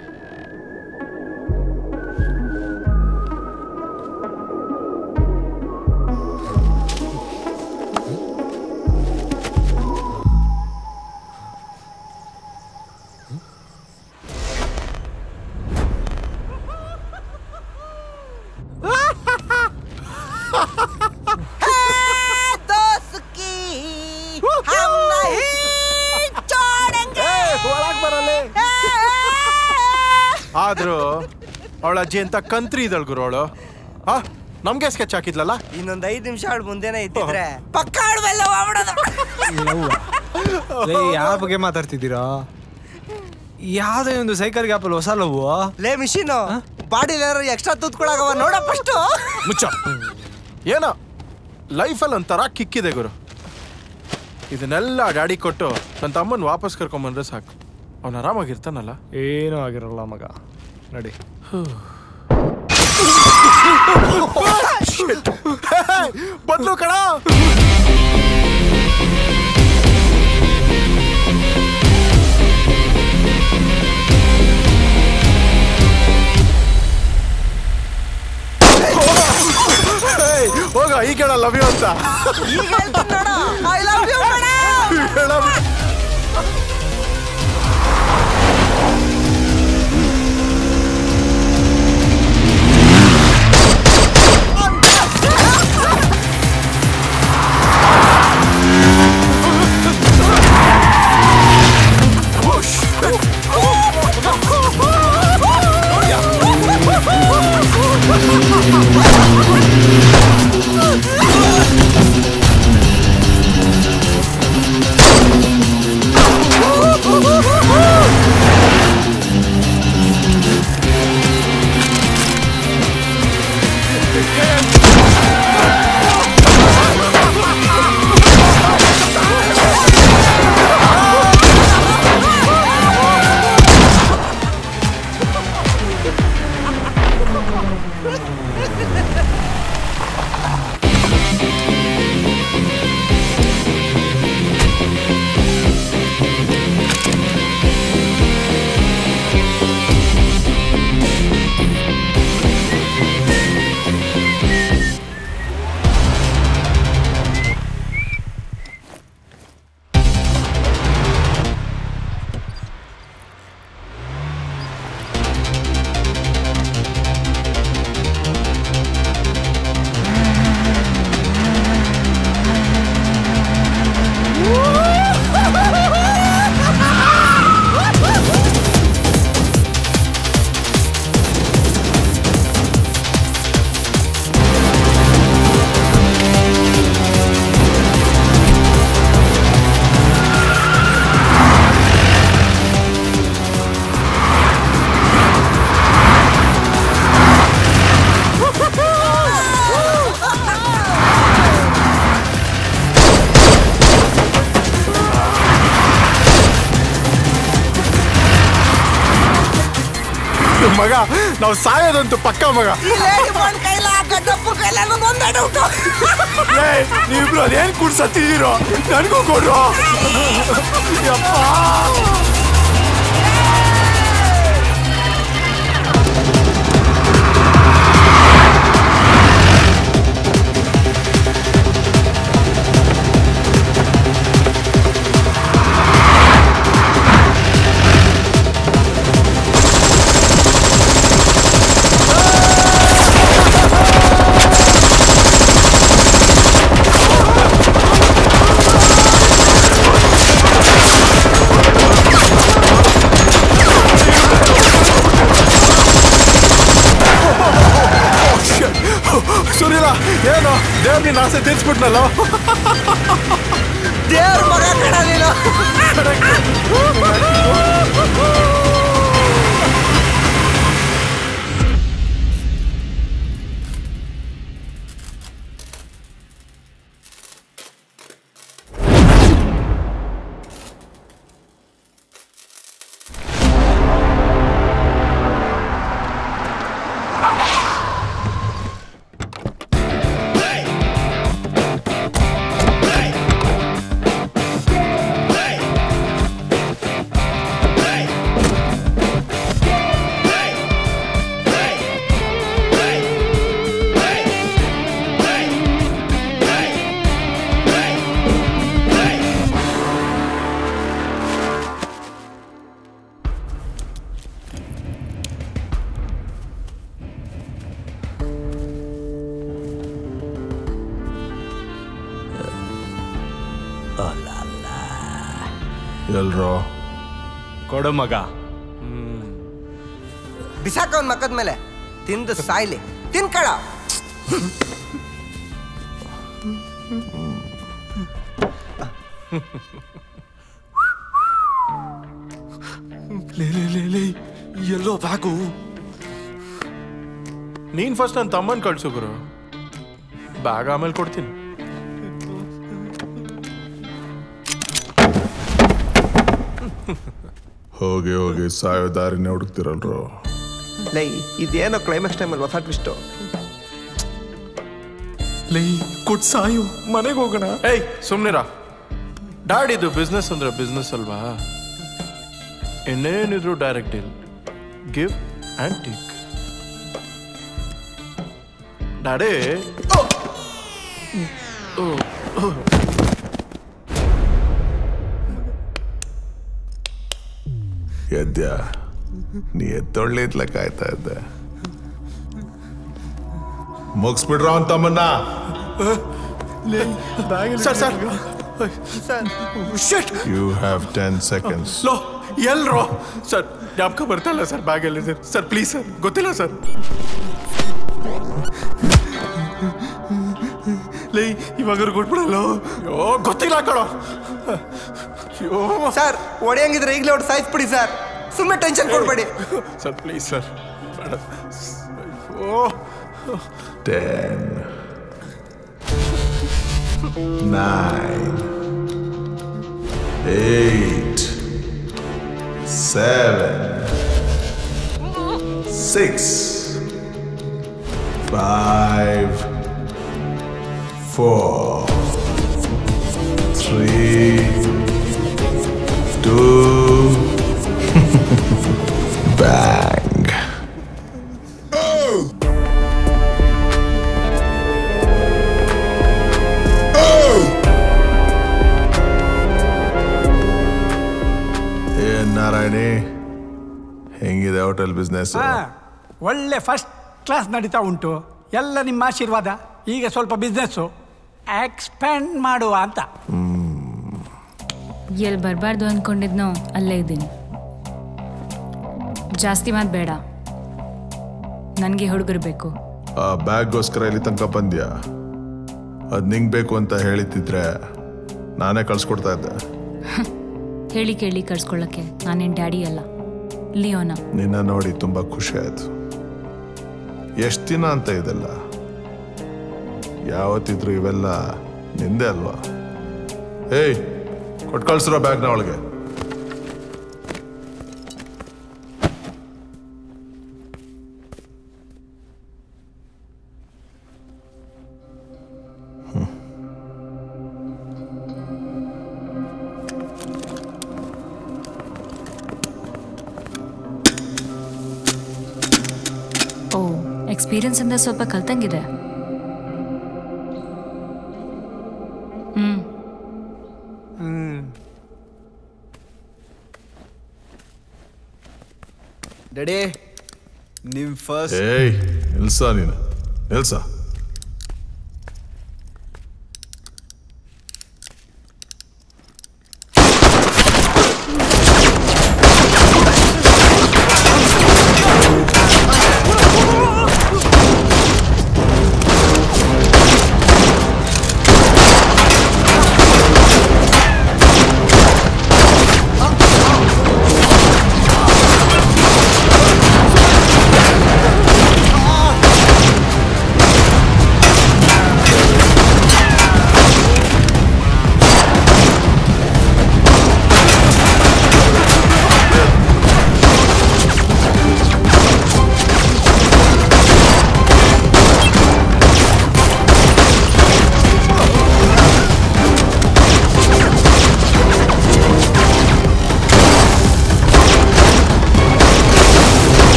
ಆದ್ರೂ ಅವಳ ಅಜ್ಜಿ ಅಂತ ಕಂತ್ರಿ ಇದಳ್ ಗುರು ಅವಳು ಆ ನಮ್ಗೆ ಸ್ಕೆಚ್ ಹಾಕಿದ್ಲಲ್ಲ ಇನ್ನೊಂದ್ ಐದ್ ನಿಮಿಷ ಅವಳು ಮುಂದೆನೆ ಇದ್ದಿದ್ರೆ ಪಕ್ಕ ಆಡ್ವೆಲ್ಲ ಹೋಗ್ಬಿಡೋದು ಲೇ ಯಾರ ಬಗ್ಗೆ ಮಾತಾಡ್ತಿದ್ದೀರಾ ಯಾವ್ದೇ ಒಂದು ಸೈಕಲ್ ಗ್ಯಾಪಲ್ಲಿ ಹೊಸ ಲವ್ ಲೇ ಮಿಷಿನು ಬಾಡಿಲಿ ಎಕ್ಸ್ಟ್ರಾ ತೂತ್ಕೊಳಗವ ನೋಡ ಫಸ್ಟು ಮುಚ್ಚ ಏನೋ ಲೈಫಲ್ಲಿ ಒಂಥರ ಕಿಕ್ಕಿದೆ ಗುರು ಇದನ್ನೆಲ್ಲ ಡ್ಯಾಡಿ ಕೊಟ್ಟು ನನ್ನ ತಮ್ಮನ ವಾಪಸ್ ಕರ್ಕೊಂಬಂದ್ರೆ ಸಾಕು ಅವನು ಆರಾಮಾಗಿರ್ತಾನಲ್ಲ ಏನೂ ಆಗಿರಲ್ಲ ಮಗ ನಡಿ ಬದ್ಲು ಕಣ ಏಯ್, ಹೋಗ ಈ ಕೇಳ ಲವ್ ಯು ಅಂತ ಈಗ ಹೇಳ್ತೀನಿ ನೋಡು ಐ ಲವ್ ಯು ಹೇಳ ಮಗ ನಾವು ಸಾಯೋದಂತೂ ಪಕ್ಕ ಮಗ ಈ ಲೇಡಿ ಬಾಂಡ್ ಕೈಲ ಗಡ್ಡಪ್ಪು ಕೈಲ ಒಂದೇ ಡೌಟು ಏಯ್, ನೀವಿಬ್ರು ಅದೇನ್ ಕೂಡ ಸತ್ತಿದ್ದೀರೋ ನನಗೂ ಕೊಡ್ರು ಯಪ್ಪ ಆ ದೇವ್ರ ನಿನ್ನ ಆಸೆ ತೀರ್ಸ್ಬಿಟ್ನಲ್ಲ ದೇವ್ರ ಮಗ ಕಣ ನೀನು ಎಲ್ರೋ ಕೊಡು ಮಗ ಬಿಸಾಕ ಅವ್ನ ಮಕ್ಕದ ಮೇಲೆ ತಿಂದು ಸಾಯ್ಲಿ ತಿನ್ಕಳ ಲೇ ಲೇ ಲೇ ಲೇ ಎಲ್ಲೋ ಬ್ಯಾಗು ನೀನ್ ಫಸ್ಟ್ ನನ್ನ ತಮ್ಮನ್ ಕಳ್ಸು ಗುರು ಬ್ಯಾಗ್ ಆಮೇಲೆ ಕೊಡ್ತೀನಿ ಹೋಗಿ ಹೋಗಿ ಸಾಯೋ ದಾರಿನೇ ಹುಡುಕ್ತಿರಲ್ರು ಲೈ ಇದೇನೋ ಕ್ಲೈಮ್ಯಾಕ್ಸ್ ಟೈಮಲ್ಲಿ ಹೊಸ ಟ್ವಿಸ್ಟು ಲೈ ಕೊಟ್ ಸಾಯು ಮನೆಗೆ ಹೋಗೋಣ ಏಯ್ ಸುಮ್ನಿರ ಡ್ಯಾಡ್ ಇದು ಬಿಸ್ನೆಸ್ ಅಂದ್ರೆ ಬಿಸ್ನೆಸ್ ಅಲ್ವಾ ಇನ್ನೇನಿದ್ರು direct deal give and take ಡ್ಯಾಡೇ ಎದ್ಯ ನೀ ಎದ್ದೊಳ್ಳಿದ್ಲ ಕಾಯ್ತಾ ಇದ್ದೆ ಮುಗಿಸ್ಬಿಡ್ರ ಅವನ್ ತಮ್ಮನ್ನ sir sir you have ten seconds ಲೋ ಎಲ್ರೋ ಸರ್ ಜ್ಞಾಪಕ ಬರ್ತಾ ಸರ್ ಬ್ಯಾಗಲ್ಲಿ ಸರ್ ಸರ್ ಪ್ಲೀಸ್ ಸರ್ ಗೊತ್ತಿಲ್ಲ ಸರ್ ಲೈ ಇವಾಗ ಕೊಟ್ಬಿಡಲ್ಲ ಅಯ್ಯೋ ಗೊತ್ತಿಲ್ಲ ಕಣೋ ಅಯ್ಯೋ ಸರ್ ಹೊಡೆಯಂಗಿದ್ರೆ ಈಗಲೇ ಹೊಡೆ ಸಾಯಿಸ್ಬಿಡಿ ಸರ್ ಸುಮ್ಮನೆ ಟೆನ್ಷನ್ ಕೊಡಬೇಡಿ ಸರ್ ಪ್ಲೀಸ್ ಸರ್ ಬೇಡ ಅಯ್ಯೋ ten nine eight seven six five four, three, two, bang. ಏನ್ ನಾರಾಯಣಿ ಹೆಂಗಿದೆ ಹೋಟೆಲ್ ಬಿಸ್ನೆಸ್ ಹಾ, ಒಳ್ಳೆ ಫಸ್ಟ್ ಕ್ಲಾಸ್ ನಡೀತಾ ಉಂಟು ಎಲ್ಲ ನಿಮ್ಮ ಆಶೀರ್ವಾದ ಈಗ ಸ್ವಲ್ಪ ಬಿಸ್ನೆಸ್ಸು ಎಕ್ಸ್ಪ್ಯಾಂಡ್ ಮಾಡುವ ಅಂತ ಎಲ್ಲಿ ಬರಬಾರ್ದು ಅಂದ್ಕೊಂಡಿದ್ನೋ ಅಲ್ಲೇ ಇದ್ದೀನಿ ಜಾಸ್ತಿ ಮಾತು ಬೇಡ ನನಗೆ ಹುಡುಗರು ಬೇಕು ಆ ಬ್ಯಾಗ್ಗೋಸ್ಕರ ಇಲ್ಲಿ ತನಕ ಬಂದ್ಯಾ ಅದ್ ನಿಂಗ್ ಬೇಕು ಅಂತ ಹೇಳಿದ್ದಿದ್ರೆ ನಾನೇ ಕಳ್ಸ್ಕೊಡ್ತಾ ಇದ್ದೆ ಹೇಳಿ ಕೇಳಿ ಕಳ್ಸ್ಕೊಳ್ಳೋಕ್ಕೆ ನಾನೇನು ಡ್ಯಾಡಿ ಅಲ್ಲ ಲಿಯೋನ ನಿನ್ನ ನೋಡಿ ತುಂಬಾ ಖುಷಿ ಆಯ್ತು ಎಷ್ಟ್ ದಿನ ಅಂತ ಇದೆಲ್ಲ ಯಾವತ್ತಿದ್ರು ಇವೆಲ್ಲ ನಿಂದೆ ಅಲ್ವಾ ಏಯ್ ಕೊಟ್ ಕಳ್ಸಿರೋ ಬ್ಯಾಗ್ನ ಒಳಗೆ ಓ ಎಕ್ಸ್ಪೀರಿಯನ್ಸ್ ಇಂದ ಸ್ವಲ್ಪ ಕಲ್ತಂಗಿದೆ ಹ್ಮ್ ಡ್ಯಾಡಿ ನಿಮ್ ಫಸ್ಟ್ ಏಯ್ ನಿಲ್ಸ ನೀನು ನಿಲ್ಸ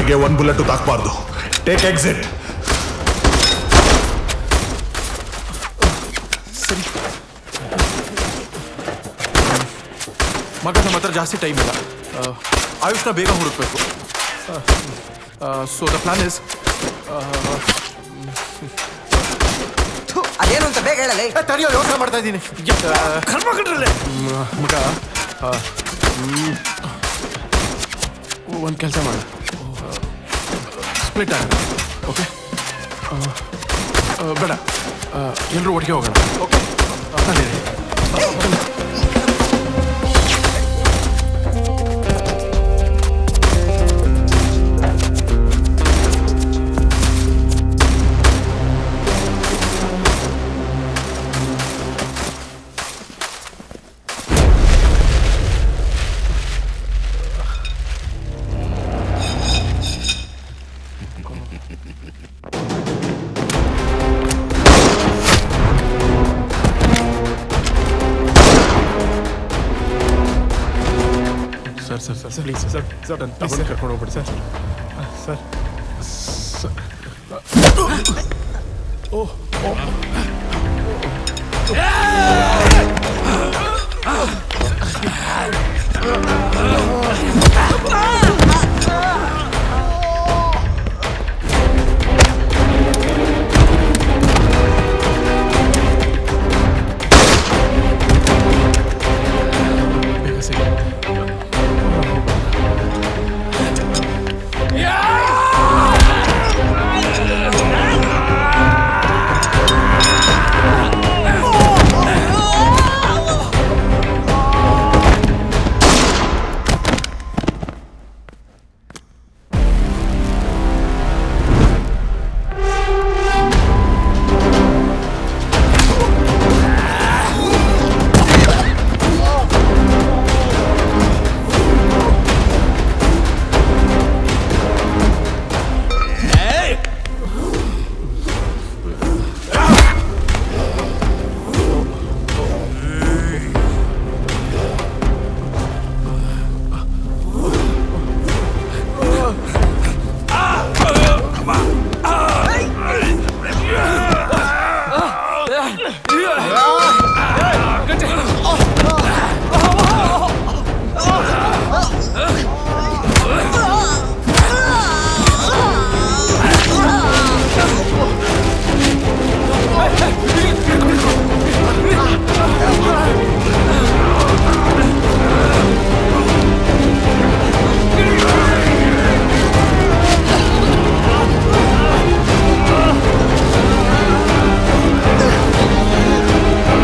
ಗಾಡಿಗೆ ಒಂದ್ ಬುಲೆಟ್ ತಾಕ್ಬಾರ್ದು ಟೇಕ್ ಎಕ್ಸಿಟ್ ಸರಿ ಮಗ ನಮ್ಮ ಹತ್ರ ಜಾಸ್ತಿ ಟೈಮ್ ಇಲ್ಲ ಆ, ಆಯುಷ್ನ ಬೇಗ ಹುಡುಕ್ಬೇಕು ಸೊ ದ ಪ್ಲಾನ್ ಇಸ್ ಅದೇನು ಅಂತ ಬೇಗ ಹೇಳಲೇ ತಡಿಯೋ ಯೋಚನೆ ಮಾಡ್ತಾ ಇದ್ದೀನಿ ಮಗ ಒಂದು ಕೆಲಸ ಮಾಡ ಸ್ಪ್ಲಿಟ್ ಆಗ ಓಕೆ ಬೇಡ ಎಲ್ಲರೂ ಒಟ್ಟಿಗೆ ಹೋಗೋಣ okay sir sir sir please sir sir ನನ್ನ ತಗೊಂಡು ಕರ್ಕೊಂಡು ಹೋಗ್ಬಿಡಿ ಸರ್ ಸರ್ ಓ ಓ ಬೇಗ ಸಿಗಿ Ah!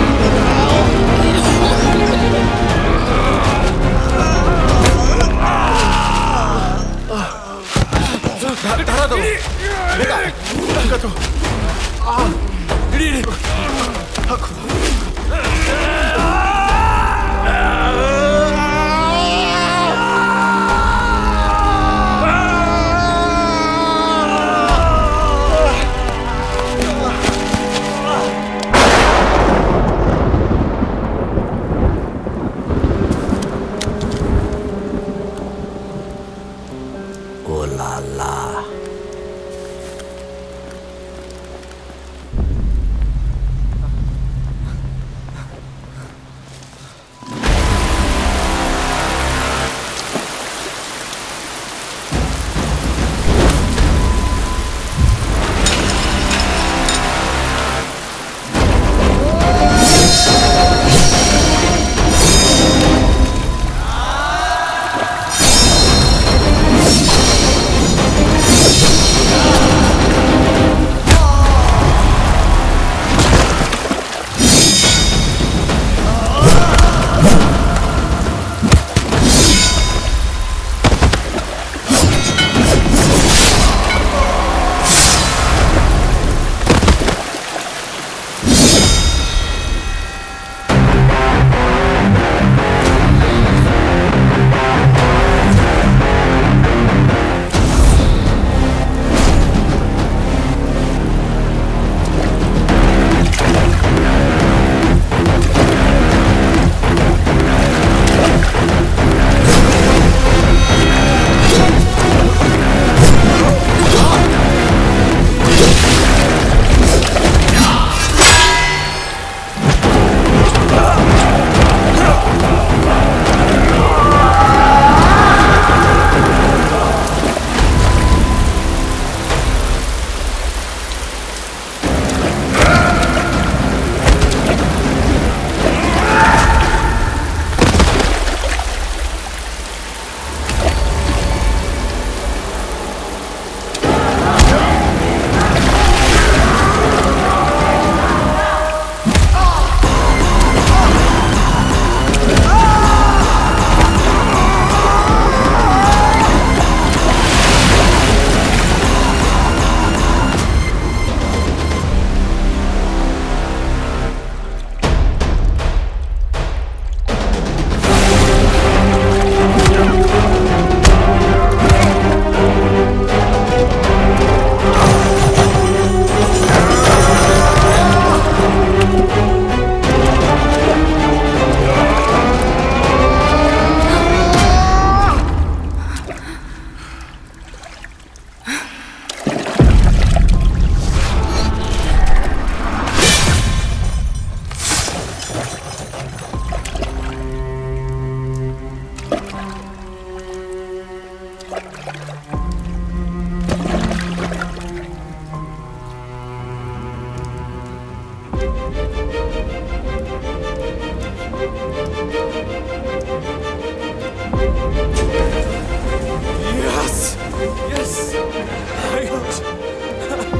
Yes! Yes! I got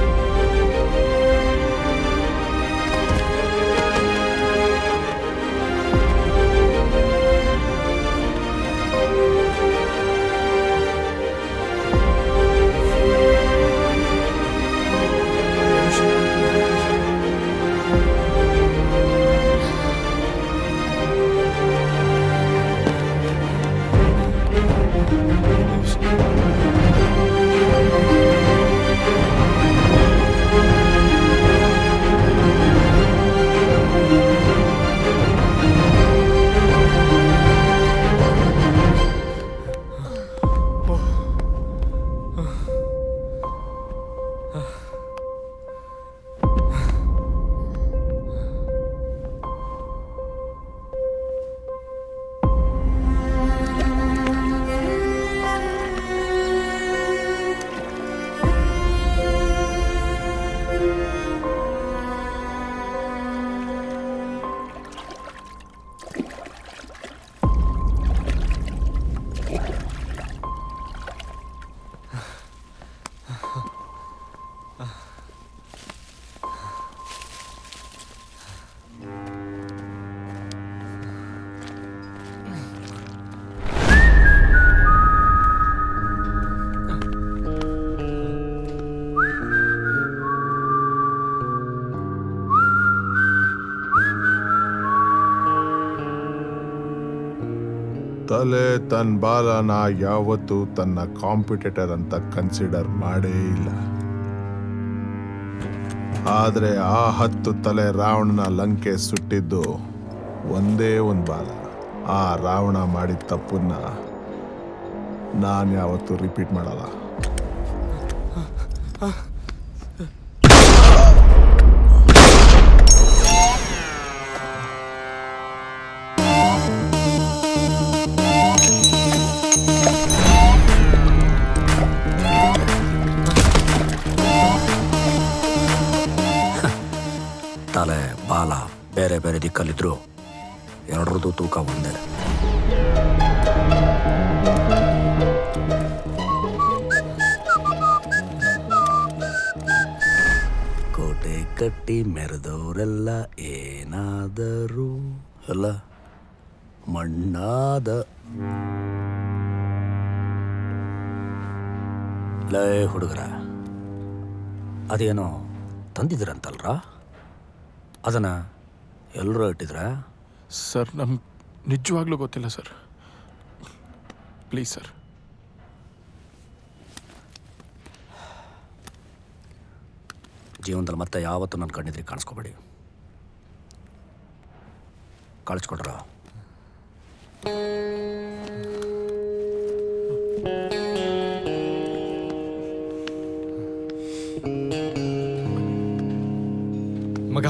ತಲೆ ತನ್ನ ಬಾಲನ ಯಾವತ್ತೂ ತನ್ನ ಕಾಂಪಿಟೇಟರ್ ಅಂತ ಕನ್ಸಿಡರ್ ಮಾಡೇ ಇಲ್ಲ ಆದ್ರೆ ಆ ಹತ್ತು ತಲೆ ರಾವಣನ ಲಂಕೆ ಸುಟ್ಟಿದ್ದು ಒಂದೇ ಒಂದು ಬಾಲ ಆ ರಾವಣ ಮಾಡಿದ ತಪ್ಪನ್ನ ನಾನು ಯಾವತ್ತೂ ರಿಪೀಟ್ ಮಾಡಲ್ಲ ತಲೆ ಬಾಲ ಬೇರೆ ಬೇರೆ ದಿಕ್ಕಲ್ಲಿದ್ರು ಎರಡರದ್ದು ತೂಕ ಒಂದೇ ಕೋಟೆ ಕಟ್ಟಿ ಮೆರೆದವರೆಲ್ಲ ಏನಾದರೂ ಅಲ್ಲ ಮಣ್ಣಾದ ಲೇ ಹುಡುಗರ ಅದೇನೋ ತಂದಿದ್ರಂತಲ್ರ ಅದನ್ನ ಎಲ್ಲರೂ ಇಟ್ಟಿದ್ರ ಸರ್ ನಮ್ಗೆ ನಿಜವಾಗ್ಲೂ ಗೊತ್ತಿಲ್ಲ ಸರ್ ಪ್ಲೀಸ್ ಸರ್ ಜೀವನದಲ್ಲಿ ಮತ್ತೆ ಯಾವತ್ತೂ ನನ್ನ ಕಣ್ಣಿದ್ರಿ ಕಾಣಿಸ್ಕೋಬೇಡಿ ಕಳಿಸ್ಕೊಡ್ರ ಮಗ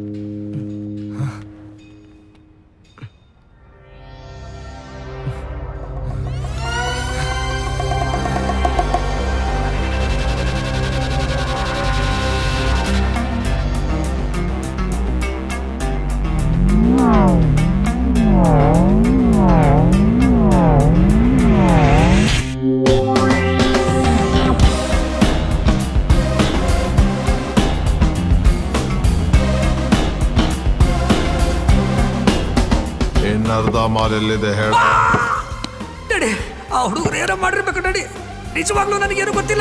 ಇನ್ನರ್ಧ ಮಾಲ್ ಎಲ್ಲಿದೆ ಹೇಳ ನಡಿ ಆ ಹುಡುಗರು ಏನೋ ಮಾಡಿರ್ಬೇಕು ನಡಿ ನಿಜವಾಗ್ಲೂ ನನಗೇನು ಗೊತ್ತಿಲ್ಲ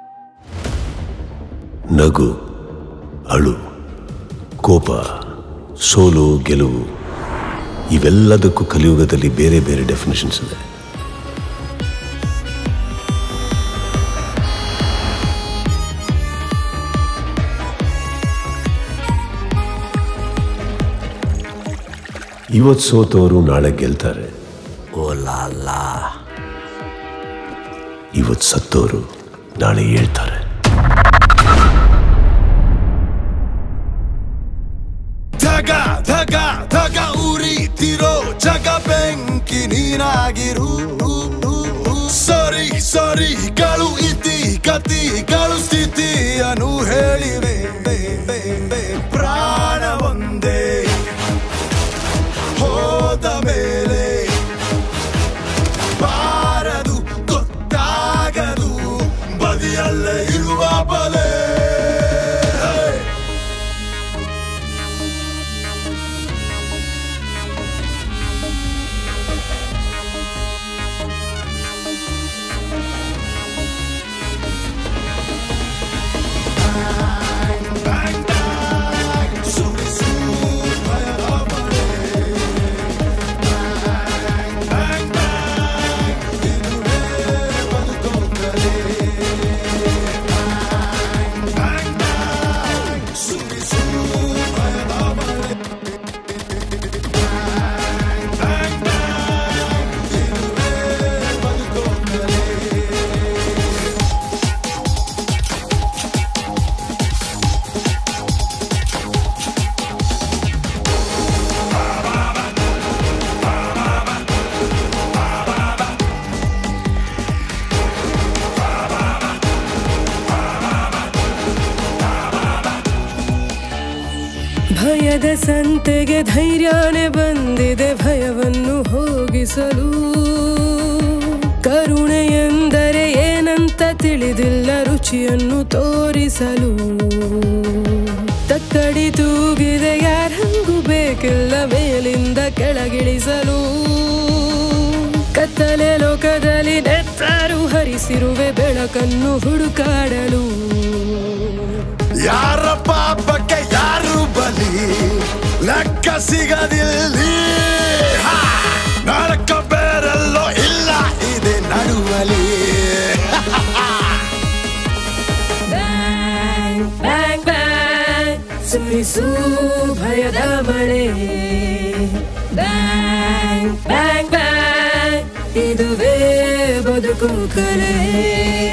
ನಗು ಅಳು ಕೋಪ ಸೋಲು ಗೆಲುವು ಇವೆಲ್ಲದಕ್ಕೂ ಕಲಿಯುಗದಲ್ಲಿ ಬೇರೆ ಬೇರೆ ಡೆಫಿನೇಷನ್ಸ್ ಇದೆ ಇವತ್ತು ಸೋತವರು ನಾಳೆ ಗೆಲ್ತಾರೆ ಓ ಲಾ ಇವತ್ತು ಸತ್ತವರು ನಾಳೆ ಹೇಳ್ತಾರೆ ಧಗ ಧಗ ಧಗ ಉರಿತಿರೋ ಜಗ ಬೆಂಕಿ ನೀನಾಗಿರು ಸರಿ ಸರಿ ಗಳು ಇತಿ ಗತಿಗಳು ಸ್ಥಿತಿಯನ್ನು ಹೇಳಿವೆ ಪ್ರಾಣ ಒಂದೇ ಹೋದ ಮೇಲೆ ಬಾರದು ಗೊತ್ತಾಗದು ಬದಿಯಲ್ಲೇ ಇರುವ ಬಲೆ ಭಯದ ಸಂತೆಗೆ ಧೈರ್ಯನೇ ಬಂದಿದೆ ಭಯವನ್ನು ಹೋಗಿಸಲು ಕರುಣೆ ಎಂದರೆ ಏನಂತ ತಿಳಿದಿಲ್ಲ ರುಚಿಯನ್ನು ತೋರಿಸಲು ತಕ್ಕಡಿ ತೂಗಿದೆ ಯಾರಂಗೂ ಬೇಕಿಲ್ಲ ಮೇಲಿಂದ ಕೆಳಗಿಳಿಸಲು ಕತ್ತಲೆ ಲೋಕದಲ್ಲಿ ನೆತ್ತರು ಹರಿಸಿರುವೆ ಬೆಳಕನ್ನು ಹುಡುಕಾಡಲು ಯಾರ ಪಾಪಕ್ಕೆ ಯಾರು ಬಲಿ ಲೆಕ್ಕ ಸಿಗದಿಲ್ಲಿ ಹಾ! ನರಕ ಬೇರೆಲ್ಲೋ ಇಲ್ಲ ಇದೆ ನಡುವಲಿ ಬ್ಯಾಂಗ್ ಬ್ಯಾಂಗ್ ಸುರಿಸು ಭಯದ ಮಳೆ ಬ್ಯಾಂಗ್ ಬ್ಯಾಂಗ್ ಬ್ಯಾಂಗ್ ಇದುವೇ ಬದುಕು ಕಲೆ